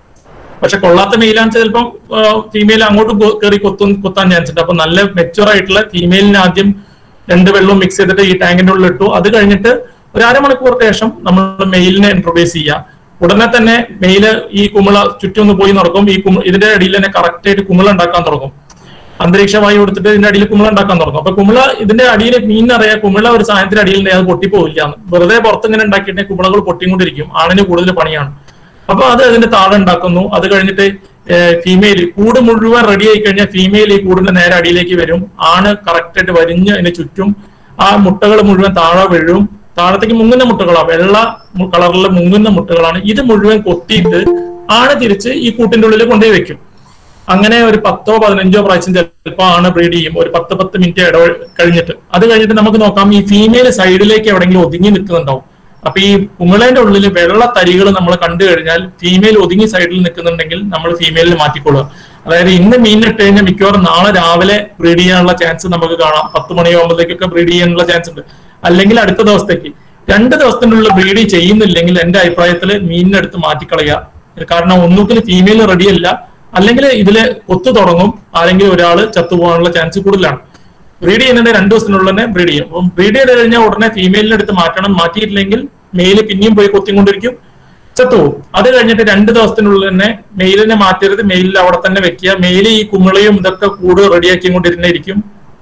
പക്ഷെ കൊള്ളാത്ത മെയിലാണെന്ന് ചിലപ്പം ഫീമെയിൽ അങ്ങോട്ട് കയറി കൊത്തും കുത്താൻ ചാൻസ് ഉണ്ട് അപ്പൊ നല്ല മെച്ചുവർ ആയിട്ടുള്ള ഫീമെയിലിനെ ആദ്യം രണ്ട് വെള്ളവും മിക്സ് ചെയ്തിട്ട് ഈ ടാങ്കിന്റെ ഉള്ളിൽ ഇട്ടു അത് കഴിഞ്ഞിട്ട് ഒരു അരമണിക്കൂർ ശേഷം നമ്മൾ മെയിലിനെ ഇൻട്രൊഡ്യൂസ് ചെയ്യുക ഉടനെ തന്നെ മെയില് ഈ കുമിള ചുറ്റും ഒന്ന് പോയി നടക്കും ഈ കുമിള ഇതിന്റെ അടിയിൽ തന്നെ കറക്റ്റ് ആയിട്ട് കുമിള ഉണ്ടാക്കാൻ തുടങ്ങും അന്തരീക്ഷ വായു കൊടുത്തിട്ട് ഇതിന്റെ അടിയിൽ കുമിള ഉണ്ടാക്കാൻ തുടങ്ങും അപ്പൊ കുമിള ഇതിന്റെ അടിയിൽ മീനറിയാം കുമിള ഒരു സാധനത്തിന്റെ അടിയിൽ അത് പൊട്ടിപ്പോവില്ല എന്ന് വെറുതെ പുറത്ത് ഇങ്ങനെ ഉണ്ടാക്കിയിട്ട് കുമിളകൾ പൊട്ടിക്കൊണ്ടിരിക്കും ആണിന് കൂടുതൽ പണിയാണ് അപ്പൊ അത് അതിന്റെ താഴെ ഉണ്ടാക്കുന്നു അത് കഴിഞ്ഞിട്ട് ഫീമെയിൽ കൂട് മുഴുവൻ റെഡി ആയി കഴിഞ്ഞാൽ ഫീമെയിൽ ഈ കൂടിന്റെ നേരെ അടിയിലേക്ക് വരും ആണ് കറക്റ്റ് ആയിട്ട് വരിഞ്ഞ് അതിന് ചുറ്റും ആ മുട്ടകൾ മുഴുവൻ താഴെ വീഴും താഴത്തേക്ക് മുങ്ങുന്ന മുട്ടകളാണ് വെള്ള കളറിൽ മുങ്ങുന്ന മുട്ടകളാണ് ഇത് മുഴുവൻ കൊത്തിയിട്ട് ആണ് തിരിച്ച് ഈ കൂട്ടിന്റെ ഉള്ളിൽ കൊണ്ടുപോയി വെക്കും അങ്ങനെ ഒരു പത്തോ പതിനഞ്ചോ പ്രാവശ്യം ചിലപ്പോൾ ആണ് ബ്രീഡ് ചെയ്യും ഒരു പത്ത് പത്ത് മിനിറ്റ് ഇട കഴിഞ്ഞിട്ട് അത് കഴിഞ്ഞിട്ട് നമുക്ക് നോക്കാം ഈ ഫീമെയിൽ സൈഡിലേക്ക് എവിടെയെങ്കിലും ഒതുങ്ങി നിൽക്കുന്നുണ്ടാവും അപ്പൊ ഈ കുമിളേന്റെ ഉള്ളിൽ വെള്ള തരികൾ നമ്മൾ കണ്ടു കഴിഞ്ഞാൽ ഫീമെയിൽ ഒതുങ്ങി സൈഡിൽ നിൽക്കുന്നുണ്ടെങ്കിൽ നമ്മൾ ഫീമെയിലിൽ മാറ്റിക്കൊള്ളുക അതായത് ഇന്ന് മീനിട്ട് കഴിഞ്ഞാൽ മിക്കവാറും നാളെ രാവിലെ ബ്രീഡ് ചെയ്യാനുള്ള ചാൻസ് നമുക്ക് കാണാം പത്ത് മണിയാകുമ്പോഴത്തേക്കൊക്കെ ബ്രീഡ് ചെയ്യാനുള്ള ചാൻസ് ഉണ്ട് അല്ലെങ്കിൽ അടുത്ത ദിവസത്തേക്ക് രണ്ട് ദിവസത്തിനുള്ളിൽ ബ്രീഡ് ചെയ്യുന്നില്ലെങ്കിൽ എന്റെ അഭിപ്രായത്തിൽ മീനിനെടുത്ത് മാറ്റിക്കളയുക കാരണം ഒന്നുകിൽ ഫീമെയിൽ റെഡിയല്ല അല്ലെങ്കിൽ ഇതില് ഒത്തു തുടങ്ങും ആരെങ്കിലും ഒരാള് ചത്തുപോകാനുള്ള ചാൻസ് കൂടുതലാണ് ബ്രീഡ് ചെയ്യുന്നതിന്റെ രണ്ടു ദിവസത്തിനുള്ളിൽ തന്നെ ബ്രീഡ് ചെയ്യും അപ്പം ബ്രീഡ് ചെയ്ത് കഴിഞ്ഞാൽ ഉടനെ ഫീമെയിലിനെ എടുത്ത് മാറ്റണം മാറ്റിയിട്ടില്ലെങ്കിൽ മെയില് പിന്നെയും പോയി കൊത്തിക്കൊണ്ടിരിക്കും ചത്തുപോകും അത് കഴിഞ്ഞിട്ട് രണ്ട് ദിവസത്തിനുള്ളിൽ തന്നെ മെയിലിനെ മാറ്റരുത് മെയിലിൽ അവിടെ തന്നെ വെക്കുക മെയിൽ ഈ കുമിളയും ഇതൊക്കെ കൂട് റെഡിയാക്കി കൊണ്ടിരുന്നിരിക്കും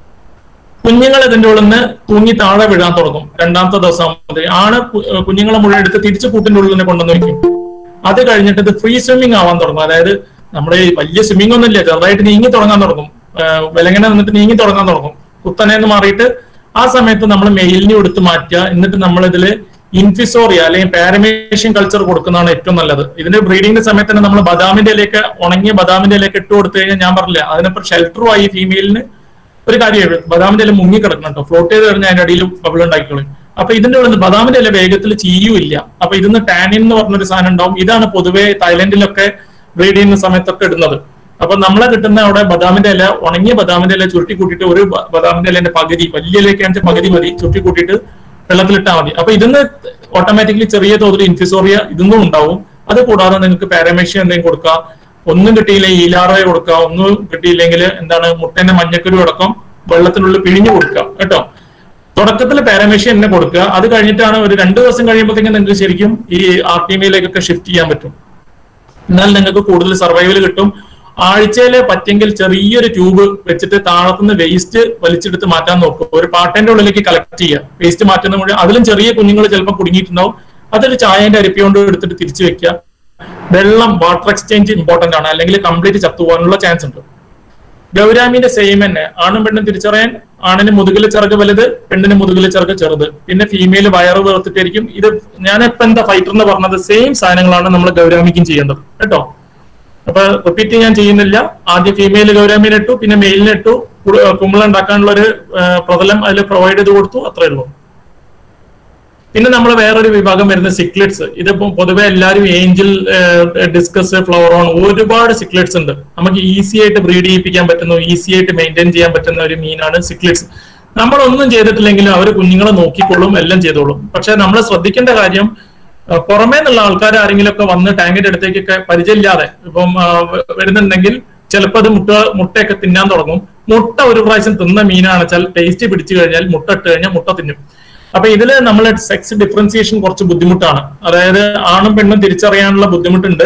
കുഞ്ഞുങ്ങൾ ഇതിന്റെ ഉള്ളിൽ നിന്ന് തൂങ്ങി താഴെ വീഴാൻ തുടങ്ങും രണ്ടാമത്തെ ദിവസം ആകുമ്പോൾ ആണ് കു- കുഞ്ഞുങ്ങളെ മുഴുവൻ എടുത്ത് തിരിച്ച് കൂട്ടിന്റെ ഉള്ളിൽ തന്നെ കൊണ്ടുവന്ന് വെക്കും അത് കഴിഞ്ഞിട്ട് ഇത് ഫ്രീ സ്വിമ്മിങ് ആവാൻ തുടങ്ങും അതായത് നമ്മുടെ ഈ വലിയ സ്വിമ്മിംഗ് ഒന്നും ഇല്ല ചെറുതായിട്ട് നീങ്ങി തുടങ്ങാൻ തുടങ്ങും ആഹ് വിലങ്ങനെ നിന്നിട്ട് നീങ്ങി തുടങ്ങാൻ തുടങ്ങും കുത്തനെന്ന് മാറിയിട്ട് ആ സമയത്ത് നമ്മൾ മെയിലിനെ എടുത്ത് മാറ്റുക എന്നിട്ട് നമ്മൾ ഇതില് ഇൻഫിസോറിയ അല്ലെങ്കിൽ പാരമേഷ്യൻ കൾച്ചർ കൊടുക്കുന്നതാണ് ഏറ്റവും നല്ലത് ഇതിന്റെ ബ്രീഡിംഗിന്റെ സമയത്ത് തന്നെ നമ്മൾ ബദാമിന്റെ ഇലയൊക്കെ ഉണങ്ങിയ ബദാമിന്റെ ഇലയൊക്കെ ഇട്ട് കൊടുത്തു കഴിഞ്ഞാൽ ഞാൻ പറഞ്ഞില്ല അതിനൊപ്പം ഷെൽട്ടറുമായി ഫീമെയിലിന് ഒരു കാര്യമാണ് ബദാമിന്റെ ഇല മുങ്ങി കിടക്കണം കേട്ടോ ഫ്ലോട്ട് ചെയ്ത് കഴിഞ്ഞാൽ അതിന്റെ അടിയിൽ ബബിൾ ഉണ്ടാക്കിക്കോളും അപ്പൊ ഇതിന്റെ ഉള്ളിൽ ബദാമിന്റെ ഇല വേഗത്തിൽ ചീയുമില്ല അപ്പൊ ഇതിന്ന് ടാനിൻ എന്ന് പറഞ്ഞൊരു സാധനം ഉണ്ടാവും ഇതാണ് പൊതുവെ തായ്ലൻഡിലൊക്കെ ബ്രീഡ് ചെയ്യുന്ന സമയത്തൊക്കെ ഇടുന്നത് അപ്പൊ നമ്മളെ കിട്ടുന്ന അവിടെ ബദാമിന്റെ ഇല ഉണങ്ങിയ ബദാമിന്റെ ഇല ചുരുട്ടി കൂട്ടിയിട്ട് ഒരു ബ- ബദാമിന്റെ ഇലന്റെ പകുതി വലിയ ഇലയൊക്കെ ആണെങ്കിൽ പകുതി മതി ചുരുട്ടി കൂട്ടിയിട്ട് വെള്ളത്തിലിട്ടാൽ മതി അപ്പൊ ഇതിന്ന് ഓട്ടോമാറ്റിക്കലി ചെറിയ തോതിൽ ഇൻഫിസോറിയ ഇതൊന്നും ഉണ്ടാവും അത് കൂടാതെ നിങ്ങൾക്ക് പാരമേഷ്യ എന്തെങ്കിലും കൊടുക്കാം ഒന്നും കിട്ടിയില്ല ഈലാറയെ കൊടുക്കുക ഒന്നും കിട്ടിയില്ലെങ്കിൽ എന്താണ് മുട്ടേന്റെ മഞ്ഞക്കുരു അടക്കം വെള്ളത്തിനുള്ളിൽ പിഴിഞ്ഞു കൊടുക്കുക കേട്ടോ തുടക്കത്തിൽ പാരമേഷ്യ തന്നെ കൊടുക്കുക അത് കഴിഞ്ഞിട്ടാണ് ഒരു രണ്ടു ദിവസം കഴിയുമ്പോഴത്തേക്കും നിങ്ങൾക്ക് ശരിക്കും ഈ ആർ ടി എമ്മിലേക്കൊക്കെ ഷിഫ്റ്റ് ചെയ്യാൻ പറ്റും എന്നാൽ നിങ്ങൾക്ക് കൂടുതൽ സർവൈവൽ കിട്ടും ആഴ്ചയിൽ പറ്റെങ്കിൽ ചെറിയൊരു ട്യൂബ് വെച്ചിട്ട് താഴത്തുനിന്ന് വേസ്റ്റ് വലിച്ചെടുത്ത് മാറ്റാൻ നോക്കും ഒരു പാട്ടന്റെ ഉള്ളിലേക്ക് കളക്ട് ചെയ്യുക വേസ്റ്റ് മാറ്റുന്ന മുഴുവൻ അതിലും ചെറിയ കുഞ്ഞുങ്ങൾ ചിലപ്പോൾ കുടുങ്ങിയിട്ടുണ്ടാവും അതൊരു ചായന്റെ അരിപ്പ കൊണ്ട് എടുത്തിട്ട് തിരിച്ചു വെക്കുക വെള്ളം വാട്ടർ എക്സ്ചേഞ്ച് ഇമ്പോർട്ടന്റ് ആണ് അല്ലെങ്കിൽ കംപ്ലീറ്റ് ചത്തുപോകാനുള്ള ചാൻസ് ഉണ്ട് ഗൗരാമിന്റെ സെയിം തന്നെ ആണും പെണ്ണും തിരിച്ചറിയാൻ ആണിന് മുതുകിലെ ചിറക് വലുത് പെണ്ണിന് മുതുകിലെ ചിറക് ചെറുത് പിന്നെ ഫീമെയിൽ വയറ് വീർത്തിട്ടായിരിക്കും ഇത് ഞാനിപ്പോ എന്താ ഫൈറ്റർ എന്ന് പറഞ്ഞത് സെയിം സാധനങ്ങളാണ് നമ്മൾ ഗൗരാമിക്കും ചെയ്യേണ്ടത് കേട്ടോ അപ്പൊ റിപ്പീറ്റ് ഞാൻ ചെയ്യുന്നില്ല ആദ്യം ഫീമെയിൽ ഗൗരാമിനെ ഇട്ടു പിന്നെ മെയിലിനെ ഇട്ടു കു- കുമിള ഉണ്ടാക്കാനുള്ള ഒരു ആ, പ്രതലം അതിൽ പ്രൊവൈഡ് ചെയ്ത് കൊടുത്തു അത്രേ ഉള്ളൂ പിന്നെ നമ്മൾ വേറൊരു വിഭാഗം വരുന്ന സിക്ലെറ്റ്സ് ഇതിപ്പോ പൊതുവെ എല്ലാവരും ഏഞ്ചൽ ഡിസ്കസ് ഫ്ലവറോൺ ഒരുപാട് സിക്ലെറ്റ്സ് ഉണ്ട് നമുക്ക് ഈസി ആയിട്ട് ബ്രീഡ് ചെയ്യിപ്പിക്കാൻ പറ്റുന്ന ഈസി ആയിട്ട് മെയിൻറ്റെയിൻ ചെയ്യാൻ പറ്റുന്ന ഒരു മീനാണ് സിക്ലെറ്റ്സ് നമ്മളൊന്നും ചെയ്തിട്ടില്ലെങ്കിലും അവർ കുഞ്ഞുങ്ങളെ നോക്കിക്കൊള്ളും എല്ലാം ചെയ്തോളും പക്ഷെ നമ്മൾ ശ്രദ്ധിക്കേണ്ട കാര്യം ആ, പുറമേ നിന്നുള്ള ആൾക്കാർ ആരെങ്കിലും ഒക്കെ വന്ന് ടാങ്കിന്റെ അടുത്തേക്കൊക്കെ പരിചയമില്ലാതെ ഇപ്പം ആ, വ- വരുന്നുണ്ടെങ്കിൽ ചിലപ്പോൾ അത് മുട്ട മുട്ടയൊക്കെ തിന്നാൻ തുടങ്ങും മുട്ട ഒരു പ്രാവശ്യം തിന്ന മീനാണ് വെച്ചാൽ ടേസ്റ്റ് പിടിച്ചു കഴിഞ്ഞാൽ മുട്ട ഇട്ട് കഴിഞ്ഞാൽ മുട്ട തിന്നും അപ്പൊ ഇതില് നമ്മൾ സെക്സ് ഡിഫറൻസിയേഷൻ കുറച്ച് ബുദ്ധിമുട്ടാണ് അതായത് ആണും പെണ്ണും തിരിച്ചറിയാനുള്ള ബുദ്ധിമുട്ടുണ്ട്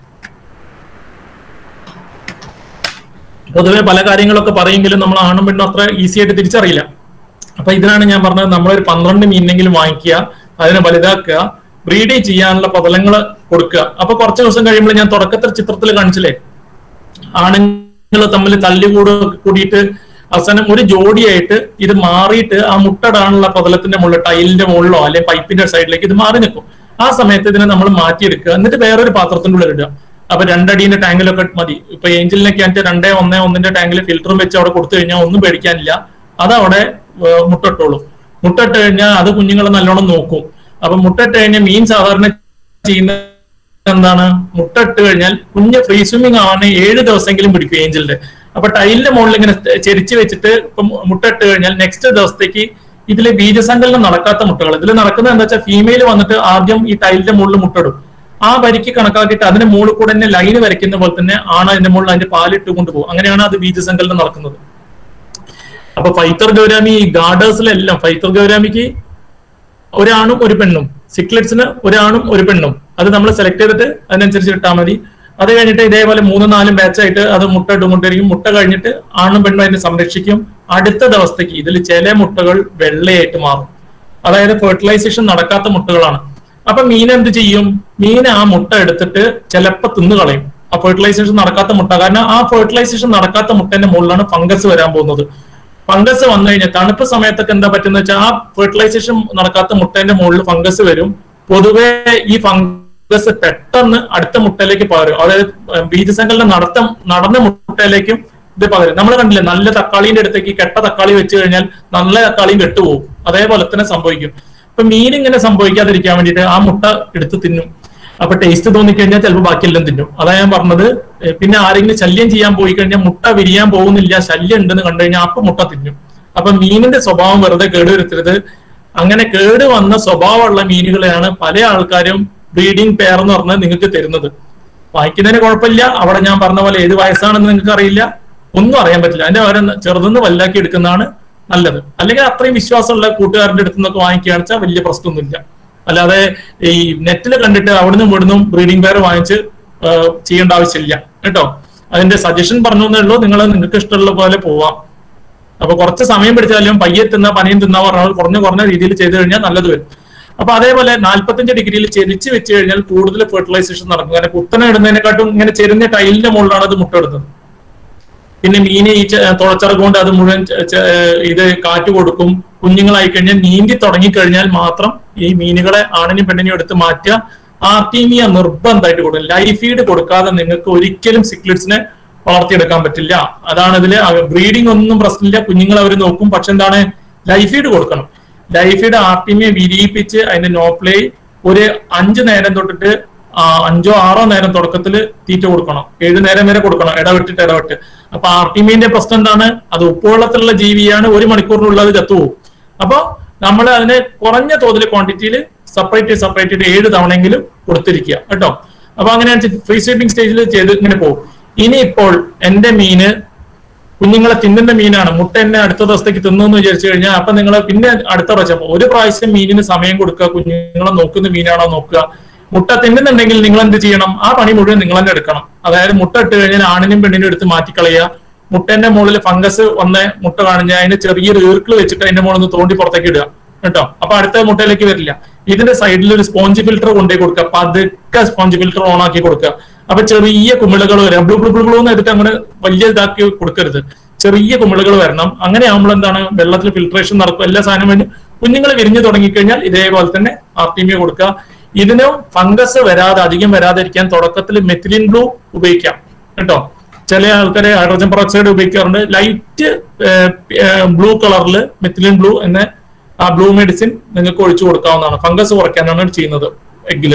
പൊതുവെ പല കാര്യങ്ങളൊക്കെ പറയുമെങ്കിലും നമ്മൾ ആണും പെണ്ണും അത്ര ഈസി ആയിട്ട് തിരിച്ചറിയില്ല അപ്പൊ ഇതിനാണ് ഞാൻ പറഞ്ഞത് നമ്മളൊരു പന്ത്രണ്ട് മീനെങ്കിലും വാങ്ങിക്കുക അതിനെ വലുതാക്കുക ബ്രീഡ് ചെയ്യാനുള്ള പ്രതലങ്ങൾ കൊടുക്കുക അപ്പൊ കുറച്ച് ദിവസം കഴിയുമ്പോൾ ഞാൻ തുടക്കത്തിൽ ചിത്രത്തിൽ കാണിച്ചില്ലേ ആണുങ്ങൾ തമ്മിൽ തല്ലുകൂട് കൂടിയിട്ട് അവസാനം ഒരു ജോഡിയായിട്ട് ഇത് മാറിയിട്ട് ആ മുട്ടടാനുള്ള പ്രതലത്തിന്റെ മുകളിൽ ടൈലിന്റെ മുകളിലോ അല്ലെങ്കിൽ പൈപ്പിന്റെ സൈഡിലേക്ക് ഇത് മാറി നിൽക്കും ആ സമയത്ത് ഇതിനെ നമ്മൾ മാറ്റിയെടുക്കുക എന്നിട്ട് വേറൊരു പാത്രത്തിന്റെ ഉള്ളിൽ ഇടുക അപ്പൊ രണ്ടടീന്റെ ടാങ്കിലൊക്കെ മതി ഇപ്പൊ ഏഞ്ചലിനൊക്കെ ആയിട്ട് രണ്ടേ ഒന്നേ ഒന്നിന്റെ ടാങ്കിൽ ഫിൽറ്ററും വെച്ച് അവിടെ കൊടുത്തു കഴിഞ്ഞാൽ ഒന്നും പേടിക്കാനില്ല അത് അവിടെ ഏർ മുട്ടട്ടോളൂ മുട്ടട്ട് കഴിഞ്ഞാൽ അത് കുഞ്ഞുങ്ങളെ നല്ലോണം നോക്കും അപ്പൊ മുട്ടട്ട് കഴിഞ്ഞാൽ മീൻ സാധാരണ ചെയ്യുന്ന എന്താണ് മുട്ട ഇട്ട് കഴിഞ്ഞാൽ കുഞ്ഞ് ഫ്രീ സ്വിമ്മിങ് ആവാൻ ഏഴ് ദിവസമെങ്കിലും പിടിക്കും ഏഞ്ചലിന്റെ അപ്പൊ ടൈലിന്റെ മുകളിൽ ഇങ്ങനെ ചെരിച്ച് വെച്ചിട്ട് ഇപ്പം മുട്ട ഇട്ട് കഴിഞ്ഞാൽ നെക്സ്റ്റ് ദിവസത്തേക്ക് ഇതിൽ ബീജസങ്കലനം നടക്കാത്ത മുട്ടകൾ ഇതിൽ നടക്കുന്നത് എന്താ വെച്ചാൽ ഫീമെയിൽ വന്നിട്ട് ആദ്യം ഈ ടൈലിന്റെ മുകളിൽ മുട്ടയിടും ആ വരിക്ക് കണക്കാക്കിയിട്ട് അതിന്റെ മുകളിൽ കൂടെ തന്നെ ലൈന് വരയ്ക്കുന്ന പോലെ തന്നെ ആണ് അതിന്റെ മുകളിൽ അതിന്റെ പാലിട്ട് കൊണ്ടുപോകും അങ്ങനെയാണ് അത് ബീജസങ്കലനം നടക്കുന്നത് അപ്പൊ ഫൈത്തർ ഗൗരാമി ഗാർഡേഴ്സിലെല്ലാം ഫൈത്തർ ഗൗരാമിക്ക് ഒരാണും ഒരു പെണ്ണും സിക്ലെറ്റ്സിന് ഒരാണും ഒരു പെണ്ണും അത് നമ്മൾ സെലക്ട് ചെയ്തിട്ട് അതിനനുസരിച്ച് ഇട്ടാൽ മതി അത് കഴിഞ്ഞിട്ട് ഇതേപോലെ മൂന്നും നാലും ബാച്ചായിട്ട് അത് മുട്ട ഇട്ടുകൊണ്ടിരിക്കും മുട്ട കഴിഞ്ഞിട്ട് ആണും പെണ്ണും അതിനെ സംരക്ഷിക്കും അടുത്ത ദിവസത്തേക്ക് ഇതിൽ ചില മുട്ടകൾ വെള്ളയായിട്ട് മാറും അതായത് ഫെർട്ടിലൈസേഷൻ നടക്കാത്ത മുട്ടകളാണ് അപ്പൊ മീൻ എന്ത് ചെയ്യും മീൻ ആ മുട്ട എടുത്തിട്ട് ചിലപ്പോ തിന്നു കളയും ആ ഫെർട്ടിലൈസേഷൻ നടക്കാത്ത മുട്ട കാരണം ആ ഫെർട്ടിലൈസേഷൻ നടക്കാത്ത മുട്ടന്റെ മുകളിലാണ് ഫംഗസ് വരാൻ പോകുന്നത് ഫംഗസ് വന്നു കഴിഞ്ഞാൽ തണുപ്പ് സമയത്തൊക്കെ എന്താ പറ്റുന്ന വെച്ചാൽ ആ ഫെർട്ടിലൈസേഷൻ നടക്കാത്ത മുട്ടേന്റെ മുകളിൽ ഫംഗസ് വരും പൊതുവെ ഈ ഫംഗസ് പെട്ടെന്ന് അടുത്ത മുട്ടയിലേക്ക് പകരും അതായത് ബീജസങ്കലനം നടത്ത നടന്ന മുട്ടയിലേക്കും ഇത് പകരും നമ്മൾ കണ്ടില്ലേ നല്ല തക്കാളിന്റെ അടുത്തേക്ക് കെട്ട തക്കാളി വെച്ച് കഴിഞ്ഞാൽ നല്ല തക്കാളിയും കെട്ടുപോകും അതേപോലെ തന്നെ സംഭവിക്കും ഇപ്പൊ മീൻ ഇങ്ങനെ സംഭവിക്കാതിരിക്കാൻ വേണ്ടിയിട്ട് ആ മുട്ട എടുത്ത് തിന്നും അപ്പൊ ടേസ്റ്റ് തോന്നിക്കഴിഞ്ഞാൽ ചിലപ്പോൾ ബാക്കിയെല്ലാം തിന്നും അതാ ഞാൻ പറഞ്ഞത് ഏഹ് പിന്നെ ആരെങ്കിലും ശല്യം ചെയ്യാൻ പോയി കഴിഞ്ഞാൽ മുട്ട വിരിയാൻ പോകുന്നില്ല ശല്യം ഉണ്ടെന്ന് കണ്ടു കഴിഞ്ഞാൽ അപ്പൊ മുട്ട തിന്നും അപ്പൊ മീനിന്റെ സ്വഭാവം വെറുതെ കേടുവരുത്തരുത് അങ്ങനെ കേട് വന്ന സ്വഭാവമുള്ള മീനുകളെയാണ് പല ആൾക്കാരും ബ്രീഡിംഗ് പെയർ എന്ന് പറഞ്ഞ് നിങ്ങൾക്ക് തരുന്നത് വായിക്കുന്നതിന് കുഴപ്പമില്ല അവിടെ ഞാൻ പറഞ്ഞ പോലെ ഏത് വയസ്സാണെന്ന് നിങ്ങൾക്ക് അറിയില്ല ഒന്നും അറിയാൻ പറ്റില്ല അതിന്റെ അവരെ ചെറുതെന്ന് വലുതാക്കി എടുക്കുന്നതാണ് നല്ലത് അല്ലെങ്കിൽ അത്രയും വിശ്വാസമുള്ള കൂട്ടുകാരുടെ അടുത്ത് നിന്നൊക്കെ വാങ്ങിക്കുകയാണെന്ന് വെച്ചാൽ വലിയ പ്രശ്നമൊന്നുമില്ല അല്ലാതെ ഈ നെറ്റിൽ കണ്ടിട്ട് അവിടുന്ന് ഇവിടുന്നും ബ്രീഡിംഗ് പെയർ വാങ്ങിച്ച് ആ, ചെയ്യേണ്ട ആവശ്യമില്ല കേട്ടോ അതിന്റെ സജഷൻ പറഞ്ഞു എന്നേ ഉള്ളൂ നിങ്ങൾ നിങ്ങൾക്ക് ഇഷ്ടമുള്ള പോലെ പോവാം അപ്പൊ കുറച്ച് സമയം പിടിച്ചാലും പയ്യെ തിന്ന പനിയും തിന്ന പറഞ്ഞാൽ കുറഞ്ഞ കുറഞ്ഞ രീതിയിൽ ചെയ്തു കഴിഞ്ഞാൽ നല്ലത് വരും അപ്പൊ അതേപോലെ നാല്പത്തഞ്ച് ഡിഗ്രിയിൽ ചെരിച്ച് വെച്ച് കഴിഞ്ഞാൽ കൂടുതൽ ഫെർട്ടിലൈസേഷൻ നടക്കും കാരണം കുത്തനെ ഇടുന്നതിനെക്കാട്ടും ഇങ്ങനെ ചെരിഞ്ഞ ടൈലിന്റെ മുകളിലാണ് അത് മുട്ടയിടുന്നത് പിന്നെ മീനെ ഈ ചെ- തുളച്ചിറക്ക് കൊണ്ട് അത് മുഴുവൻ ചെ- ചെ- ഇത് കാറ്റ് കൊടുക്കും കുഞ്ഞുങ്ങളായി കഴിഞ്ഞാൽ നീന്തി തുടങ്ങിക്കഴിഞ്ഞാൽ മാത്രം ഈ മീനുകളെ ആണിനും പെണ്ണിനും എടുത്ത് മാറ്റുക ആർട്ടീമിയ നിർബന്ധമായിട്ട് കൊടുക്കും ലൈഫ് ഫീഡ് കൊടുക്കാതെ നിങ്ങൾക്ക് ഒരിക്കലും സിക്ലിറ്റ്സിനെ വളർത്തിയെടുക്കാൻ പറ്റില്ല അതാണ് ഇതില് ബ്രീഡിംഗ് ഒന്നും പ്രശ്നമില്ല കുഞ്ഞുങ്ങൾ അവർ നോക്കും പക്ഷെ എന്താണ് ലൈഫ് ഫീഡ് കൊടുക്കണം ലൈഫ് ഫീഡ് ആർട്ടീമിയെ വിരിയിപ്പിച്ച് അതിന്റെ നോപ്ലേ ഒരു അഞ്ച് നേരം തൊട്ടിട്ട് ആ, അഞ്ചോ ആറോ നേരം തുടക്കത്തിൽ തീറ്റ കൊടുക്കണം ഏഴ് നേരം വരെ കൊടുക്കണം ഇടവിട്ടിട്ട് ഇടവിട്ട് അപ്പൊ ആർട്ടിമീന്റെ പ്രശ്നം എന്താണ് അത് ഉപ്പുവെള്ളത്തിലുള്ള ജീവിയാണ് ഒരു മണിക്കൂറിനുള്ളിൽ അത് ചത്തുപോകും അപ്പൊ നമ്മൾ അതിനെ കുറഞ്ഞ തോതിൽ ക്വാണ്ടിറ്റിയിൽ സെപ്പറേറ്റ് സെപ്പറേറ്റ് ചെയ്ത് ഏഴ് തവണയെങ്കിലും കൊടുത്തിരിക്കുക കേട്ടോ അപ്പൊ അങ്ങനെ ഫ്രീ സ്വീപ്പിംഗ് സ്റ്റേജിൽ ചെയ്ത് ഇങ്ങനെ പോകും ഇനി ഇപ്പോൾ എന്റെ മീന് കുഞ്ഞുങ്ങളെ തിന്നുന്ന മീനാണ് മുട്ട എന്നെ അടുത്ത ദിവസത്തേക്ക് തിന്നു എന്ന് വിചാരിച്ചു കഴിഞ്ഞാൽ അപ്പൊ നിങ്ങൾ പിന്നെ അടുത്ത പ്രാവശ്യം ഒരു പ്രാവശ്യം മീനിന് സമയം കൊടുക്കുക കുഞ്ഞുങ്ങളെ നോക്കുന്ന മീനാണോ നോക്കുക മുട്ട തിന്നുന്നുണ്ടെങ്കിൽ നിങ്ങൾ എന്ത് ചെയ്യണം ആ പണി മുഴുവൻ നിങ്ങൾ തന്നെ എടുക്കണം അതായത് മുട്ട ഇട്ട് കഴിഞ്ഞാൽ ആണിനും പെണ്ണിനും എടുത്ത് മാറ്റിക്കളയുക മുട്ടന്റെ മുകളിൽ ഫംഗസ് വന്ന് മുട്ട കാണിഞ്ഞാൽ അതിന് ചെറിയൊരു ഈർക്കിൾ വെച്ചിട്ട് അതിന്റെ മുകളിൽ നിന്ന് തോണ്ടി പുറത്തേക്ക് ഇടുക കേട്ടോ അപ്പൊ അടുത്ത മുട്ടയിലേക്ക് വരില്ല ഇതിന്റെ സൈഡിൽ ഒരു സ്പോഞ്ച് ഫിൽറ്റർ കൊണ്ടുപോയി കൊടുക്കുക പതുക്കെ സ്പോഞ്ച് ഫിൽറ്റർ ഓൺ ആക്കി കൊടുക്കുക അപ്പൊ ചെറിയ കുമിളുകൾ വരാം ബ്ലൂ ബ്ലൂ ബ്ലൂ ബ്ലൂ എന്ന് എടുത്ത് അങ്ങനെ വലിയ ഇതാക്കി കൊടുക്കരുത് ചെറിയ കുമിളുകൾ വരണം അങ്ങനെ ആകുമ്പോൾ എന്താണ് വെള്ളത്തിൽ ഫിൽട്രേഷൻ നടക്കും എല്ലാ സാധനം വേണ്ടി കുഞ്ഞുങ്ങൾ വിരിഞ്ഞു തുടങ്ങിക്കഴിഞ്ഞാൽ ഇതേപോലെ തന്നെ ആർട്ടിമിയ കൊടുക്കുക ഇതിനും ഫംഗസ് വരാതെ അധികം വരാതിരിക്കാൻ തുടക്കത്തിൽ മെത്തിലിൻ ബ്ലൂ ഉപയോഗിക്കാം കേട്ടോ ചില ആൾക്കാരെ ഹൈഡ്രോജൻ പെറോക്സൈഡ് ഉപയോഗിക്കാറുണ്ട് ലൈറ്റ് ബ്ലൂ കളറിൽ മെത്തിലിൻ ബ്ലൂ എന്ന ആ ബ്ലൂ മെഡിസിൻ നിങ്ങൾക്ക് ഒഴിച്ചു കൊടുക്കാവുന്നതാണ് ഫംഗസ് കുറയ്ക്കാനാണ് ചെയ്യുന്നത് എഗ്ഗില്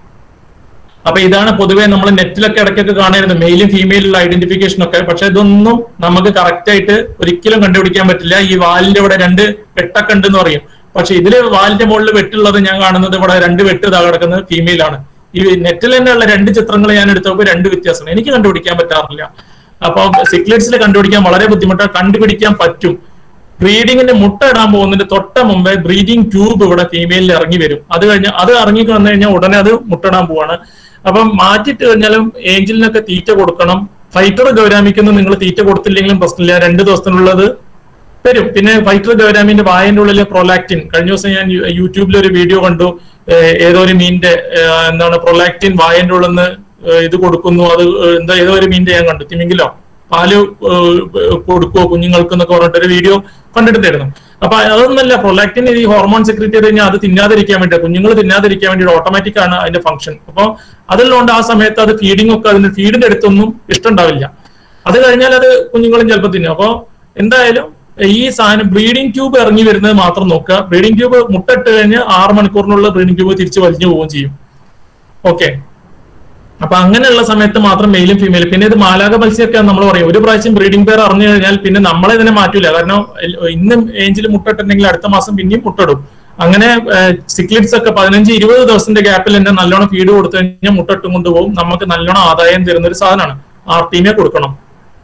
അപ്പൊ ഇതാണ് പൊതുവെ നമ്മൾ നെറ്റിലൊക്കെ ഇടയ്ക്കൊക്കെ കാണരുത് മെയിലും ഫീമെയിലുള്ള ഐഡന്റിഫിക്കേഷൻ ഒക്കെ പക്ഷെ ഇതൊന്നും നമുക്ക് കറക്റ്റ് ആയിട്ട് ഒരിക്കലും കണ്ടുപിടിക്കാൻ പറ്റില്ല ഈ വാലിന്റെ ഇവിടെ രണ്ട് വെട്ടൊക്കെ ഉണ്ടെന്ന് പറയും പക്ഷെ ഇതില് വാലിന്റെ മുകളിൽ വെട്ടുള്ളത് ഞാൻ കാണുന്നത് ഇവിടെ രണ്ട് വെട്ട് ഇതാ കിടക്കുന്നത് ഫീമെയിൽ ആണ് ഈ നെറ്റിൽ തന്നെയുള്ള രണ്ട് ചിത്രങ്ങൾ ഞാൻ എടുത്തപ്പോൾ രണ്ട് വ്യത്യാസമാണ് എനിക്ക് കണ്ടുപിടിക്കാൻ പറ്റാറില്ല അപ്പൊ സിക്ലെറ്റ്സിൽ കണ്ടുപിടിക്കാൻ വളരെ ബുദ്ധിമുട്ടാണ് കണ്ടുപിടിക്കാൻ പറ്റും ബ്രീഡിങ്ങിന്റെ മുട്ട ഇടാൻ പോകുന്നതിന്റെ തൊട്ട മുമ്പേ ബ്രീഡിംഗ് ട്യൂബ് ഇവിടെ ഫീമെയിലിൽ ഇറങ്ങി വരും അത് കഴിഞ്ഞ് അത് ഇറങ്ങി വന്നു കഴിഞ്ഞാൽ ഉടനെ അത് മുട്ടയിടാൻ പോവാണ് അപ്പം മാറ്റിട്ട് കഴിഞ്ഞാലും ഏഞ്ചലിനൊക്കെ തീറ്റ കൊടുക്കണം ഫൈറ്റർ ഗൗരാമിക്കുന്ന നിങ്ങൾ തീറ്റ കൊടുത്തില്ലെങ്കിലും പ്രശ്നമില്ല രണ്ട് ദിവസത്തിനുള്ളത് തരും പിന്നെ ഫൈറ്റർ ഗൗരാമിന്റെ വായന്റെ ഉള്ളിലെ പ്രൊലാക്റ്റിൻ കഴിഞ്ഞ ദിവസം ഞാൻ യു- യൂട്യൂബിൽ ഒരു വീഡിയോ കണ്ടു ഏഹ് ഏതോ ഒരു മീനിന്റെ ഏഹ് എന്താണ് പ്രൊലാക്റ്റിൻ വായന്റെ ഉള്ളിൽ നിന്ന് ഏഹ് ഇത് കൊടുക്കുന്നു അത് ഏഹ് എന്താ ഏതോ ഒരു മീനിന്റെ ഞാൻ കണ്ടു തിമിങ്കിലോ പാല് ഏഹ് കൊടുക്കുവോ കുഞ്ഞുങ്ങൾക്ക് എന്നൊക്കെ പറഞ്ഞിട്ട് ഒരു വീഡിയോ കണ്ടെടുത്തായിരുന്നു അപ്പൊ അതൊന്നല്ല പ്രൊലാക്റ്റിൻ ഈ ഹോർമോൺ സെക്രറ്റ് ചെയ്ത് കഴിഞ്ഞാൽ അത് തിന്നാതിരിക്കാൻ വേണ്ടി കുഞ്ഞുങ്ങൾ തിന്നാതിരിക്കാൻ വേണ്ടി ഓട്ടോമാറ്റിക് ആണ് അതിന്റെ ഫംഗ്ഷൻ അപ്പൊ അതുള്ളതുകൊണ്ട് ആ സമയത്ത് അത് ഫീഡിംഗ് ഒക്കെ അതിന് ഫീഡിന്റെ അടുത്തൊന്നും ഇഷ്ടമുണ്ടാവില്ല അത് കഴിഞ്ഞാൽ അത് കുഞ്ഞുങ്ങളും ചിലപ്പോൾ തിന്നും അപ്പൊ എന്തായാലും ഈ സാധനം ബ്രീഡിംഗ് ട്യൂബ് ഇറങ്ങി വരുന്നത് മാത്രം നോക്കുക ബ്രീഡിംഗ് ട്യൂബ് മുട്ടിട്ട് കഴിഞ്ഞ് ആറ് മണിക്കൂറിനുള്ള ബ്രീഡിംഗ് ട്യൂബ് തിരിച്ച് വലിഞ്ഞു പോവുകയും ചെയ്യും ഓക്കെ അപ്പൊ അങ്ങനെയുള്ള സമയത്ത് മാത്രം മെയിലും ഫീമെയിലും പിന്നെ ഇത് മാലാക മത്സ്യമൊക്കെ നമ്മൾ പറയും ഒരു പ്രാവശ്യം ബ്രീഡിംഗ് പെയർ അറിഞ്ഞു കഴിഞ്ഞാൽ പിന്നെ നമ്മളെ ഇതിനെ മാറ്റൂല കാരണം എൽ- ഇന്ന് ഏഞ്ചിൽ മുട്ടിട്ടുണ്ടെങ്കിൽ അടുത്ത മാസം പിന്നെയും മുട്ടിടും അങ്ങനെ സിക്ലിറ്റ്സ് ഒക്കെ പതിനഞ്ച് ഇരുപത് ദിവസത്തിന്റെ ഗ്യാപ്പിൽ തന്നെ നല്ലോണം ഫീഡ് കൊടുത്തു കഴിഞ്ഞാൽ മുട്ടിട്ടും കൊണ്ടുപോകും നമുക്ക് നല്ലോണം ആദായം തരുന്ന ഒരു സാധനമാണ് ആർട്ടീമിയ കൊടുക്കണം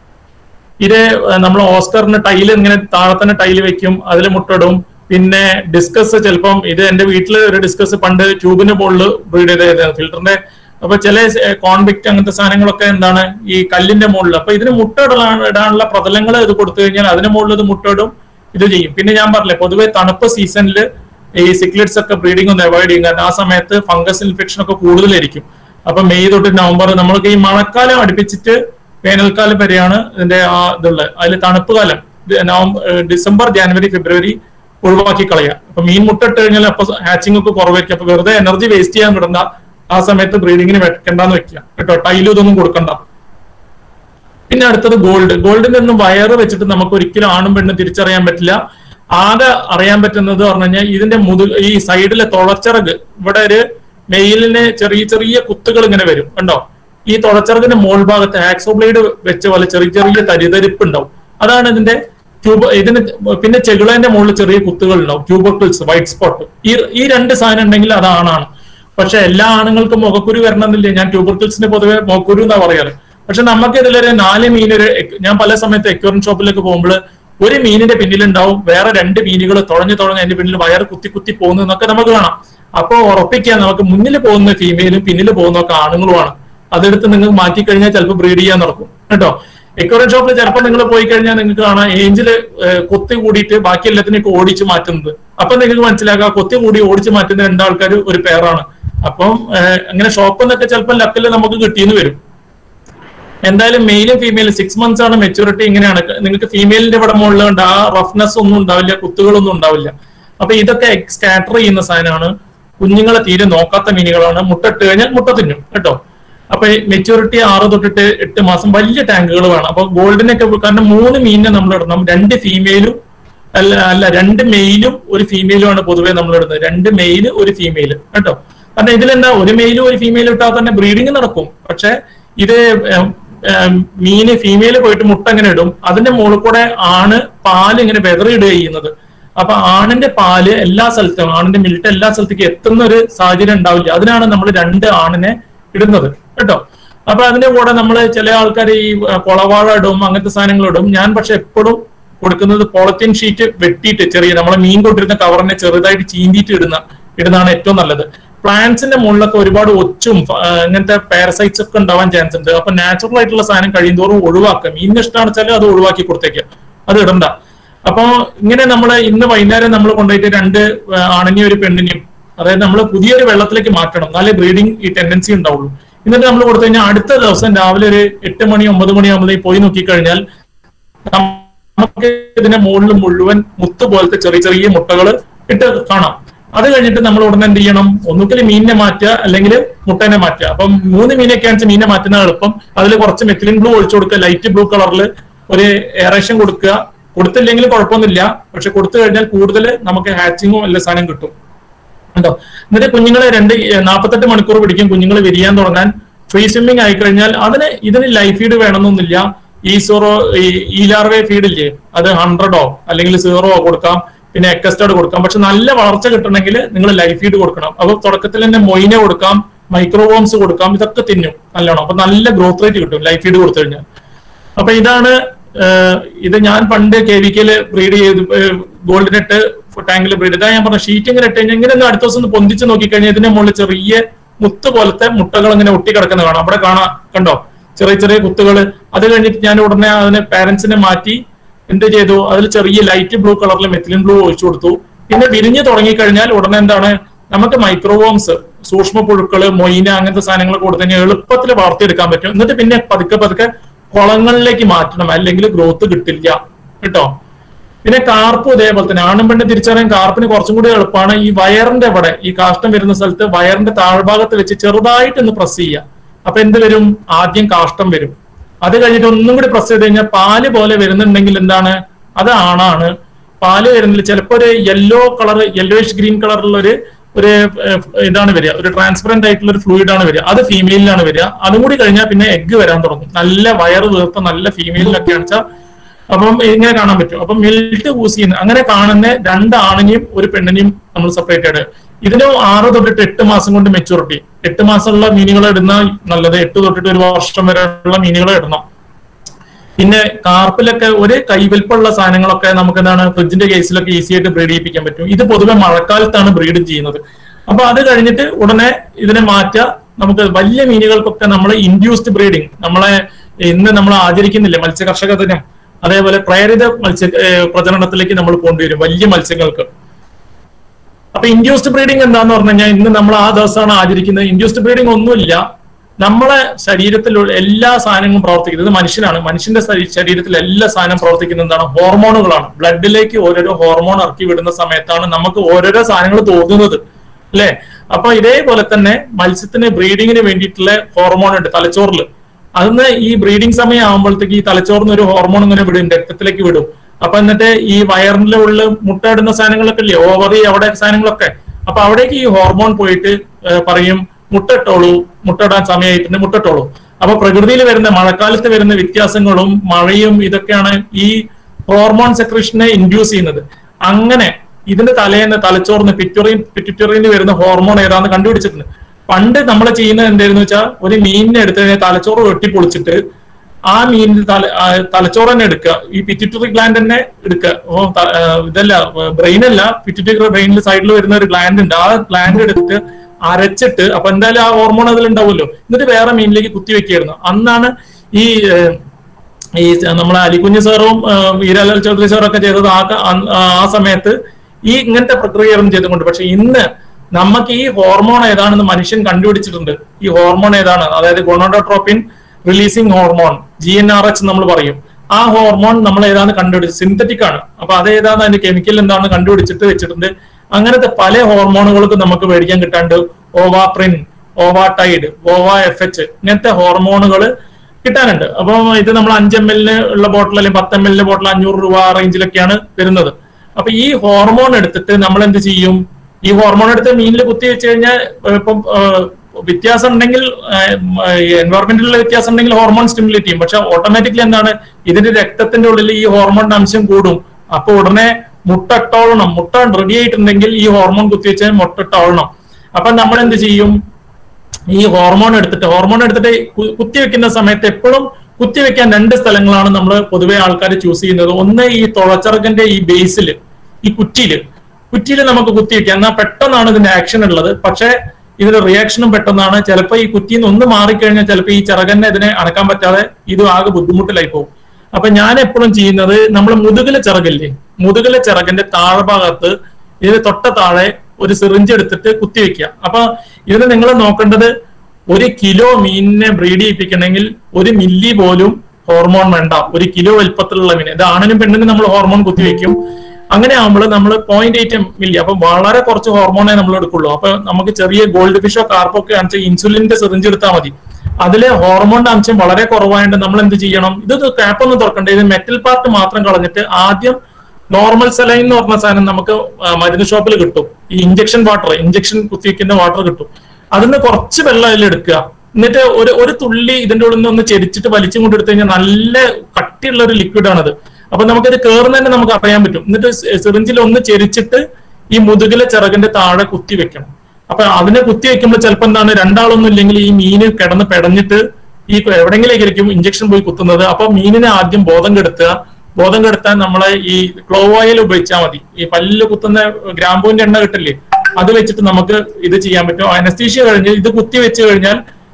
ഇത് നമ്മൾ ഓസ്കറിന് ടൈല് ഇങ്ങനെ താഴെ തന്നെ ടൈല് വെക്കും അതിൽ മുട്ടിടും പിന്നെ ഡിസ്കസ് ചിലപ്പം ഇത് എന്റെ വീട്ടിൽ ഒരു ഡിസ്കസ് പണ്ട് ട്യൂബിന് മുകളിൽ ബ്രീഡ് ചെയ്ത ഫിൽറ്ററിന്റെ അപ്പൊ ചില കോൺവിക്ട് അങ്ങനത്തെ സാധനങ്ങളൊക്കെ എന്താണ് ഈ കല്ലിന്റെ മുകളിൽ അപ്പൊ ഇതിന് മുട്ട ഇടാൻ ഇടാനുള്ള പ്രതലങ്ങൾ ഇത് കൊടുത്തു കഴിഞ്ഞാൽ അതിന് മുകളിൽ ഇത് മുട്ടയിടും ഇത് ചെയ്യും പിന്നെ ഞാൻ പറഞ്ഞില്ലേ പൊതുവെ തണുപ്പ് സീസണിൽ ഈ സിക്ലെറ്റ്സ് ഒക്കെ ബ്രീഡിംഗ് ഒന്ന് അവോയ്ഡ് ചെയ്യും കാരണം ആ സമയത്ത് ഫംഗസ് ഇൻഫെക്ഷൻ ഒക്കെ കൂടുതലായിരിക്കും അപ്പൊ മെയ് തൊട്ട് നവംബർ നമ്മൾക്ക് ഈ മഴക്കാലം അടുപ്പിച്ചിട്ട് വേനൽക്കാലം വരെയാണ് ഇതിന്റെ ആ ഇതുള്ളത് അതിൽ തണുപ്പ് കാലം നവംബർ ഡിസംബർ ജാനുവരി ഫെബ്രുവരി ഒഴിവാക്കി കളയുക അപ്പൊ മീൻ മുട്ടിട്ട് കഴിഞ്ഞാൽ അപ്പൊ ഹാച്ചിങ് ഒക്കെ കുറവായിരിക്കും അപ്പൊ വെറുതെ എനർജി വേസ്റ്റ് ചെയ്യാൻ വിടണ്ട ആ സമയത്ത് ബ്രീഡിങ്ങിന് വെക്കണ്ടെന്ന് വെക്കുക കേട്ടോ ടൈലും ഇതൊന്നും കൊടുക്കണ്ട പിന്നെ അടുത്തത് ഗോൾഡ് ഗോൾഡിന്റെ ഒന്നും വയറ് വെച്ചിട്ട് നമുക്ക് ഒരിക്കലും ആണും പെണ്ണും തിരിച്ചറിയാൻ പറ്റില്ല ആകെ അറിയാൻ പറ്റുന്നത് പറഞ്ഞു കഴിഞ്ഞാൽ ഇതിന്റെ മുതു ഈ സൈഡിലെ തുളച്ചിറക് ഇവിടെ ഒരു മെയിലിന് ചെറിയ ചെറിയ കുത്തുകൾ ഇങ്ങനെ വരും കണ്ടോ ഈ തുളച്ചിറകിന്റെ മോൾ ഭാഗത്ത് ആക്സോ ബ്ലേഡ് വെച്ച പോലെ ചെറിയ ചെറിയ തരിതരിപ്പ് ഉണ്ടാവും അതാണ് ഇതിന്റെ ട്യൂബ് ഇതിന് പിന്നെ ചെകിളന്റെ മുകളിൽ ചെറിയ കുത്തുകൾ ഉണ്ടാവും ട്യൂബർക്കിൾസ് വൈറ്റ് സ്പോട്ട് ഈ ഈ രണ്ട് സാധനം ഉണ്ടെങ്കിൽ അത് ആണാണ് പക്ഷെ എല്ലാ ആണുങ്ങൾക്കും മുഖക്കുരു വരണമെന്നില്ല ഞാൻ ട്യൂബർക്കിൾസിന് പൊതുവെ മുഖക്കുരു എന്നാ പറയാറ് പക്ഷെ നമുക്ക് ഇതിലൊരു നാല് മീനൊരു ഞാൻ പല സമയത്ത് എക്വറിൻ ഷോപ്പിലേക്ക് പോകുമ്പോൾ ഒരു മീനിന്റെ പിന്നിലുണ്ടാവും വേറെ രണ്ട് മീനുകൾ തുഴഞ്ഞു തുഴഞ്ഞ് അതിന്റെ പിന്നിൽ വയറ് കുത്തി കുത്തി പോകുന്നു എന്നൊക്കെ നമുക്ക് കാണാം അപ്പൊ ഉറപ്പിക്കാൻ നമുക്ക് മുന്നിൽ പോകുന്ന ഫീമെയിലും പിന്നിൽ പോകുന്നതൊക്കെ ആണുങ്ങളുമാണ് അതെടുത്ത് നിങ്ങൾക്ക് മാറ്റി കഴിഞ്ഞാൽ ചിലപ്പോൾ ബ്രീഡ് ചെയ്യാൻ നടക്കും കേട്ടോ എക്വറിൻ ഷോപ്പിൽ ചിലപ്പോൾ നിങ്ങൾ പോയി കഴിഞ്ഞാൽ നിങ്ങൾക്ക് കാണാം ഏഞ്ചില് കൊത്തി കൂടിയിട്ട് ബാക്കി എല്ലാത്തിനെയൊക്കെ ഓടിച്ച് മാറ്റുന്നത് അപ്പൊ നിങ്ങൾക്ക് മനസ്സിലാക്കാം കൊത്തി കൂടി ഓടിച്ച് മാറ്റുന്ന രണ്ടാൾക്കാർ ഒരു പേരാണ് അപ്പം അങ്ങനെ ഷോപ്പിൽ നിന്നൊക്കെ ചിലപ്പോൾ ലക്കിൽ നമുക്ക് കിട്ടിയെന്ന് വരും എന്തായാലും മെയിലും ഫീമെയിലും സിക്സ് മന്ത്സ് ആണ് മെച്ചൂരിറ്റി ഇങ്ങനെയാണ് നിങ്ങൾക്ക് ഫീമെയിലിന്റെ ഇവിടെ മുകളിലുണ്ട് ആ റഫ്നെസ് ഒന്നും ഉണ്ടാവില്ല കുത്തുകളൊന്നും ഉണ്ടാവില്ല അപ്പൊ ഇതൊക്കെ സ്കാറ്റർ ചെയ്യുന്ന സാധനമാണ് കുഞ്ഞുങ്ങളെ തീരെ നോക്കാത്ത മീനുകളാണ് മുട്ടട്ട് കഴിഞ്ഞാൽ മുട്ട തിന്നും കേട്ടോ അപ്പൊ മെച്ചൂരിറ്റി ആറ് തൊട്ടിട്ട് എട്ട് മാസം വലിയ ടാങ്കുകൾ വേണം അപ്പൊ ഗോൾഡിനൊക്കെ കാരണം മൂന്ന് മീനിനെ നമ്മൾ ഇടണം രണ്ട് ഫീമെയിലും അല്ല അല്ല രണ്ട് മെയിലും ഒരു ഫീമെയിലും ആണ് പൊതുവേ നമ്മൾ ഇടുന്നത് രണ്ട് മെയില് ഒരു ഫീമെയിൽ കേട്ടോ കാരണം ഇതിലെന്താ ഒരു മെയിലും ഒരു ഫീമെയിലും ഇട്ടാൽ തന്നെ ബ്രീഡിങ് നടക്കും പക്ഷെ ഇത് മീന് ഫീമെയിൽ പോയിട്ട് മുട്ട ഇങ്ങനെ ഇടും അതിന്റെ മുകളിൽ കൂടെ ആണ് പാല് ഇങ്ങനെ വെതറിയിടുക ചെയ്യുന്നത് അപ്പൊ ആണിന്റെ പാല് എല്ലാ സ്ഥലത്തും ആണിന്റെ മിൽട്ട് എല്ലാ സ്ഥലത്തേക്കും എത്തുന്ന ഒരു സാഹചര്യം ഉണ്ടാവില്ല അതിനാണ് നമ്മൾ രണ്ട് ആണിനെ ഇടുന്നത് കേട്ടോ അപ്പൊ അതിന്റെ കൂടെ നമ്മൾ ചില ആൾക്കാർ ഈ കൊളവാഴ ഇടും അങ്ങനത്തെ സാധനങ്ങൾ ഇടും ഞാൻ പക്ഷെ എപ്പോഴും കൊടുക്കുന്നത് പോളത്തിൻ ഷീറ്റ് വെട്ടിയിട്ട് ചെറിയ നമ്മളെ മീൻ കൊണ്ടിരുന്ന കവറിനെ ചെറുതായിട്ട് ചീന്തിയിട്ട് ഇടുന്ന ഇടുന്നതാണ് ഏറ്റവും നല്ലത് പ്ലാന്റ്സിന്റെ മുകളിലൊക്കെ ഒരുപാട് ഒച്ചും ഇങ്ങനത്തെ പാരസൈറ്റ്സ് ഒക്കെ ഉണ്ടാവാൻ ചാൻസ് ഉണ്ട് അപ്പൊ നാച്ചുറൽ ആയിട്ടുള്ള സാധനം കഴിയുന്തോറും ഒഴിവാക്കുക മീനിന് ഇഷ്ടമാണ് വെച്ചാൽ അത് ഒഴിവാക്കി കൊടുത്തേക്കുക അത് ഇടണ്ട അപ്പൊ ഇങ്ങനെ നമ്മൾ ഇന്ന് വൈകുന്നേരം നമ്മൾ കൊണ്ടുപോയിട്ട് രണ്ട് ആണിനെയും ഒരു പെണ്ണിനെയും അതായത് നമ്മൾ പുതിയൊരു വെള്ളത്തിലേക്ക് മാറ്റണം എന്നാലേ ബ്രീഡിങ് ഈ ടെൻഡൻസി ഉണ്ടാവുള്ളൂ എന്നിട്ട് നമ്മൾ കൊടുത്തു കഴിഞ്ഞാൽ അടുത്ത ദിവസം രാവിലെ ഒരു എട്ട് മണി ഒമ്പത് മണി ആകുമ്പോഴേക്ക് പോയി നോക്കിക്കഴിഞ്ഞാൽ നമുക്ക് ഇതിന്റെ മുകളിൽ മുഴുവൻ മുത്ത് പോലത്തെ ചെറിയ ചെറിയ മുട്ടകൾ ഇട്ട് കാണാം അത് കഴിഞ്ഞിട്ട് നമ്മൾ ഉടനെ എന്ത് ചെയ്യണം ഒന്നുകിൽ മീനിനെ മാറ്റുക അല്ലെങ്കിൽ മുട്ടനെ മാറ്റുക അപ്പം മൂന്ന് മീനൊക്കെ ആണെന്ന് മീനെ മാറ്റുന്ന എളുപ്പം അതിൽ കുറച്ച് മെത്തിലിൻ ബ്ലൂ ഒഴിച്ചു കൊടുക്കുക ലൈറ്റ് ബ്ലൂ കളറിൽ ഒരു എയറേഷൻ കൊടുക്കുക കൊടുത്തില്ലെങ്കിൽ കുഴപ്പമൊന്നുമില്ല പക്ഷെ കൊടുത്തു കഴിഞ്ഞാൽ കൂടുതൽ നമുക്ക് ഹാച്ചിങ്ങും എല്ലാ സാധനം കിട്ടും കേട്ടോ എന്നിട്ട് കുഞ്ഞുങ്ങളെ രണ്ട് നാൽപ്പത്തെട്ട് മണിക്കൂർ പിടിക്കും കുഞ്ഞുങ്ങൾ വിരിയാൻ തുടങ്ങാൻ ഫ്രീ സ്വിമ്മിങ് ആയി കഴിഞ്ഞാൽ അതിന് ഇതിന് ലൈഫ് ഫീഡ് വേണമെന്നൊന്നുമില്ല ഈ സീറോ ഈ ലാർവേ ഫീഡ് ഇല്ലേ അത് ഹൺഡ്രഡോ അല്ലെങ്കിൽ സീറോ കൊടുക്കാം പിന്നെ എക്കസ്റ്റേർഡ് കൊടുക്കാം പക്ഷെ നല്ല വളർച്ച കിട്ടണമെങ്കിൽ നിങ്ങൾ ലൈഫ് ഫീഡ് കൊടുക്കണം അപ്പൊ തുടക്കത്തിൽ തന്നെ മൊയിനെ കൊടുക്കാം മൈക്രോവോംസ് കൊടുക്കാം ഇതൊക്കെ തിന്നും നല്ലോണം അപ്പൊ നല്ല ഗ്രോത്ത് റേറ്റ് കിട്ടും ലൈഫ് ഫീഡ് കൊടുത്തു കഴിഞ്ഞാൽ അപ്പൊ ഇതാണ് ഇത് ഞാൻ പണ്ട് കെ വി കെയിൽ ബ്രീഡ് ചെയ്ത് ഗോൾഡിനിട്ട് ടാങ്കിൽ ബ്രീഡ് ഇതാ ഞാൻ പറഞ്ഞ ഷീറ്റ് ഇങ്ങനെ ഇട്ട് കഴിഞ്ഞാൽ ഇങ്ങനെ ഒന്ന് അടുത്ത ദിവസം ഒന്ന് പൊന്തിച്ച് നോക്കിക്കഴിഞ്ഞാൽ ഇതിന്റെ മുകളിൽ ചെറിയ മുത്ത് പോലത്തെ മുട്ടകൾ ഇങ്ങനെ ഒട്ടി കിടക്കുന്ന കാണാം അവിടെ കാണാം കണ്ടോ ചെറിയ ചെറിയ കുത്തുകൾ അത് കഴിഞ്ഞിട്ട് ഞാൻ ഉടനെ അതിന് പാരന്റ്സിനെ മാറ്റി എന്ത് ചെയ്തു അതിൽ ചെറിയ ലൈറ്റ് ബ്ലൂ കളറിൽ മെത്തിലിൻ ബ്ലൂ ഒഴിച്ചു കൊടുത്തു പിന്നെ വിരിഞ്ഞു തുടങ്ങിക്കഴിഞ്ഞാൽ ഉടനെ എന്താണ് നമുക്ക് മൈക്രോവോംസ് സൂക്ഷ്മ പുഴുക്കള് മൊയിന അങ്ങനത്തെ സാധനങ്ങൾ കൊടുത്തു കഴിഞ്ഞാൽ എളുപ്പത്തിൽ വളർത്തിയെടുക്കാൻ പറ്റും എന്നിട്ട് പിന്നെ പതുക്കെ പതുക്കെ കുളങ്ങളിലേക്ക് മാറ്റണം അല്ലെങ്കിൽ ഗ്രോത്ത് കിട്ടില്ല കേട്ടോ പിന്നെ കാർപ്പ് ഇതേപോലെ തന്നെ ആണും പെണ്ണും തിരിച്ചറിയാൻ കാർപ്പിന് കുറച്ചും കൂടി എളുപ്പമാണ് ഈ വയറിന്റെ ഇവിടെ ഈ കാഷ്ടം വരുന്ന സ്ഥലത്ത് വയറിന്റെ താഴ്ഭാഗത്ത് വെച്ച് ചെറുതായിട്ട് ഒന്ന് പ്രസ് ചെയ്യുക അപ്പൊ എന്ത് വരും ആദ്യം കാഷ്ടം വരും അത് കഴിഞ്ഞിട്ട് ഒന്നും കൂടി പ്രസ് ചെയ്ത് കഴിഞ്ഞാൽ പാല് പോലെ വരുന്നുണ്ടെങ്കിൽ എന്താണ് അത് ആണാണ് പാല് വരുന്നില്ല ചിലപ്പോ ഒരു യെല്ലോ കളർ യെല്ലോയിഷ് ഗ്രീൻ കളറുള്ള ഒരു ഒരു ഇതാണ് വരിക ഒരു ട്രാൻസ്പെറന്റ് ആയിട്ടുള്ള ഒരു ഫ്ലൂയിഡ് ആണ് വരിക അത് ഫീമെയിലിനാണ് വരിക അതും കൂടി കഴിഞ്ഞാൽ പിന്നെ എഗ്ഗ് വരാൻ തുടങ്ങും നല്ല വയറ് വീർത്ത നല്ല ഫീമെയിലിനൊക്കെ വെച്ചാൽ അപ്പം ഇങ്ങനെ കാണാൻ പറ്റും അപ്പം മിൽട്ട് യൂസ് ചെയ്യുന്ന അങ്ങനെ കാണുന്ന രണ്ട് ആണിനെയും ഒരു പെണ്ണിനെയും നമ്മൾ സെപ്പറേറ്റഡ് ഇതിന് ആറ് തൊട്ടിട്ട് എട്ട് മാസം കൊണ്ട് മെച്ചൂരിറ്റി എട്ട് മാസമുള്ള മീനുകൾ ഇടുന്ന നല്ലത് എട്ട് തൊട്ടിട്ട് ഒരു വർഷം വരെയുള്ള മീനുകൾ ഇടണം പിന്നെ കാർപ്പിലൊക്കെ ഒരു കൈവൽപ്പുള്ള സാധനങ്ങളൊക്കെ നമുക്ക് എന്താണ് ഫ്രിഡ്ജിന്റെ കേസിലൊക്കെ ഈസി ആയിട്ട് ബ്രീഡ് ചെയ്യിപ്പിക്കാൻ പറ്റും ഇത് പൊതുവെ മഴക്കാലത്താണ് ബ്രീഡ് ചെയ്യുന്നത് അപ്പൊ അത് കഴിഞ്ഞിട്ട് ഉടനെ ഇതിനെ മാറ്റുക നമുക്ക് വലിയ മീനുകൾക്കൊക്കെ നമ്മൾ ഇൻഡ്യൂസ്ഡ് ബ്രീഡിങ് നമ്മളെ ഇന്ന് നമ്മൾ ആചരിക്കുന്നില്ല മത്സ്യകർഷക ദിനം അതേപോലെ പ്രേരിത മത്സ്യ പ്രജനനത്തിലേക്ക് നമ്മൾ കൊണ്ടുവരും വലിയ മത്സ്യങ്ങൾക്ക് അപ്പൊ ഇൻഡ്യൂസ്ഡ് ബ്രീഡിംഗ് എന്താന്ന് പറഞ്ഞു കഴിഞ്ഞാൽ ഇന്ന് നമ്മൾ ആ ദിവസമാണ് ആചരിക്കുന്നത് ഇൻഡ്യൂസ്ഡ് ബ്രീഡിംഗ് ഒന്നുമില്ല നമ്മളെ ശരീരത്തിലുള്ള എല്ലാ സാധനങ്ങളും പ്രവർത്തിക്കുന്നത് ഇത് മനുഷ്യനാണ് മനുഷ്യന്റെ ശരീ- ശരീരത്തിൽ എല്ലാ സാധനം പ്രവർത്തിക്കുന്നത് എന്താണ് ഹോർമോണുകളാണ് ബ്ലഡിലേക്ക് ഓരോരോ ഹോർമോൺ ഇറക്കി വിടുന്ന സമയത്താണ് നമുക്ക് ഓരോരോ സാധനങ്ങൾ തോന്നുന്നത് അല്ലെ അപ്പൊ ഇതേപോലെ തന്നെ മത്സ്യത്തിന് ബ്രീഡിങ്ങിന് വേണ്ടിയിട്ടുള്ള ഹോർമോൺ ഉണ്ട് തലച്ചോറിൽ അതിന്ന് ഈ ബ്രീഡിംഗ് സമയം ആകുമ്പോഴത്തേക്ക് ഈ തലച്ചോറിന് ഒരു ഹോർമോൺ ഇങ്ങനെ വിടും രക്തത്തിലേക്ക് വിടും അപ്പൊ എന്നിട്ട് ഈ വയറിലുള്ള മുട്ടയിടുന്ന സാധനങ്ങളൊക്കെ ഇല്ലേ ഓവറി അവിടെ സാധനങ്ങളൊക്കെ അപ്പൊ അവിടേക്ക് ഈ ഹോർമോൺ പോയിട്ട് ഏഹ് പറയും മുട്ടയിട്ടോളൂ മുട്ടയിടാൻ സമയമായിട്ടുണ്ട് മുട്ടയിട്ടോളൂ അപ്പൊ പ്രകൃതിയിൽ വരുന്ന മഴക്കാലത്ത് വരുന്ന വ്യത്യാസങ്ങളും മഴയും ഇതൊക്കെയാണ് ഈ ഹോർമോൺ സെക്രഷനെ ഇൻഡ്യൂസ് ചെയ്യുന്നത് അങ്ങനെ ഇതിന്റെ തലേന്ന് തലച്ചോറിന് പിറ്റുറിൻ പിറ്റുറ്ററിയിൽ വരുന്ന ഹോർമോൺ ഏതാന്ന് കണ്ടുപിടിച്ചിട്ടുണ്ട് പണ്ട് നമ്മൾ ചെയ്യുന്നത് എന്തായിരുന്നു വെച്ചാൽ ഒരു മീനിനെ എടുത്ത് കഴിഞ്ഞാൽ തലച്ചോറ് വെട്ടിപ്പൊളിച്ചിട്ട് ആ മീനിന്റെ തല ആ തലച്ചോറ് തന്നെ എടുക്കുക ഈ പിറ്റുറ്ററി ഗ്ലാൻഡ് തന്നെ എടുക്കുക ഓ ത- ആ, ഇതല്ല ബ്രെയിൻ അല്ല പിറ്റുറ്ററി ബ്രെയിനിൽ സൈഡിൽ വരുന്ന ഒരു ഗ്ലാൻഡ് ഉണ്ട് ആ ഗ്ലാൻഡ് എടുത്തിട്ട് അരച്ചിട്ട് അപ്പൊ എന്തായാലും ആ ഹോർമോൺ അതിൽ ഉണ്ടാവുമല്ലോ എന്നിട്ട് വേറെ മീനിലേക്ക് കുത്തി വെക്കുകയായിരുന്നു അന്നാണ് ഈ ഏഹ്, ഈ നമ്മളെ അലിക്കുഞ്ഞ് സാറും ഏഹ്, വീരാലാൽ ചൗധരി സാറും ഒക്കെ ചെയ്തത് ആ ക- അന്ന് ആ സമയത്ത് ഈ ഇങ്ങനത്തെ പ്രക്രിയകളും ചെയ്തുകൊണ്ട് പക്ഷെ ഇന്ന് നമുക്ക് ഈ ഹോർമോൺ ഏതാണെന്ന് മനുഷ്യൻ കണ്ടുപിടിച്ചിട്ടുണ്ട് ഈ ഹോർമോൺ ഏതാണ് അതായത് gonadotropin releasing hormone G N R H നമ്മൾ പറയും ആ ഹോർമോൺ നമ്മൾ ഏതാന്ന് കണ്ടുപിടിച്ച് സിന്തറ്റിക് ആണ് അപ്പൊ അത് ഏതാന്ന് അതിന്റെ കെമിക്കൽ എന്താണെന്ന് കണ്ടുപിടിച്ചിട്ട് വെച്ചിട്ടുണ്ട് അങ്ങനത്തെ പല ഹോർമോണുകൾക്കും നമുക്ക് മേടിക്കാൻ കിട്ടാണ്ട് ഓവാപ്രിൻ ഓവാടൈഡ് ഓവ എഫ് എച്ച് ഇങ്ങനത്തെ ഹോർമോണുകൾ കിട്ടാനുണ്ട് അപ്പൊ ഇത് നമ്മൾ അഞ്ച് എം എല്ലിന് ഉള്ള ബോട്ടിൽ അല്ലെങ്കിൽ പത്ത് എം എല്ലിന്റെ ബോട്ടിൽ അഞ്ഞൂറ് രൂപ ആ റേഞ്ചിലൊക്കെയാണ് വരുന്നത് അപ്പൊ ഈ ഹോർമോൺ എടുത്തിട്ട് നമ്മൾ എന്ത് ചെയ്യും ഈ ഹോർമോൺ എടുത്ത് മീനിൽ കുത്തി വെച്ച് കഴിഞ്ഞാൽ ഏഹ് ഇപ്പം ഏഹ് വ്യത്യാസം ഉണ്ടെങ്കിൽ എൻവയറമെന്റിലുള്ള വ്യത്യാസം ഉണ്ടെങ്കിൽ ഹോർമോൺ സ്റ്റിമുലേറ്റ് ചെയ്യും പക്ഷെ ഓട്ടോമാറ്റിക്കലി എന്താണ് ഇതിന്റെ രക്തത്തിന്റെ ഉള്ളിൽ ഈ ഹോർമോണിന്റെ അംശം കൂടും അപ്പൊ ഉടനെ മുട്ട ഇട്ടോളണം മുട്ട റെഡി ആയിട്ടുണ്ടെങ്കിൽ ഈ ഹോർമോൺ കുത്തിവെച്ചാൽ മുട്ട ഇട്ടോളണം അപ്പൊ നമ്മൾ എന്ത് ചെയ്യും ഈ ഹോർമോൺ എടുത്തിട്ട് ഹോർമോൺ എടുത്തിട്ട് കു- കുത്തിവെക്കുന്ന സമയത്ത് എപ്പോഴും കുത്തിവെക്കാൻ രണ്ട് സ്ഥലങ്ങളാണ് നമ്മൾ പൊതുവെ ആൾക്കാർ ചൂസ് ചെയ്യുന്നത് ഒന്ന് ഈ തുളച്ചിറകന്റെ ഈ ബേസിൽ ഈ കുറ്റിയില് കുറ്റിയിൽ നമുക്ക് കുത്തിവെക്കാം എന്നാൽ പെട്ടെന്നാണ് ഇതിന്റെ ആക്ഷൻ ഉള്ളത് പക്ഷേ ഇതിന്റെ റിയാക്ഷനും പെട്ടെന്നാണ് ചിലപ്പോൾ ഈ കുറ്റിയിൽ നിന്ന് ഒന്ന് മാറിക്കഴിഞ്ഞാൽ ചിലപ്പോൾ ഈ ചിറകന്നെ ഇതിനെ അടക്കാൻ പറ്റാതെ ഇത് ആകെ ബുദ്ധിമുട്ടിലായി പോകും അപ്പൊ ഞാൻ എപ്പോഴും ചെയ്യുന്നത് നമ്മൾ മുതുകിലെ ചിറകില്ലേ മുതുകിലെ ചിറകിന്റെ താഴ്ഭാഗത്ത് ഇതിന് തൊട്ട താഴെ ഒരു സിറിഞ്ച് എടുത്തിട്ട് കുത്തിവെക്കുക അപ്പൊ ഇതിന് നിങ്ങൾ നോക്കേണ്ടത് ഒരു കിലോ മീനിനെ ബ്രീഡ് ചെയ്യിപ്പിക്കണമെങ്കിൽ ഒരു മില്ലി പോലും ഹോർമോൺ വേണ്ട ഒരു കിലോ വലുപ്പത്തിലുള്ള മീൻ ഇത് ആണിനും പെണ്ണിനും നമ്മൾ ഹോർമോൺ കുത്തിവെക്കും അങ്ങനെ ആകുമ്പോൾ നമ്മൾ പോയിന്റ് എയ്റ്റ് മില്ലി അപ്പൊ വളരെ കുറച്ച് ഹോർമോണേ നമ്മൾ എടുക്കുള്ളൂ അപ്പൊ നമുക്ക് ചെറിയ ഗോൾഡ് ഫിഷോ കാർപ്പോ ഒക്കെ ആണെന്ന് ഇൻസുലിന്റെ സിറിഞ്ച് എടുത്താൽ മതി അതിലെ ഹോർമോണിന്റെ അംശം വളരെ കുറവായതുകൊണ്ട് നമ്മൾ എന്ത് ചെയ്യണം ഇത് ക്യാപ്പ് ഒന്നും തുറക്കണ്ട ഇത് മെറ്റൽ പാർട്ട് മാത്രം കളഞ്ഞിട്ട് ആദ്യം നോർമൽ സെലൈൻ എന്ന് പറഞ്ഞ സാധനം നമുക്ക് ആ, മരുന്ന് ഷോപ്പിൽ കിട്ടും ഈ ഇഞ്ചക്ഷൻ വാട്ടർ ഇഞ്ചക്ഷൻ കുത്തിവെക്കുന്ന വാട്ടർ കിട്ടും അതിന് കുറച്ച് വെള്ളം അതിൽ എടുക്കുക എന്നിട്ട് ഒരു ഒരു തുള്ളി ഇതിന്റെ ഉള്ളിൽ നിന്ന് ഒന്ന് ചെരിച്ചിട്ട് വലിച്ചും കൊണ്ട് എടുത്തു കഴിഞ്ഞാൽ നല്ല കട്ടിയുള്ള ഒരു ലിക്വിഡ് ആണത് അപ്പൊ നമുക്കിത് കയറുന്നതന്നെ നമുക്ക് അറിയാൻ പറ്റും എന്നിട്ട് സിറിഞ്ചിൽ ഒന്ന് ചെരിച്ചിട്ട് ഈ മുതുകിലെ ചിറകിന്റെ താഴെ കുത്തി വെക്കണം അപ്പൊ അതിനെ കുത്തി വെക്കുമ്പോൾ ചിലപ്പോൾ എന്താണ് രണ്ടാളൊന്നും ഇല്ലെങ്കിൽ ഈ മീന് കിടന്ന് പെടഞ്ഞിട്ട് ഈ എവിടെങ്കിലേക്കായിരിക്കും ഇഞ്ചക്ഷൻ പോയി കുത്തുന്നത് അപ്പൊ മീനിനെ ആദ്യം ബോധം കെടുത്തുക ബോധം കെടുത്താൻ നമ്മളെ ഈ ക്ലോവ് ഓയിൽ ഉപയോഗിച്ചാൽ മതി ഈ പല്ലില് കുത്തുന്ന ഗ്രാമ്പൂവിന്റെ എണ്ണ കിട്ടില്ലേ അത് വെച്ചിട്ട് നമുക്ക് ഇത് ചെയ്യാൻ പറ്റും അനസ്തീഷ്യ കഴിഞ്ഞ് ഇത് കുത്തി വെച്ച് കഴിഞ്ഞാൽ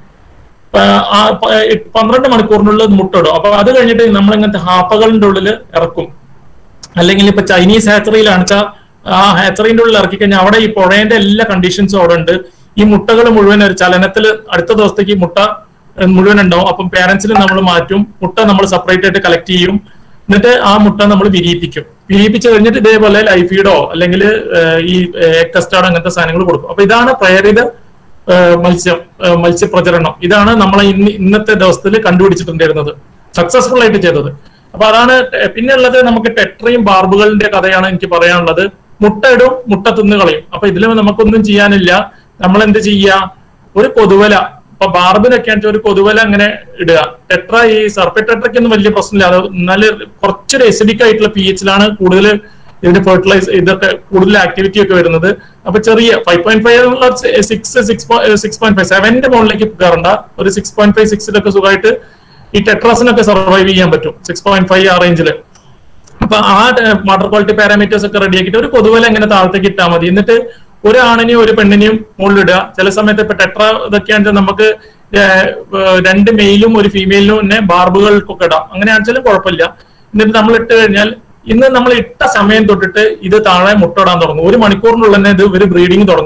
പ- ആ പ- എട്ട് പന്ത്രണ്ട് മണിക്കൂറിനുള്ളിൽ ഇത് മുട്ടിടും അപ്പൊ അത് കഴിഞ്ഞിട്ട് നമ്മൾ ഇങ്ങനത്തെ ഹാപ്പകളുടെ ഉള്ളിൽ ഇറക്കും അല്ലെങ്കിൽ ഇപ്പൊ ചൈനീസ് ഹാച്ചറിയിലാണ് വെച്ചാൽ ആ ഹാച്ചറിന്റെ ഉള്ളിൽ ഇറക്കി കഴിഞ്ഞാൽ അവിടെ ഈ പുഴേന്റെ എല്ലാ കണ്ടീഷൻസും അവിടെ ഉണ്ട് ഈ മുട്ടകൾ മുഴുവൻ ഒരു ചലനത്തിൽ അടുത്ത ദിവസത്തേക്ക് ഈ മുട്ട ഏഹ്, മുഴുവൻ ഉണ്ടാവും അപ്പം പേരൻസിന് നമ്മൾ മാറ്റും മുട്ട നമ്മൾ സെപ്പറേറ്റ് ആയിട്ട് കളക്ട് ചെയ്യും എന്നിട്ട് ആ മുട്ട നമ്മൾ വിരിയിപ്പിക്കും വിരിയിപ്പിച്ച് കഴിഞ്ഞിട്ട് ഇതേപോലെ ലൈഫ് ഫീഡോ അല്ലെങ്കിൽ ഈ കസ്റ്റാർഡ് അങ്ങനത്തെ സാധനങ്ങൾ കൊടുക്കും അപ്പൊ ഇതാണ് പ്രേരിത ഏഹ് മത്സ്യം ഏഹ് മത്സ്യപ്രചരണം ഇതാണ് നമ്മളെ ഇന്ന് ഇന്നത്തെ ദിവസത്തിൽ കണ്ടുപിടിച്ചിട്ടുണ്ടായിരുന്നത് സക്സസ്ഫുൾ ആയിട്ട് ചെയ്തത് അപ്പൊ അതാണ് ടെ- പിന്നെ ഉള്ളത് നമുക്ക് ടെട്രയും ബാർബുകളുടെ കഥയാണ് എനിക്ക് പറയാനുള്ളത് മുട്ട ഇടും മുട്ട തിന്നു കളയും അപ്പൊ ഇതിൽ നമുക്കൊന്നും ചെയ്യാനില്ല നമ്മൾ എന്ത് ചെയ്യുക ഒരു കൊതുവല ഇപ്പൊ ബാർബിനൊക്കെ ആണെന്ന് ഒരു കൊതുവല അങ്ങനെ ഇടുക ടെട്ര ഈ സർപ്പെ ടെട്രയ്ക്കൊന്നും വലിയ പ്രശ്നമില്ല അത് എന്നാല് കുറച്ചൊരു എസിഡിക് ആയിട്ടുള്ള പി എച്ചിലാണ് കൂടുതൽ ഇതിന്റെ ഫെർട്ടിലൈസ് ഇതൊക്കെ കൂടുതൽ ആക്ടിവിറ്റി ഒക്കെ വരുന്നത് അപ്പൊ ചെറിയ five point five six six six point five സെവന്റെ മുകളിലേക്ക് കയറണ്ട ഒരു സിക്സ് പോയിന്റ് ഫൈവ് സിക്സിലൊക്കെ സുഖമായിട്ട് ഈ ടെട്രാസിനൊക്കെ സർവൈവ് ചെയ്യാൻ പറ്റും സിക്സ് പോയിന്റ് ഫൈവ് ആ റേഞ്ചിൽ അപ്പൊ ആ വാട്ടർ ക്വാളിറ്റി പാരാമീറ്റേഴ്സ് ഒക്കെ റെഡിയാക്കിയിട്ട് ഒരു കൊതുവല എങ്ങനെ താഴത്തേക്ക് ഇട്ടാൽ മതി എന്നിട്ട് ഒരു ആണിനെയും ഒരു പെണ്ണിനെയും മുകളിലിടുക ചില സമയത്ത് ഇപ്പൊ ടെട്ര ഇതൊക്കെയാണെന്ന് നമുക്ക് ഏഹ്, ഏഹ്, രണ്ട് മെയിലും ഒരു ഫീമെയിലും തന്നെ ബാർബുകൾക്കൊക്കെ ഇടാം അങ്ങനെ ആണെച്ചാലും കുഴപ്പമില്ല എന്നിട്ട് നമ്മൾ ഇട്ട് കഴിഞ്ഞാൽ ഇന്ന് നമ്മൾ ഇട്ട സമയം തൊട്ടിട്ട് ഇത് താഴെ മുട്ടയിടാൻ തുടങ്ങും ഒരു മണിക്കൂറിനുള്ളിൽ തന്നെ ഇത് ഒരു ബ്രീഡിങ് തുടങ്ങും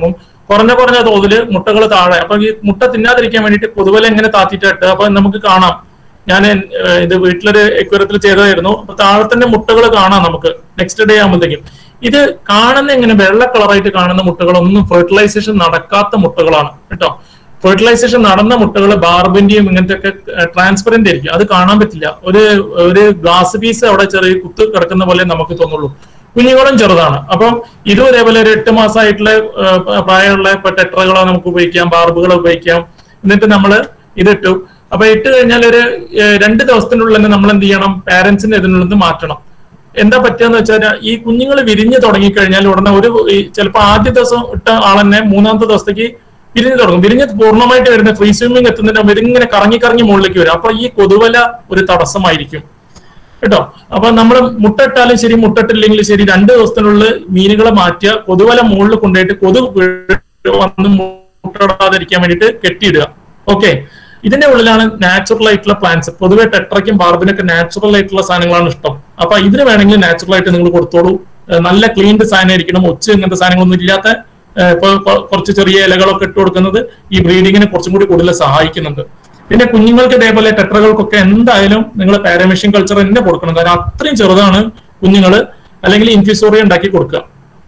കുറഞ്ഞ കുറഞ്ഞ തോതിൽ മുട്ടകൾ താഴെ അപ്പൊ ഈ മുട്ട തിന്നാതിരിക്കാൻ വേണ്ടിയിട്ട് കൊതുവല എങ്ങനെ താത്തിയിട്ട് അപ്പൊ നമുക്ക് കാണാം ഞാൻ ഇത് വീട്ടിലൊരു എക്വറത്തിൽ ചെയ്തതായിരുന്നു അപ്പൊ താഴെ തന്നെ മുട്ടകൾ കാണാം നമുക്ക് നെക്സ്റ്റ് ഡേ ആകുമ്പോഴത്തേക്കും ഇത് കാണുന്ന എങ്ങനെ വെള്ള കളറായിട്ട് കാണുന്ന മുട്ടകളൊന്നും ഫെർട്ടിലൈസേഷൻ നടക്കാത്ത മുട്ടകളാണ് കേട്ടോ ഫെർട്ടിലൈസേഷൻ നടന്ന മുട്ടകൾ ബാർബിന്റെയും ഇങ്ങനത്തെ ഒക്കെ ട്രാൻസ്പെറന്റ് ആയിരിക്കും അത് കാണാൻ പറ്റില്ല ഒരു ഒരു ഗ്ലാസ് പീസ് അവിടെ ചെറിയ കുത്ത് കിടക്കുന്ന പോലെ നമുക്ക് തോന്നുള്ളൂ കുഞ്ഞുങ്ങളും ചെറുതാണ് അപ്പം ഇതും ഇതേപോലെ ഒരു എട്ട് മാസമായിട്ടുള്ള ഏഹ്, പ്രായമുള്ള ഇപ്പൊ ടെട്രകളോ നമുക്ക് ഉപയോഗിക്കാം ബാർബുകളോ ഉപയോഗിക്കാം എന്നിട്ട് നമ്മൾ ഇതിട്ടു അപ്പൊ ഇട്ട് കഴിഞ്ഞാൽ ഒരു ഏഹ്, രണ്ട് ദിവസത്തിനുള്ളിൽ തന്നെ നമ്മൾ എന്ത് ചെയ്യണം പാരന്റ്സിന്റെ ഇതിനുള്ളിൽ നിന്ന് മാറ്റണം എന്താ പറ്റുകയെന്ന് വെച്ചാൽ ഈ കുഞ്ഞുങ്ങൾ വിരിഞ്ഞു തുടങ്ങിക്കഴിഞ്ഞാൽ ഉടനെ ഒരു ചിലപ്പോൾ ആദ്യ ദിവസം ഇട്ട ആളെന്നെ മൂന്നാമത്തെ ദിവസത്തേക്ക് വിരിഞ്ഞു തുടങ്ങും വിരിഞ്ഞ് പൂർണ്ണമായിട്ട് വരുന്ന ഫ്രീ സ്വിമ്മിങ് എത്തുന്നതിന് മുമ്പ് ഇതിങ്ങനെ കറങ്ങി കറങ്ങി മുകളിലേക്ക് വരും അപ്പൊ ഈ കൊതുവല ഒരു തടസ്സമായിരിക്കും കേട്ടോ അപ്പൊ നമ്മൾ മുട്ടയിട്ടാലും ശരി മുട്ടയിട്ടില്ലെങ്കിലും ശരി രണ്ട് ദിവസത്തിനുള്ളിൽ മീനുകളെ മാറ്റുക കൊതുവല മുകളിൽ കൊണ്ടുപോയിട്ട് കൊതു വന്ന് മുട്ടയിടാതിരിക്കാൻ വേണ്ടിയിട്ട് കെട്ടിയിടുക ഓക്കെ ഇതിന്റെ ഉള്ളിലാണ് നാച്ചുറൽ ആയിട്ടുള്ള പ്ലാന്റ്സ് പൊതുവെ ടെട്രയ്ക്കും ബാർബിനൊക്കെ നാച്ചുറൽ ആയിട്ടുള്ള സാധനങ്ങളാണ് ഇഷ്ടം അപ്പൊ ഇതിന് വേണമെങ്കിൽ നാച്ചുറൽ ആയിട്ട് നിങ്ങൾ കൊടുത്തോളൂ ഏഹ് നല്ല ക്ലീൻഡ് സാധനം ആയിരിക്കണം ഒച്ച ഇങ്ങനത്തെ സാധനങ്ങളൊന്നും ഇല്ലാത്ത ഏഹ് ഇപ്പൊ കൊ- കുറച്ച് ചെറിയ ഇലകളൊക്കെ ഇട്ട് കൊടുക്കുന്നത് ഈ ബ്രീഡിങ്ങിനെ കുറച്ചും കൂടി കൂടുതൽ സഹായിക്കുന്നുണ്ട് പിന്നെ കുഞ്ഞുങ്ങൾക്ക് ഇതേപോലെ ടെട്രകൾക്കൊക്കെ എന്തായാലും നിങ്ങൾ പാരമിഷ്യൻ കൾച്ചർ തന്നെ കൊടുക്കണം കാരണം അത്രയും ചെറുതാണ് കുഞ്ഞുങ്ങൾ അല്ലെങ്കിൽ ഇൻഫ്യൂസോറിയ ഉണ്ടാക്കി കൊടുക്കുക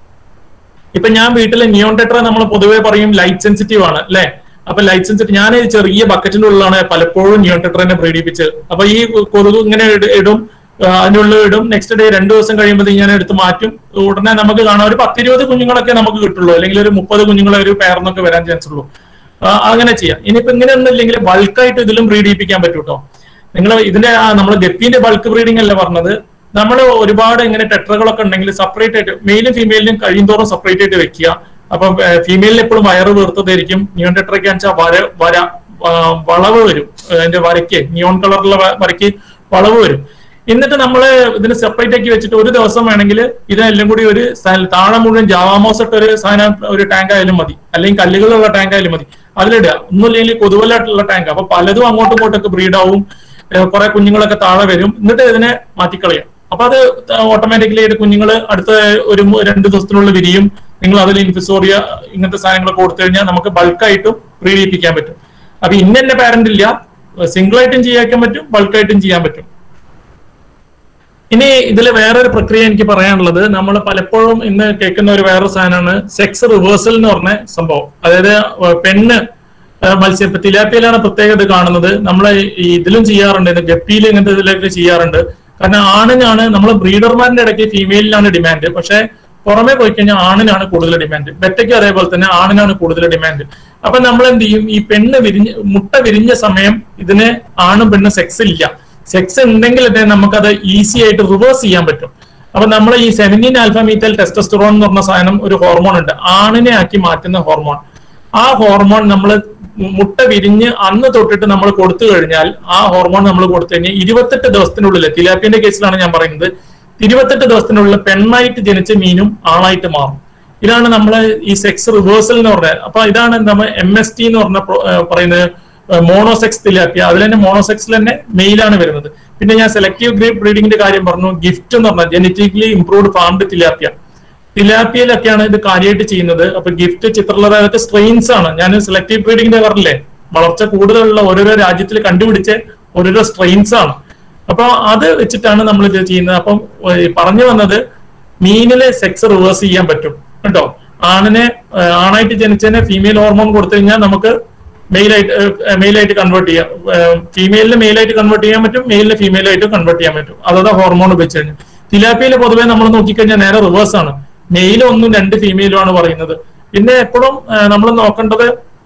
ഇപ്പൊ ഞാൻ വീട്ടിലെ നിയോൺ ടെട്ര നമ്മൾ പൊതുവെ പറയും ലൈറ്റ് സെൻസിറ്റീവ് ആണ് അല്ലെ അപ്പൊ ലൈറ്റ് സെൻസിറ്റീവ് ഞാൻ ഈ ചെറിയ ബക്കറ്റിന്റെ ഉള്ളിലാണ് പലപ്പോഴും നിയോൺ ടെട്രനെ ബ്രീഡിപ്പിച്ചത് അപ്പൊ ഈ കൊതുക് ഇങ്ങനെ ഇട- ഇടും ആ, അതിനുള്ളിൽ ഇടും നെക്സ്റ്റ് ഡേ രണ്ടു ദിവസം കഴിയുമ്പോൾ ഞാൻ എടുത്ത് മാറ്റും ഉടനെ നമുക്ക് കാണാം ഒരു പത്തിരുപത് കുഞ്ഞുങ്ങളൊക്കെ നമുക്ക് കിട്ടുള്ളൂ അല്ലെങ്കിൽ ഒരു മുപ്പത് കുഞ്ഞുങ്ങളെ ഒരു പേർന്നൊക്കെ വരാൻ ചാൻസ് ഉള്ളൂ ആ, അങ്ങനെ ചെയ്യാം ഇനിയിപ്പോ ഇങ്ങനെയൊന്നും ഇല്ലെങ്കിൽ ബൾക്കായിട്ട് ഇതിലും ബ്രീഡ് ചെയ്യിപ്പിക്കാൻ പറ്റും കേട്ടോ നിങ്ങൾ ഇതിന്റെ നമ്മൾ ഗപ്പീന്റെ ബൾക്ക് ബ്രീഡിംഗ് അല്ല പറഞ്ഞത് നമ്മൾ ഒരുപാട് ഇങ്ങനെ ടെട്രകളൊക്കെ ഉണ്ടെങ്കിൽ സെപ്പറേറ്റ് ആയിട്ട് മെയിലും ഫീമെയിലിനും കഴിയുന്തോറും സെപ്പറേറ്റ് ആയിട്ട് വെക്കുക അപ്പൊ ഫീമെയിലിന് എപ്പോഴും വയറ് വീർത്തതായിരിക്കും നിയോൺ ടെട്രയ്ക്ക് വെച്ചാൽ വര വര ആ, വളവ് വരും അതിന്റെ വരയ്ക്ക് നിയോൺ കളറുള്ള വ- വരയ്ക്ക് വളവ് വരും എന്നിട്ട് നമ്മൾ ഇതിന് സെപ്പറേറ്റ് ആക്കി വെച്ചിട്ട് ഒരു ദിവസം വേണമെങ്കിൽ ഇതെല്ലാം കൂടി ഒരു സ്ഥല- താഴെ മുഴുവൻ ജാവാമോസ് ഇട്ട ഒരു സാധനം ഒരു ടാങ്ക് ആയാലും മതി അല്ലെങ്കിൽ കല്ലുകളുള്ള ടാങ്ക് ആയാലും മതി അതിലിടുക ഒന്നുമില്ലെങ്കിൽ കൊതുവലായിട്ടുള്ള ടാങ്ക് അപ്പൊ പലതും അങ്ങോട്ടും ഇങ്ങോട്ടൊക്കെ ബ്രീഡ് ആവും കുറെ കുഞ്ഞുങ്ങളൊക്കെ താഴെ വരും എന്നിട്ട് ഇതിനെ മാറ്റിക്കളയാം അപ്പൊ അത് ഓട്ടോമാറ്റിക്കലി ആയിട്ട് കുഞ്ഞുങ്ങൾ അടുത്ത ഒരു മൂ- രണ്ട് ദിവസത്തിനുള്ളിൽ വിരിയും നിങ്ങൾ അതിൽ ഇൻഫിസോറിയ ഇങ്ങനത്തെ സാധനങ്ങളൊക്കെ കൊടുത്തു കഴിഞ്ഞാൽ നമുക്ക് ബൾക്കായിട്ടും ബ്രീഡ് ചെയ്യിപ്പിക്കാൻ പറ്റും അപ്പൊ ഇന്ന തന്നെ പാരന്റ് ഇല്ല സിംഗിൾ ആയിട്ടും ചെയ്യാൻ പറ്റും ബൾക്കായിട്ടും ചെയ്യാൻ പറ്റും ഇനി ഇതിൽ വേറൊരു പ്രക്രിയ എനിക്ക് പറയാനുള്ളത് നമ്മൾ പലപ്പോഴും ഇന്ന് കേൾക്കുന്ന ഒരു വേറൊരു സാധനമാണ് സെക്സ് റിവേഴ്സൽ എന്ന് പറഞ്ഞ സംഭവം അതായത് ഏഹ് പെണ്ണ് ഏഹ് മത്സ്യം ഇപ്പൊ തിലാപ്പിയിലാണ് പ്രത്യേകത കാണുന്നത് നമ്മൾ ഇതിലും ചെയ്യാറുണ്ട് ഇത് ഗപ്പിയിൽ ഇങ്ങനത്തെ ഇതിലൊക്കെ ചെയ്യാറുണ്ട് കാരണം ആണിനാണ് നമ്മൾ ബ്രീഡർമാരുടെ ഇടയ്ക്ക് ഫീമെയിലിനാണ് ഡിമാൻഡ് പക്ഷെ പുറമെ പോയി കഴിഞ്ഞാൽ ആണിനാണ് കൂടുതൽ ഡിമാൻഡ് ബെറ്റയ്ക്ക് അതേപോലെ തന്നെ ആണിനാണ് കൂടുതൽ ഡിമാൻഡ് അപ്പൊ നമ്മൾ എന്ത് ചെയ്യും ഈ പെണ്ണ് വിരിഞ്ഞ് മുട്ട വിരിഞ്ഞ സമയം ഇതിന് ആണും പെണ്ണും സെക്സ് ഇല്ല സെക്സ് ഉണ്ടെങ്കിൽ തന്നെ നമുക്കത് ഈസി ആയിട്ട് റിവേഴ്സ് ചെയ്യാൻ പറ്റും അപ്പൊ നമ്മൾ ഈ സെവൻറ്റീൻ ആൽഫാമീറ്റൽ ടെസ്റ്റസ്റ്ററോൺ എന്ന് പറഞ്ഞ സാധനം ഒരു ഹോർമോൺ ഉണ്ട് ആണിനെ ആക്കി മാറ്റുന്ന ഹോർമോൺ ആ ഹോർമോൺ നമ്മൾ മുട്ട വിരിഞ്ഞ് അന്ന് തൊട്ടിട്ട് നമ്മൾ കൊടുത്തു കഴിഞ്ഞാൽ ആ ഹോർമോൺ നമ്മൾ കൊടുത്തു കഴിഞ്ഞാൽ ഇരുപത്തെട്ട് ദിവസത്തിനുള്ളിൽ തിലാപ്പിന്റെ കേസിലാണ് ഞാൻ പറയുന്നത് ഇരുപത്തെട്ട് ദിവസത്തിനുള്ളിൽ പെണ്ണായിട്ട് ജനിച്ച മീനും ആണായിട്ട് മാറും ഇതാണ് നമ്മൾ ഈ സെക്സ് റിവേഴ്സൽ എന്ന് പറഞ്ഞത് അപ്പൊ ഇതാണ് നമ്മൾ എം എസ് ടി എന്ന് പറഞ്ഞ പ്രോ- ഏഹ് പറയുന്നത് മോണോസെക്സ് തിലാപ്പിയ അതിൽ തന്നെ മോണോസെക്സിൽ തന്നെ മെയിലാണ് വരുന്നത് പിന്നെ ഞാൻ സെലക്ടീവ് ഗ്രേപ്പ് ബ്രീഡിങ്ങിന്റെ കാര്യം പറഞ്ഞു ഗിഫ്റ്റ് എന്ന് പറഞ്ഞാൽ ജനറ്റിക്കലി ഇംപ്രൂവ്ഡ് ഫാംഡ് തിലാപ്പിയ തിലാപ്പിയയിലൊക്കെയാണ് ഇത് കാര്യമായിട്ട് ചെയ്യുന്നത് അപ്പൊ ഗിഫ്റ്റ് ചിത്രലത അതൊക്കെ സ്ട്രെയിൻസ് ആണ് ഞാൻ സെലക്ടീവ് ബ്രീഡിങ്ങിന്റെ പറഞ്ഞില്ലേ വളർച്ച കൂടുതലുള്ള ഓരോരോ രാജ്യത്തിൽ കണ്ടുപിടിച്ച ഓരോരോ സ്ട്രെയിൻസ് ആണ് അപ്പൊ അത് വെച്ചിട്ടാണ് നമ്മൾ ഇത് ചെയ്യുന്നത് അപ്പം ഏഹ് പറഞ്ഞു വന്നത് മീനിലെ സെക്സ് റിവേഴ്സ് ചെയ്യാൻ പറ്റും കേട്ടോ ആണിനെ ഏഹ് ആണായിട്ട് ജനിച്ചതിനെ ഫീമെയിൽ ഹോർമോൺ കൊടുത്തു കഴിഞ്ഞാൽ നമുക്ക് മെയിലായിട്ട് മെയിലായിട്ട് കൺവേർട്ട് ചെയ്യാം ഫീമെയിലിന് മെയിലായിട്ട് കൺവേർട്ട് ചെയ്യാൻ പറ്റും മെയിലിന് ഫീമെയിലായിട്ട് കൺവേർട്ട് ചെയ്യാൻ പറ്റും അതായത് ഹോർമോൺ ഉപയോഗിച്ച് കഴിഞ്ഞാൽ തിലാപ്പിയിൽ പൊതുവെ നമ്മൾ നോക്കിക്കഴിഞ്ഞാൽ നേരെ റിവേഴ്സ് ആണ് മെയിലും ഒന്നും രണ്ട് ഫീമെയിലും ആണ് പറയുന്നത് പിന്നെ എപ്പോഴും നമ്മൾ നോക്കേണ്ടത്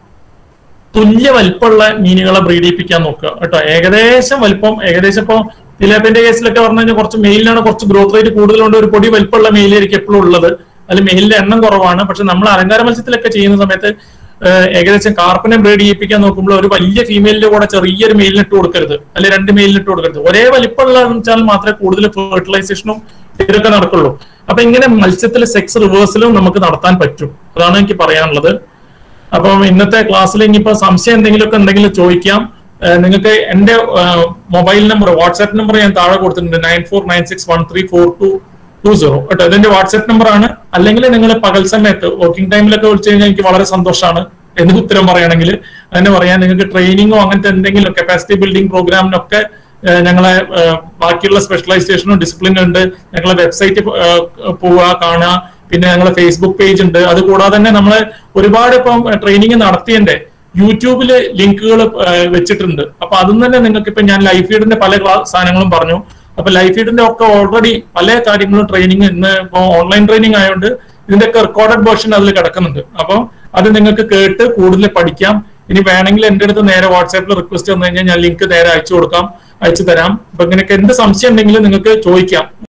തുല്യ വലിപ്പമുള്ള മീനുകളെ ബ്രീഡ് ചെയ്യിപ്പിക്കാൻ നോക്കുക കേട്ടോ ഏകദേശം വലിപ്പം ഏകദേശം ഇപ്പൊ തിലാപ്പിന്റെ കേസിലൊക്കെ പറഞ്ഞു കഴിഞ്ഞാൽ കുറച്ച് മെയിലിനാണ് കുറച്ച് ഗ്രോത്ത് റേറ്റ് കൂടുതലുണ്ട് ഒരു പൊടി വലിപ്പമുള്ള മെയിലായിരിക്കും എപ്പോഴും ഉള്ളത് അതിൽ മെയിലിന്റെ എണ്ണം കുറവാണ് പക്ഷെ നമ്മൾ അലങ്കാര മത്സ്യത്തിലൊക്കെ ചെയ്യുന്ന സമയത്ത് ഏഹ് ഏകദേശം കാർപ്പിനെ ബ്രീഡ് ചെയ്യിപ്പിക്കാൻ നോക്കുമ്പോൾ ഒരു വലിയ ഫീമെയിലിന്റെ കൂടെ ചെറിയൊരു മെയിലിന് ഇട്ട് കൊടുക്കരുത് അല്ലെ രണ്ട് മെയിലിന് ഇട്ട് കൊടുക്കരുത് ഒരേ വലിപ്പമുള്ള വെച്ചാൽ മാത്രമേ കൂടുതൽ ഫെർട്ടിലൈസേഷനും ഇതൊക്കെ നടക്കുള്ളൂ അപ്പൊ ഇങ്ങനെ മത്സ്യത്തിൽ സെക്സ് റിവേഴ്സലും നമുക്ക് നടത്താൻ പറ്റും അതാണ് എനിക്ക് പറയാനുള്ളത് അപ്പം ഇന്നത്തെ ക്ലാസ്സിൽ ഇനിയിപ്പോ സംശയം എന്തെങ്കിലുമൊക്കെ ഉണ്ടെങ്കിൽ ചോദിക്കാം ഏഹ് നിങ്ങൾക്ക് എന്റെ മൊബൈൽ നമ്പർ വാട്സാപ്പ് നമ്പർ ഞാൻ താഴെ കൊടുത്തിട്ടുണ്ട് nine four nine six one three four two two zero കേട്ടോ ഇതെന്റെ വാട്സാപ്പ് നമ്പർ ആണ് അല്ലെങ്കിൽ നിങ്ങൾ പകൽ സമയത്ത് വർക്കിംഗ് ടൈമിലൊക്കെ വിളിച്ചു കഴിഞ്ഞാൽ എനിക്ക് വളരെ സന്തോഷമാണ് എന്ന് ഉത്തരം പറയുകയാണെങ്കിൽ അതിനെ പറയാൻ നിങ്ങൾക്ക് ട്രെയിനിങ്ങോ അങ്ങനത്തെ എന്തെങ്കിലും കപ്പാസിറ്റി ബിൽഡിംഗ് പ്രോഗ്രാമിനൊക്കെ ഏഹ് ഞങ്ങളെ ഏഹ് ബാക്കിയുള്ള സ്പെഷ്യലൈസേഷനും ഡിസിപ്ലിനും ഉണ്ട് ഞങ്ങളെ വെബ്സൈറ്റ് പോവുക കാണുക പിന്നെ ഞങ്ങളെ ഫേസ്ബുക്ക് പേജ് ഉണ്ട് അത് കൂടാതെ തന്നെ നമ്മള് ഒരുപാട് ഇപ്പം ട്രെയിനിങ് നടത്തിയതിന്റെ യൂട്യൂബില് ലിങ്കുകൾ വെച്ചിട്ടുണ്ട് അപ്പൊ അതും തന്നെ നിങ്ങൾക്ക് ഇപ്പൊ ഞാൻ ലൈഫ് ഫീഡിന്റെ പല ക്ലാ- സാധനങ്ങളും പറഞ്ഞു അപ്പൊ ലൈഫ് ഫീഡിന്റെ ഒക്കെ ഓൾറെഡി പല കാര്യങ്ങളും ട്രെയിനിങ് ഇന്ന് ഇപ്പൊ ഓൺലൈൻ ട്രെയിനിങ് ആയതുകൊണ്ട് ഇതിന്റെ ഒക്കെ റെക്കോർഡഡ് വേർഷൻ അതിൽ കിടക്കുന്നുണ്ട് അപ്പൊ അത് നിങ്ങൾക്ക് കേട്ട് കൂടുതൽ പഠിക്കാം ഇനി വേണമെങ്കിൽ എന്റെ അടുത്ത് നേരെ വാട്സാപ്പിൽ റിക്വസ്റ്റ് വന്നു കഴിഞ്ഞാൽ ഞാൻ ലിങ്ക് നേരെ അയച്ചു കൊടുക്കാം അയച്ചു തരാം അപ്പൊ ഇങ്ങനെയൊക്കെ എന്ത് സംശയം ഉണ്ടെങ്കിലും നിങ്ങൾക്ക് ചോദിക്കാം